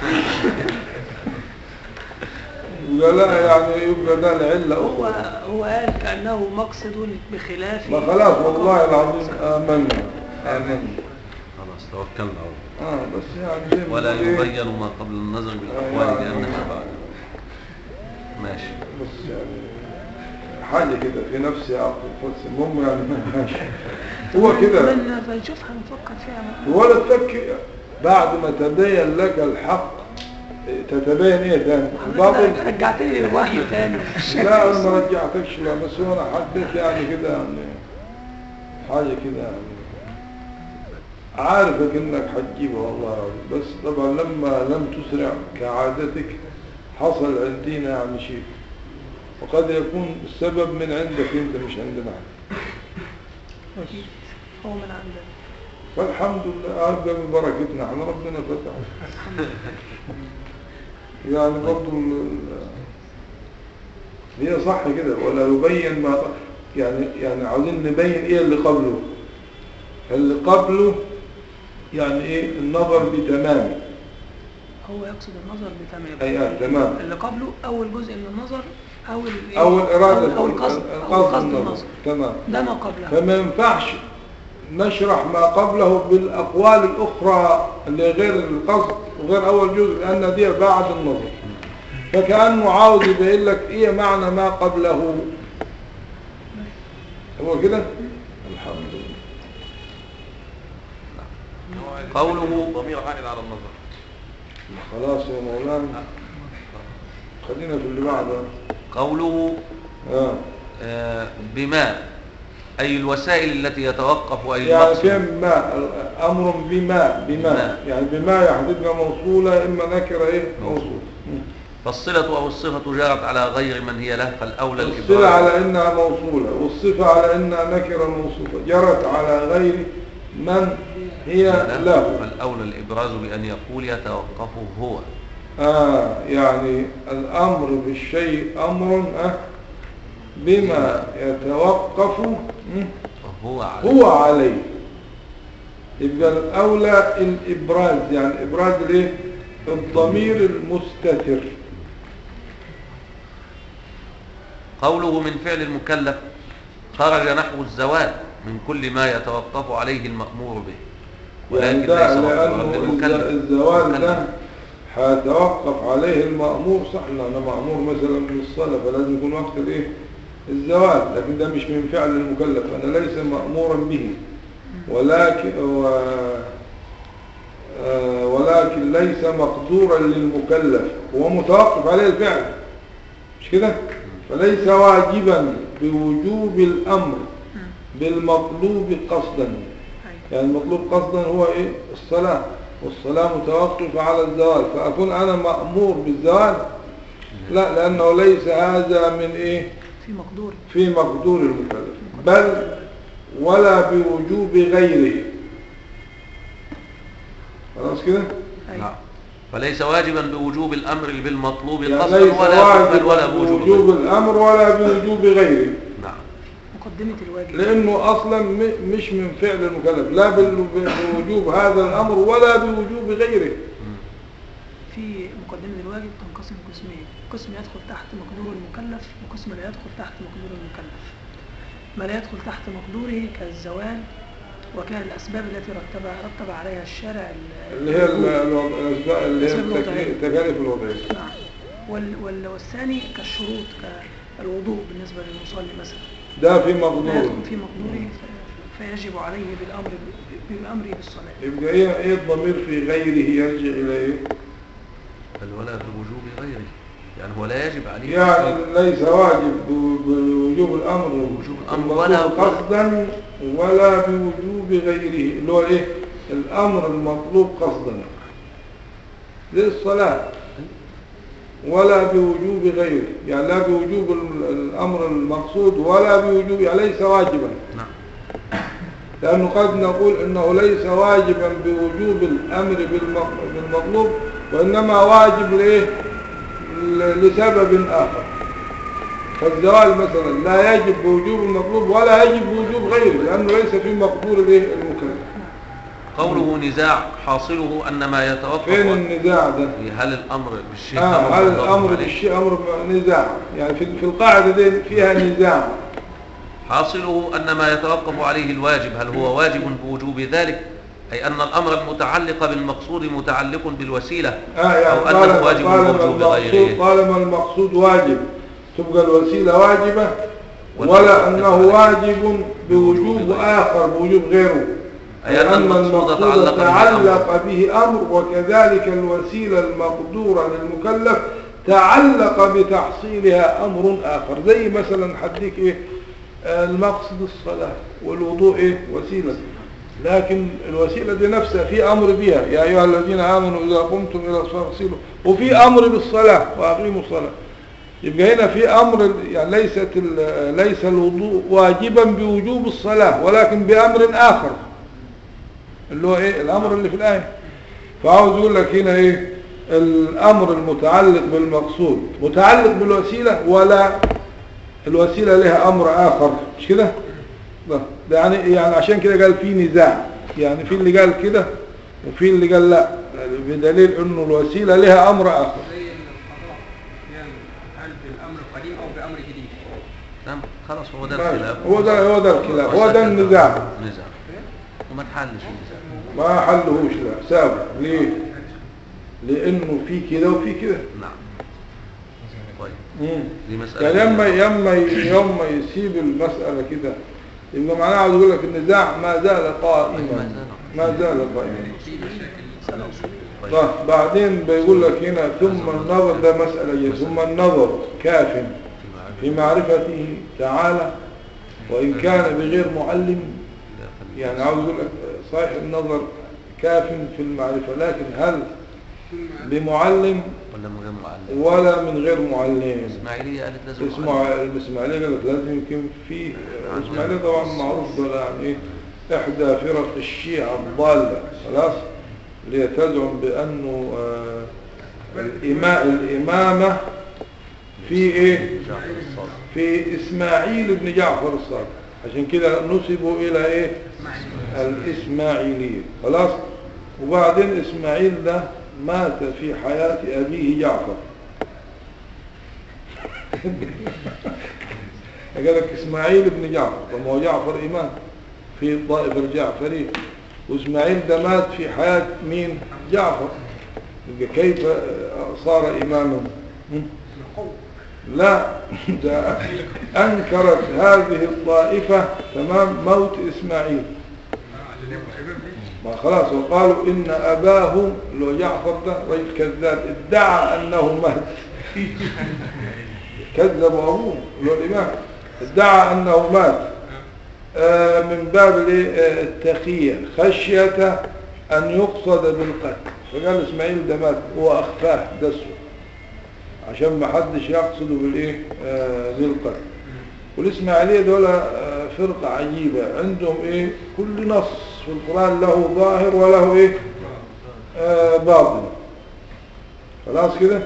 Speaker 1: يبقى لا يعني يبقى ده العله
Speaker 2: هو
Speaker 1: أخرى.
Speaker 2: هو قال كأنه مقصد بخلاف
Speaker 1: ما خلاص والله العظيم امنا امنا
Speaker 3: خلاص توكلنا على الله
Speaker 1: اه بس يعني زي ما
Speaker 3: ولا
Speaker 1: بيقول إيه،
Speaker 3: يبين ما قبل النظر بالاقوال لانها بعد ماشي
Speaker 1: بس يعني حاجه كده في نفسي عقل بس المهم يعني ماشي هو كده
Speaker 2: من- فنشوفها نفكر فيها
Speaker 1: ولا تفكر بعد ما تبين لك الحق تتبين ايه تاني الباطل
Speaker 2: حضرتك رجعتني للوحي تاني
Speaker 1: لا انا ما رجعتكش لا بس هو انا حدث يعني كده يعني حاجه كده يعني عارفك انك حتجيبها والله العظيم بس طبعا لما لم تسرع كعادتك حصل عندنا يعني شيء وقد يكون السبب من عندك انت مش عندنا
Speaker 2: أكيد. هو من عندنا
Speaker 1: فالحمد لله أبقى ببركتنا احنا ربنا فتح يعني برضو ال- ال- هي صح كده ولا يبين ما يعني يعني عاوزين نبين ايه اللي قبله اللي قبله يعني ايه النظر بتمامه
Speaker 2: هو يقصد النظر بتمام
Speaker 1: اي اه تمام
Speaker 2: اللي قبله اول جزء من النظر او ال-
Speaker 1: او الاراده
Speaker 2: او القصد او
Speaker 1: القصد
Speaker 2: قصد
Speaker 1: النظر
Speaker 2: النظر
Speaker 1: تمام
Speaker 2: ده ما قبله
Speaker 1: فما ينفعش نشرح ما قبله بالأقوال الأخرى اللي غير القصد وغير أول جزء لأن دي بعد النظر فكأنه عاوز يبين لك إيه معنى ما قبله هو كده الحمد لله
Speaker 3: قوله
Speaker 5: ضمير عائد على النظر
Speaker 1: خلاص يا مولانا خلينا في اللي بعده
Speaker 3: قوله
Speaker 1: آه.
Speaker 3: آه، بما أي الوسائل التي يتوقف أي
Speaker 1: يعني
Speaker 3: المقصد
Speaker 1: فهم ما أمر بما بما
Speaker 3: بما.
Speaker 1: يعني بما يحدثنا موصولة إما نكرة إيه موصول مم.
Speaker 3: فالصلة أو الصفة جرت على غير من هي له فالأولى
Speaker 1: الصلة
Speaker 3: الإبراز
Speaker 1: على انها موصولة والصفة على انها نكرة موصولة جرت على غير من هي له
Speaker 3: فالأولى الإبراز بأن يقول يتوقف هو
Speaker 1: آه يعني الامر بالشيء امر آه بما يتوقف مم،
Speaker 3: هو عليه
Speaker 1: هو عليه يبقى الاولى الابراز يعني ابراز الايه الضمير المستتر
Speaker 3: قوله من فعل المكلف خرج نحو الزوال من كل ما يتوقف عليه المأمور به
Speaker 1: يعني
Speaker 3: ولكن
Speaker 1: ده
Speaker 3: ليس مأمورا
Speaker 1: لأنه الز-
Speaker 3: للمكلف
Speaker 1: الزوال ده
Speaker 3: المكلف.
Speaker 1: هيتوقف عليه المأمور صح لأنه مأمور مثلا بالصلاة فلازم يكون وقت الإيه الزوال لكن ده مش من فعل المكلف أنا ليس مأمورا به ولكن و... آه، ولكن ليس مقدورا للمكلف هو متوقف عليه الفعل مش كده فليس واجبا بوجوب الأمر
Speaker 2: مم.
Speaker 1: بالمطلوب قصدا
Speaker 2: أيوة.
Speaker 1: يعني المطلوب قصدا هو ايه الصلاة والصلاة متوقفة على الزوال فأكون أنا مأمور بالزوال لا لأنه ليس هذا من ايه
Speaker 2: في مقدور
Speaker 1: في مقدور المكلف بل ولا بوجوب غيره خلاص كده
Speaker 2: أيوة.
Speaker 3: نعم فليس واجبا بوجوب الأمر بالمطلوب
Speaker 1: يعني
Speaker 3: قصدا
Speaker 1: ليس
Speaker 3: ولا بل
Speaker 1: واجب
Speaker 3: ولا بوجوب
Speaker 1: بوجوب
Speaker 3: غيره.
Speaker 1: الأمر ولا بوجوب غيره
Speaker 3: نعم
Speaker 2: مقدمة الواجب
Speaker 1: لأنه أصلا م- مش من فعل المكلف لا بال- بوجوب هذا الأمر ولا بوجوب غيره
Speaker 3: مم.
Speaker 2: في مقدمة الواجب تنقسم قسمين قسم يدخل تحت مقدور المكلف وقسم لا يدخل تحت مقدور المكلف ما لا يدخل تحت مقدوره كالزوال وكان الأسباب التي رتب رتب عليها الشارع ال-
Speaker 1: اللي هي ال- الوض- الأسباب اللي هي
Speaker 2: الأسباب الوضعية.
Speaker 1: التكليف- التكاليف الوضعية
Speaker 2: نعم وال وال والثاني كالشروط كالوضوء بالنسبة للمصلي مثلا
Speaker 1: ده في
Speaker 2: لا
Speaker 1: مقدور
Speaker 2: يدخل في مقدوره ف- فيجب عليه بالأمر بالأمر بالصلاة
Speaker 1: يبقى ايه ايه الضمير في غيره يرجع الى ايه
Speaker 3: بل ولا بوجوب غيره يعني هو لا يجب عليه
Speaker 1: يعني ليس واجب ب- بوجوب الامر
Speaker 3: بوجوب الأمر
Speaker 1: المطلوب
Speaker 3: ولا-
Speaker 1: قصدا ولا بوجوب غيره اللي هو ايه الامر المطلوب قصدا زي الصلاة ولا بوجوب غيره يعني لا بوجوب ال- الامر المقصود ولا بوجوب يعني ليس واجبا
Speaker 3: نعم
Speaker 1: لأنه قد نقول إنه ليس واجبا بوجوب الأمر بالم- بالمطلوب وإنما واجب لإيه ل- لسبب آخر فالزواج مثلا لا يجب بوجوب المطلوب ولا يجب بوجوب غيره لأنه ليس في مقدور الإيه المكلف
Speaker 3: قوله نزاع حاصله أن ما يتوقف
Speaker 1: فين النزاع ده
Speaker 3: هل الأمر بالشيء
Speaker 1: آه
Speaker 3: أمر
Speaker 1: هل
Speaker 3: مضاف
Speaker 1: الأمر
Speaker 3: عليه؟
Speaker 1: بالشيء أمر نزاع يعني في في القاعدة دي فيها نزاع
Speaker 3: حاصله أن ما يتوقف عليه الواجب هل هو واجب بوجوب ذلك أي أن الأمر المتعلق بالمقصود متعلق بالوسيلة
Speaker 1: آه يعني
Speaker 3: أو أنه
Speaker 1: طالما-
Speaker 3: واجب
Speaker 1: طالما
Speaker 3: بوجوب
Speaker 1: المقصود
Speaker 3: غيره
Speaker 1: طالما المقصود واجب تبقى الوسيلة واجبة
Speaker 3: ولا
Speaker 1: ولا أنه
Speaker 3: يتعلق
Speaker 1: واجب بوجوب
Speaker 3: بوجوب
Speaker 1: آخر بوجوب غيره
Speaker 3: أي أن المقصود تعلق به
Speaker 1: تعلق به أمر وكذلك الوسيلة المقدورة للمكلف تعلق بتحصيلها أمر آخر زي مثلا حديك إيه آه، المقصد الصلاة والوضوء إيه وسيلة لكن الوسيلة دي نفسها في أمر بها يا أيها الذين آمنوا إذا قمتم إلى الصلاة فاغسلوا وفي أمر بالصلاة وأقيموا الصلاة يبقى هنا في أمر يعني ليست ال- ليس الوضوء واجبا بوجوب الصلاة ولكن بأمر آخر اللي هو إيه الأمر اللي في الآية فعاوز يقول لك هنا إيه الأمر المتعلق بالمقصود متعلق بالوسيلة ولا الوسيلة لها أمر آخر مش كده ده ده يعني يعني عشان كده قال في نزاع يعني في اللي قال كده وفي اللي قال لا بدليل انه الوسيلة لها امر اخر
Speaker 4: زي القضاء يعني هل بالامر قديم او بامر جديد
Speaker 3: تمام خلاص هو ده
Speaker 1: ماشي.
Speaker 3: الخلاف
Speaker 1: هو ده هو ده الخلاف هو ده النزاع
Speaker 3: نزاع وما تحلش النزاع
Speaker 1: ما حلهوش لا سابق ليه لانه في كده وفي كده
Speaker 3: نعم طيب
Speaker 1: مم.
Speaker 3: دي مسألة
Speaker 1: يعني يما يما يما يسيب المسألة كده يبقى معناها عاوز يقول لك النزاع ما زال قائما ما زال قائما
Speaker 4: في مشاكل
Speaker 3: طيب.
Speaker 1: طيب بعدين بيقول لك هنا ثم النظر ده مسألة جاية. ثم النظر كاف في معرفته تعالى وإن كان بغير معلم يعني عاوز يقول لك صحيح النظر كاف في المعرفة لكن هل بمعلم
Speaker 3: ولا من غير معلم
Speaker 1: ولا من غير معلم
Speaker 3: اسماعيلية قالت لازم
Speaker 1: اسمع
Speaker 3: معلم.
Speaker 1: الاسماعيلية قال لك لازم يمكن في الاسماعيلية طبعا معروف ده يعني ايه احدى فرق الشيعة الضالة خلاص اللي هي تزعم بانه آه الإما الامامة في ايه
Speaker 3: جعفر الصادق
Speaker 1: في اسماعيل بن جعفر الصادق عشان كده نسبوا الى ايه الاسماعيلية خلاص وبعدين اسماعيل ده مات في حياة ابيه جعفر قال لك اسماعيل بن جعفر طب ما هو جعفر امام في الطائفة الجعفرية واسماعيل ده مات في حياة مين جعفر يبقى كيف صار اماما م? لا ده أنكرت هذه الطائفة تمام موت إسماعيل
Speaker 4: عشان يبقى امام
Speaker 1: ما خلاص وقالوا إن أباه اللي هو جعفر ده رجل كذاب ادعى أنه مات كذب أبوه اللي هو الإمام ادعى أنه مات آه من باب الإيه؟ آه، التقية خشية أن يقصد بالقتل فقال إسماعيل ده مات هو أخفاه دسه عشان ما حدش يقصده بالإيه آه بالقتل والإسماعيلية دول آه، فرقة عجيبة عندهم إيه كل نص في القرآن له ظاهر وله إيه آه باطن خلاص كده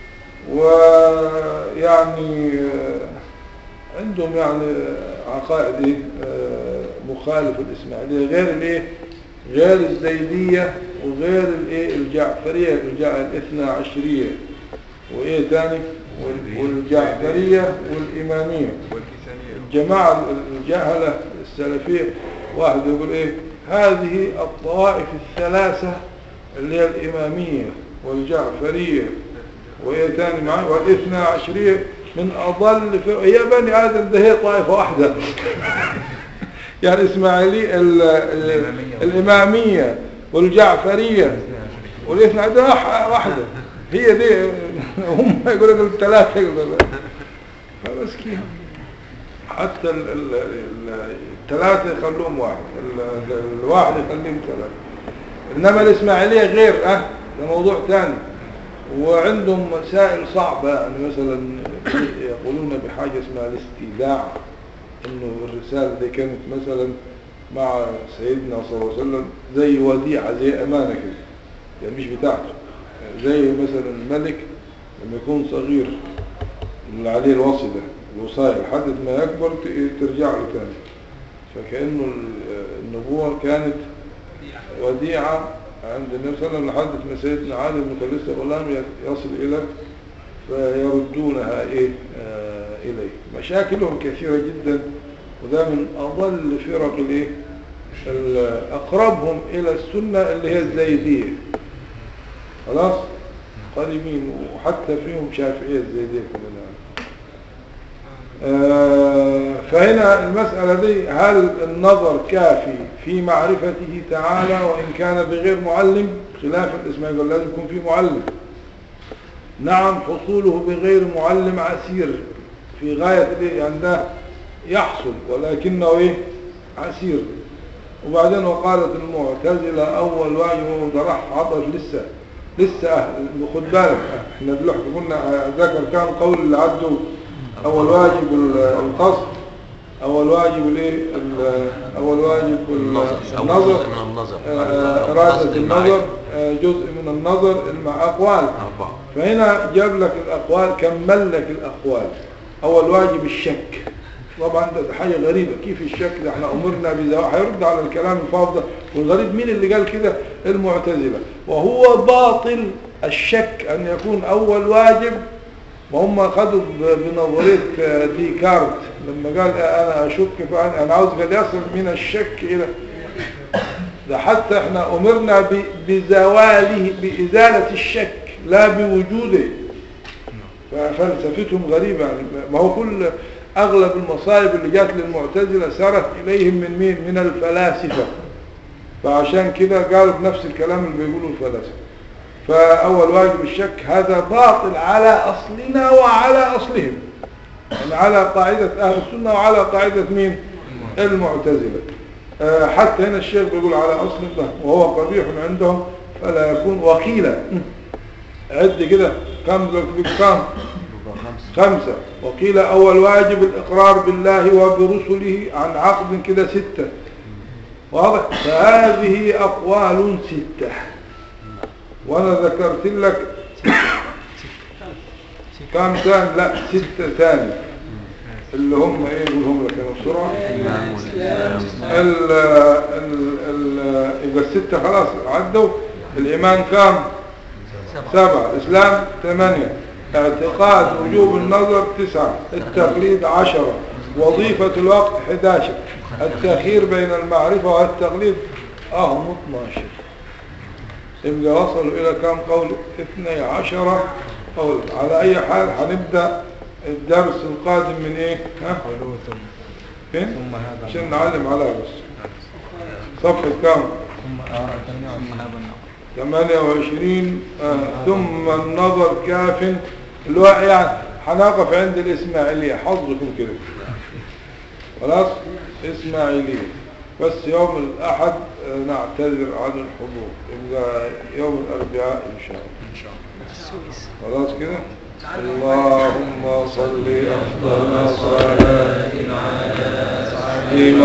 Speaker 1: ويعني آه، عندهم يعني آه، عقائد إيه آه، مخالف الإسماعيلية غير الإيه غير الزيدية وغير الإيه الجعفرية الجع- الاثنى عشرية وإيه تاني وال- والجعفرية والإمامية
Speaker 5: والكيسانية
Speaker 1: الجماعة الجهلة السلفية واحد يقول ايه هذه الطوائف الثلاثة اللي هي الإمامية والجعفرية وهي تاني معي والاثنى عشرية من أضل فرق هي بني آدم ده هي طائفة واحدة يعني إسماعيلية ال- ال- الإمامية والجعفرية والاثنى عشرية واح- واحدة هي دي هم يقولوا الثلاثة يقولوا فمسكين حتى ال- ال- ال- الثلاثة يخلوهم واحد ال- ال- الواحد يخليهم ثلاثة إنما الإسماعيلية غير أه ده موضوع ثاني وعندهم مسائل صعبة يعني مثلا يقولون بحاجة اسمها الاستيلاع إنه الرسالة دي كانت مثلا مع سيدنا صلى الله عليه وسلم زي وديعة زي أمانة كده يعني مش بتاعته زي مثلا الملك لما يكون صغير اللي عليه الوصي ده الوصاية لحد ما يكبر ت- ترجع له تاني فكأنه ال- النبوة كانت وديعة عند النبي صلى الله عليه وسلم لحد ما سيدنا علي بن كليسة غلام ي- يصل إلى فيردونها إيه آه إليه مشاكلهم كثيرة جدا وده من أضل فرق الإيه ال- أقربهم إلى السنة اللي هي الزيدية خلاص قريبين وحتى فيهم شافعية الزيدية كلنا آه، فهنا المسألة دي هل النظر كافي في معرفته تعالى وإن كان بغير معلم خلاف الإسماعيل يقول لازم يكون في معلم نعم حصوله بغير معلم عسير في غاية الايه يعني ده يحصل ولكنه ايه عسير وبعدين وقالت المعتزلة أول واجب وده راح عطف لسه لسه أهل خد بالك احنا دلوقتي قلنا ذكر كان قول اللي عدوا أول واجب ال- القصد أول واجب الايه ال- أول واجب ال-
Speaker 3: النظر أو
Speaker 1: النظر
Speaker 3: جزء من النظر
Speaker 1: آه،
Speaker 3: القصد
Speaker 1: إرادة
Speaker 3: المعي.
Speaker 1: النظر آه، جزء من النظر مع أقوال
Speaker 3: أربعة
Speaker 1: فهنا جاب لك الأقوال كمل لك الأقوال أول واجب الشك طبعا ده حاجة غريبة كيف الشك ده احنا أمرنا بزواج هيرد على الكلام الفاضل ده والغريب مين اللي قال كده المعتزلة وهو باطل الشك أن يكون أول واجب وهم خدوا ب- بنظرية آه، ديكارت لما قال أنا أشك فأنا أنا عاوز قد يصل من الشك إلى ده حتى احنا أمرنا ب- بزواله بإزالة الشك لا بوجوده ففلسفتهم غريبة يعني ما هو كل أغلب المصائب اللي جات للمعتزلة سارت إليهم من مين من الفلاسفة فعشان كده قالوا بنفس الكلام اللي بيقولوا الفلاسفة فأول واجب الشك هذا باطل على أصلنا وعلى أصلهم يعني على قاعدة أهل السنة وعلى قاعدة مين المعتزلة آه، حتى هنا الشيخ بيقول على أصل ده وهو قبيح عندهم فلا يكون وكيلا عد كده كم ذلك كم خمسة وقيل أول واجب الإقرار بالله وبرسله عن عقد كده ستة واضح فهذه أقوال ستة وأنا ذكرت لك كم ثاني لا ستة ثاني اللي هم ايه يقول هم لك انا بسرعة
Speaker 3: الإيمان والإسلام
Speaker 1: ال ال ال يبقى الستة خلاص عدوا الإيمان كام سبعة الإسلام ثمانية اعتقاد وجوب النظر تسعة التقليد عشرة وظيفة الوقت 11 التأخير بين المعرفة والتقليد أهم 12 يبقى وصلوا إلى كم قول 12 قول على أي حال هنبدأ الدرس القادم من إيه ها فين
Speaker 4: ثم هذا
Speaker 1: عشان نعلم عليها بس صفحة كام
Speaker 4: ثم آه ثم هذا النقل
Speaker 1: 28 آه ثم النظر كاف اللي هو يعني هنقف عند الإسماعيلية حظكم كده خلاص إسماعيلية بس يوم الأحد آه نعتذر عن الحضور يبقى يوم الأربعاء إن شاء الله
Speaker 4: إن شاء الله
Speaker 2: السويس
Speaker 1: خلاص كده اللهم صل أفضل صلاة على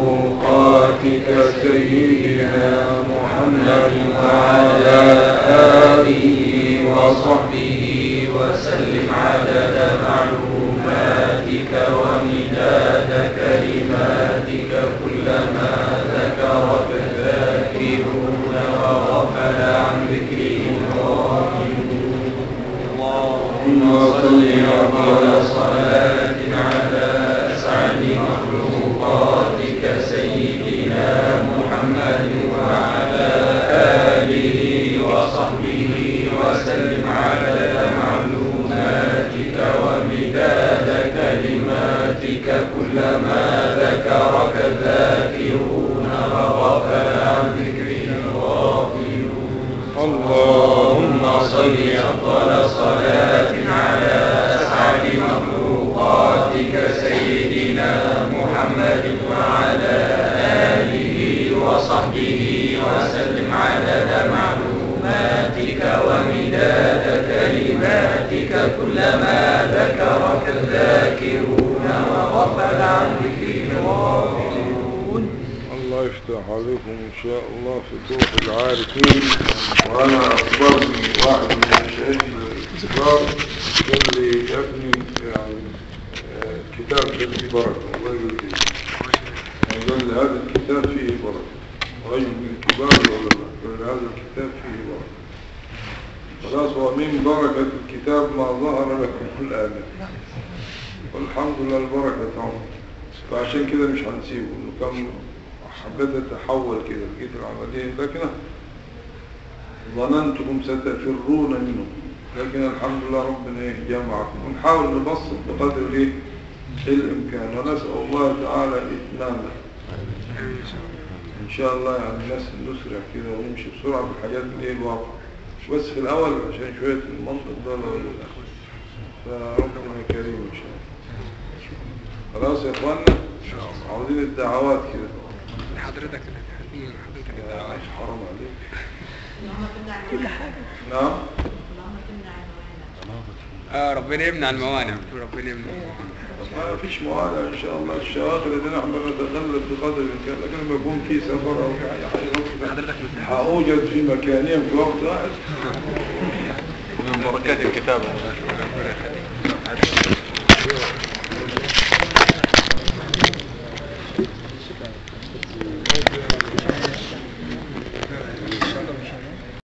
Speaker 1: مخلوقاتك سيدنا محمد وعلى آله وصحبه وسلم عدد معلوماتك ومداد كلماتك كلما ذكرك الذاكرون وغفل عن ذكرهم الغافلون اللهم صل على صلاة على أسعد مخلوقاتك سيدنا محمد وعلى آله وصحبه وسلم عدد معلوماتك ومداد كلماتك كلما ذكرك الذاكرون وغفل عن ذكرهم الغافلون اللهم صل أفضل صلاة على أسعد مخلوقاتك سيدنا محمد وعلى آله وصحبه وسلم عدد معلوماتك ومداد كلماتك كلما ذكرك الذاكرون وغفل عن ذكرهم الغافلون الله يفتح عليكم إن شاء الله في طرق العارفين وأنا أخبرني واحد من المشايخ الكبار قال لي يا ابني يعني آه، الكتاب ده فيه بركة الله يقول لي يعني قال لي هذا الكتاب فيه بركة رجل من كبار العلماء قال لي هذا الكتاب فيه بركة خلاص ومن بركة الكتاب ما ظهر لكم الآن والحمد لله البركة تعم فعشان كده مش هنسيبه انه كان حبيت اتحول كده لقيت العملية لكن ظننتكم ستفرون منه لكن الحمد لله ربنا ايه جمعكم ونحاول نبسط بقدر ايه الامكان ونسأل الله تعالى اتمامه ان شاء الله يعني الناس نسرع كده ونمشي بسرعة بالحاجات اللي هي الواقع بس في الاول عشان شوية المنطق ده لو فربنا كريم ان شاء الله خلاص يا اخوانا عاوزين الدعوات كده
Speaker 4: حضرتك اللي حضرتك الدعوات
Speaker 1: عايش حرام عليك
Speaker 2: كل حاجة
Speaker 1: نعم
Speaker 4: اه ربنا يمنع الموانع ربنا يمنع
Speaker 1: ما فيش موانع ان شاء الله الشواغل اللي نحن نتغلب بقدر الامكان لكن لما يكون في سفر او في اي حاجه
Speaker 4: حضرتك مسافر
Speaker 1: هأوجد في مكانين في وقت واحد
Speaker 5: من بركات الكتاب
Speaker 4: ربنا يخليك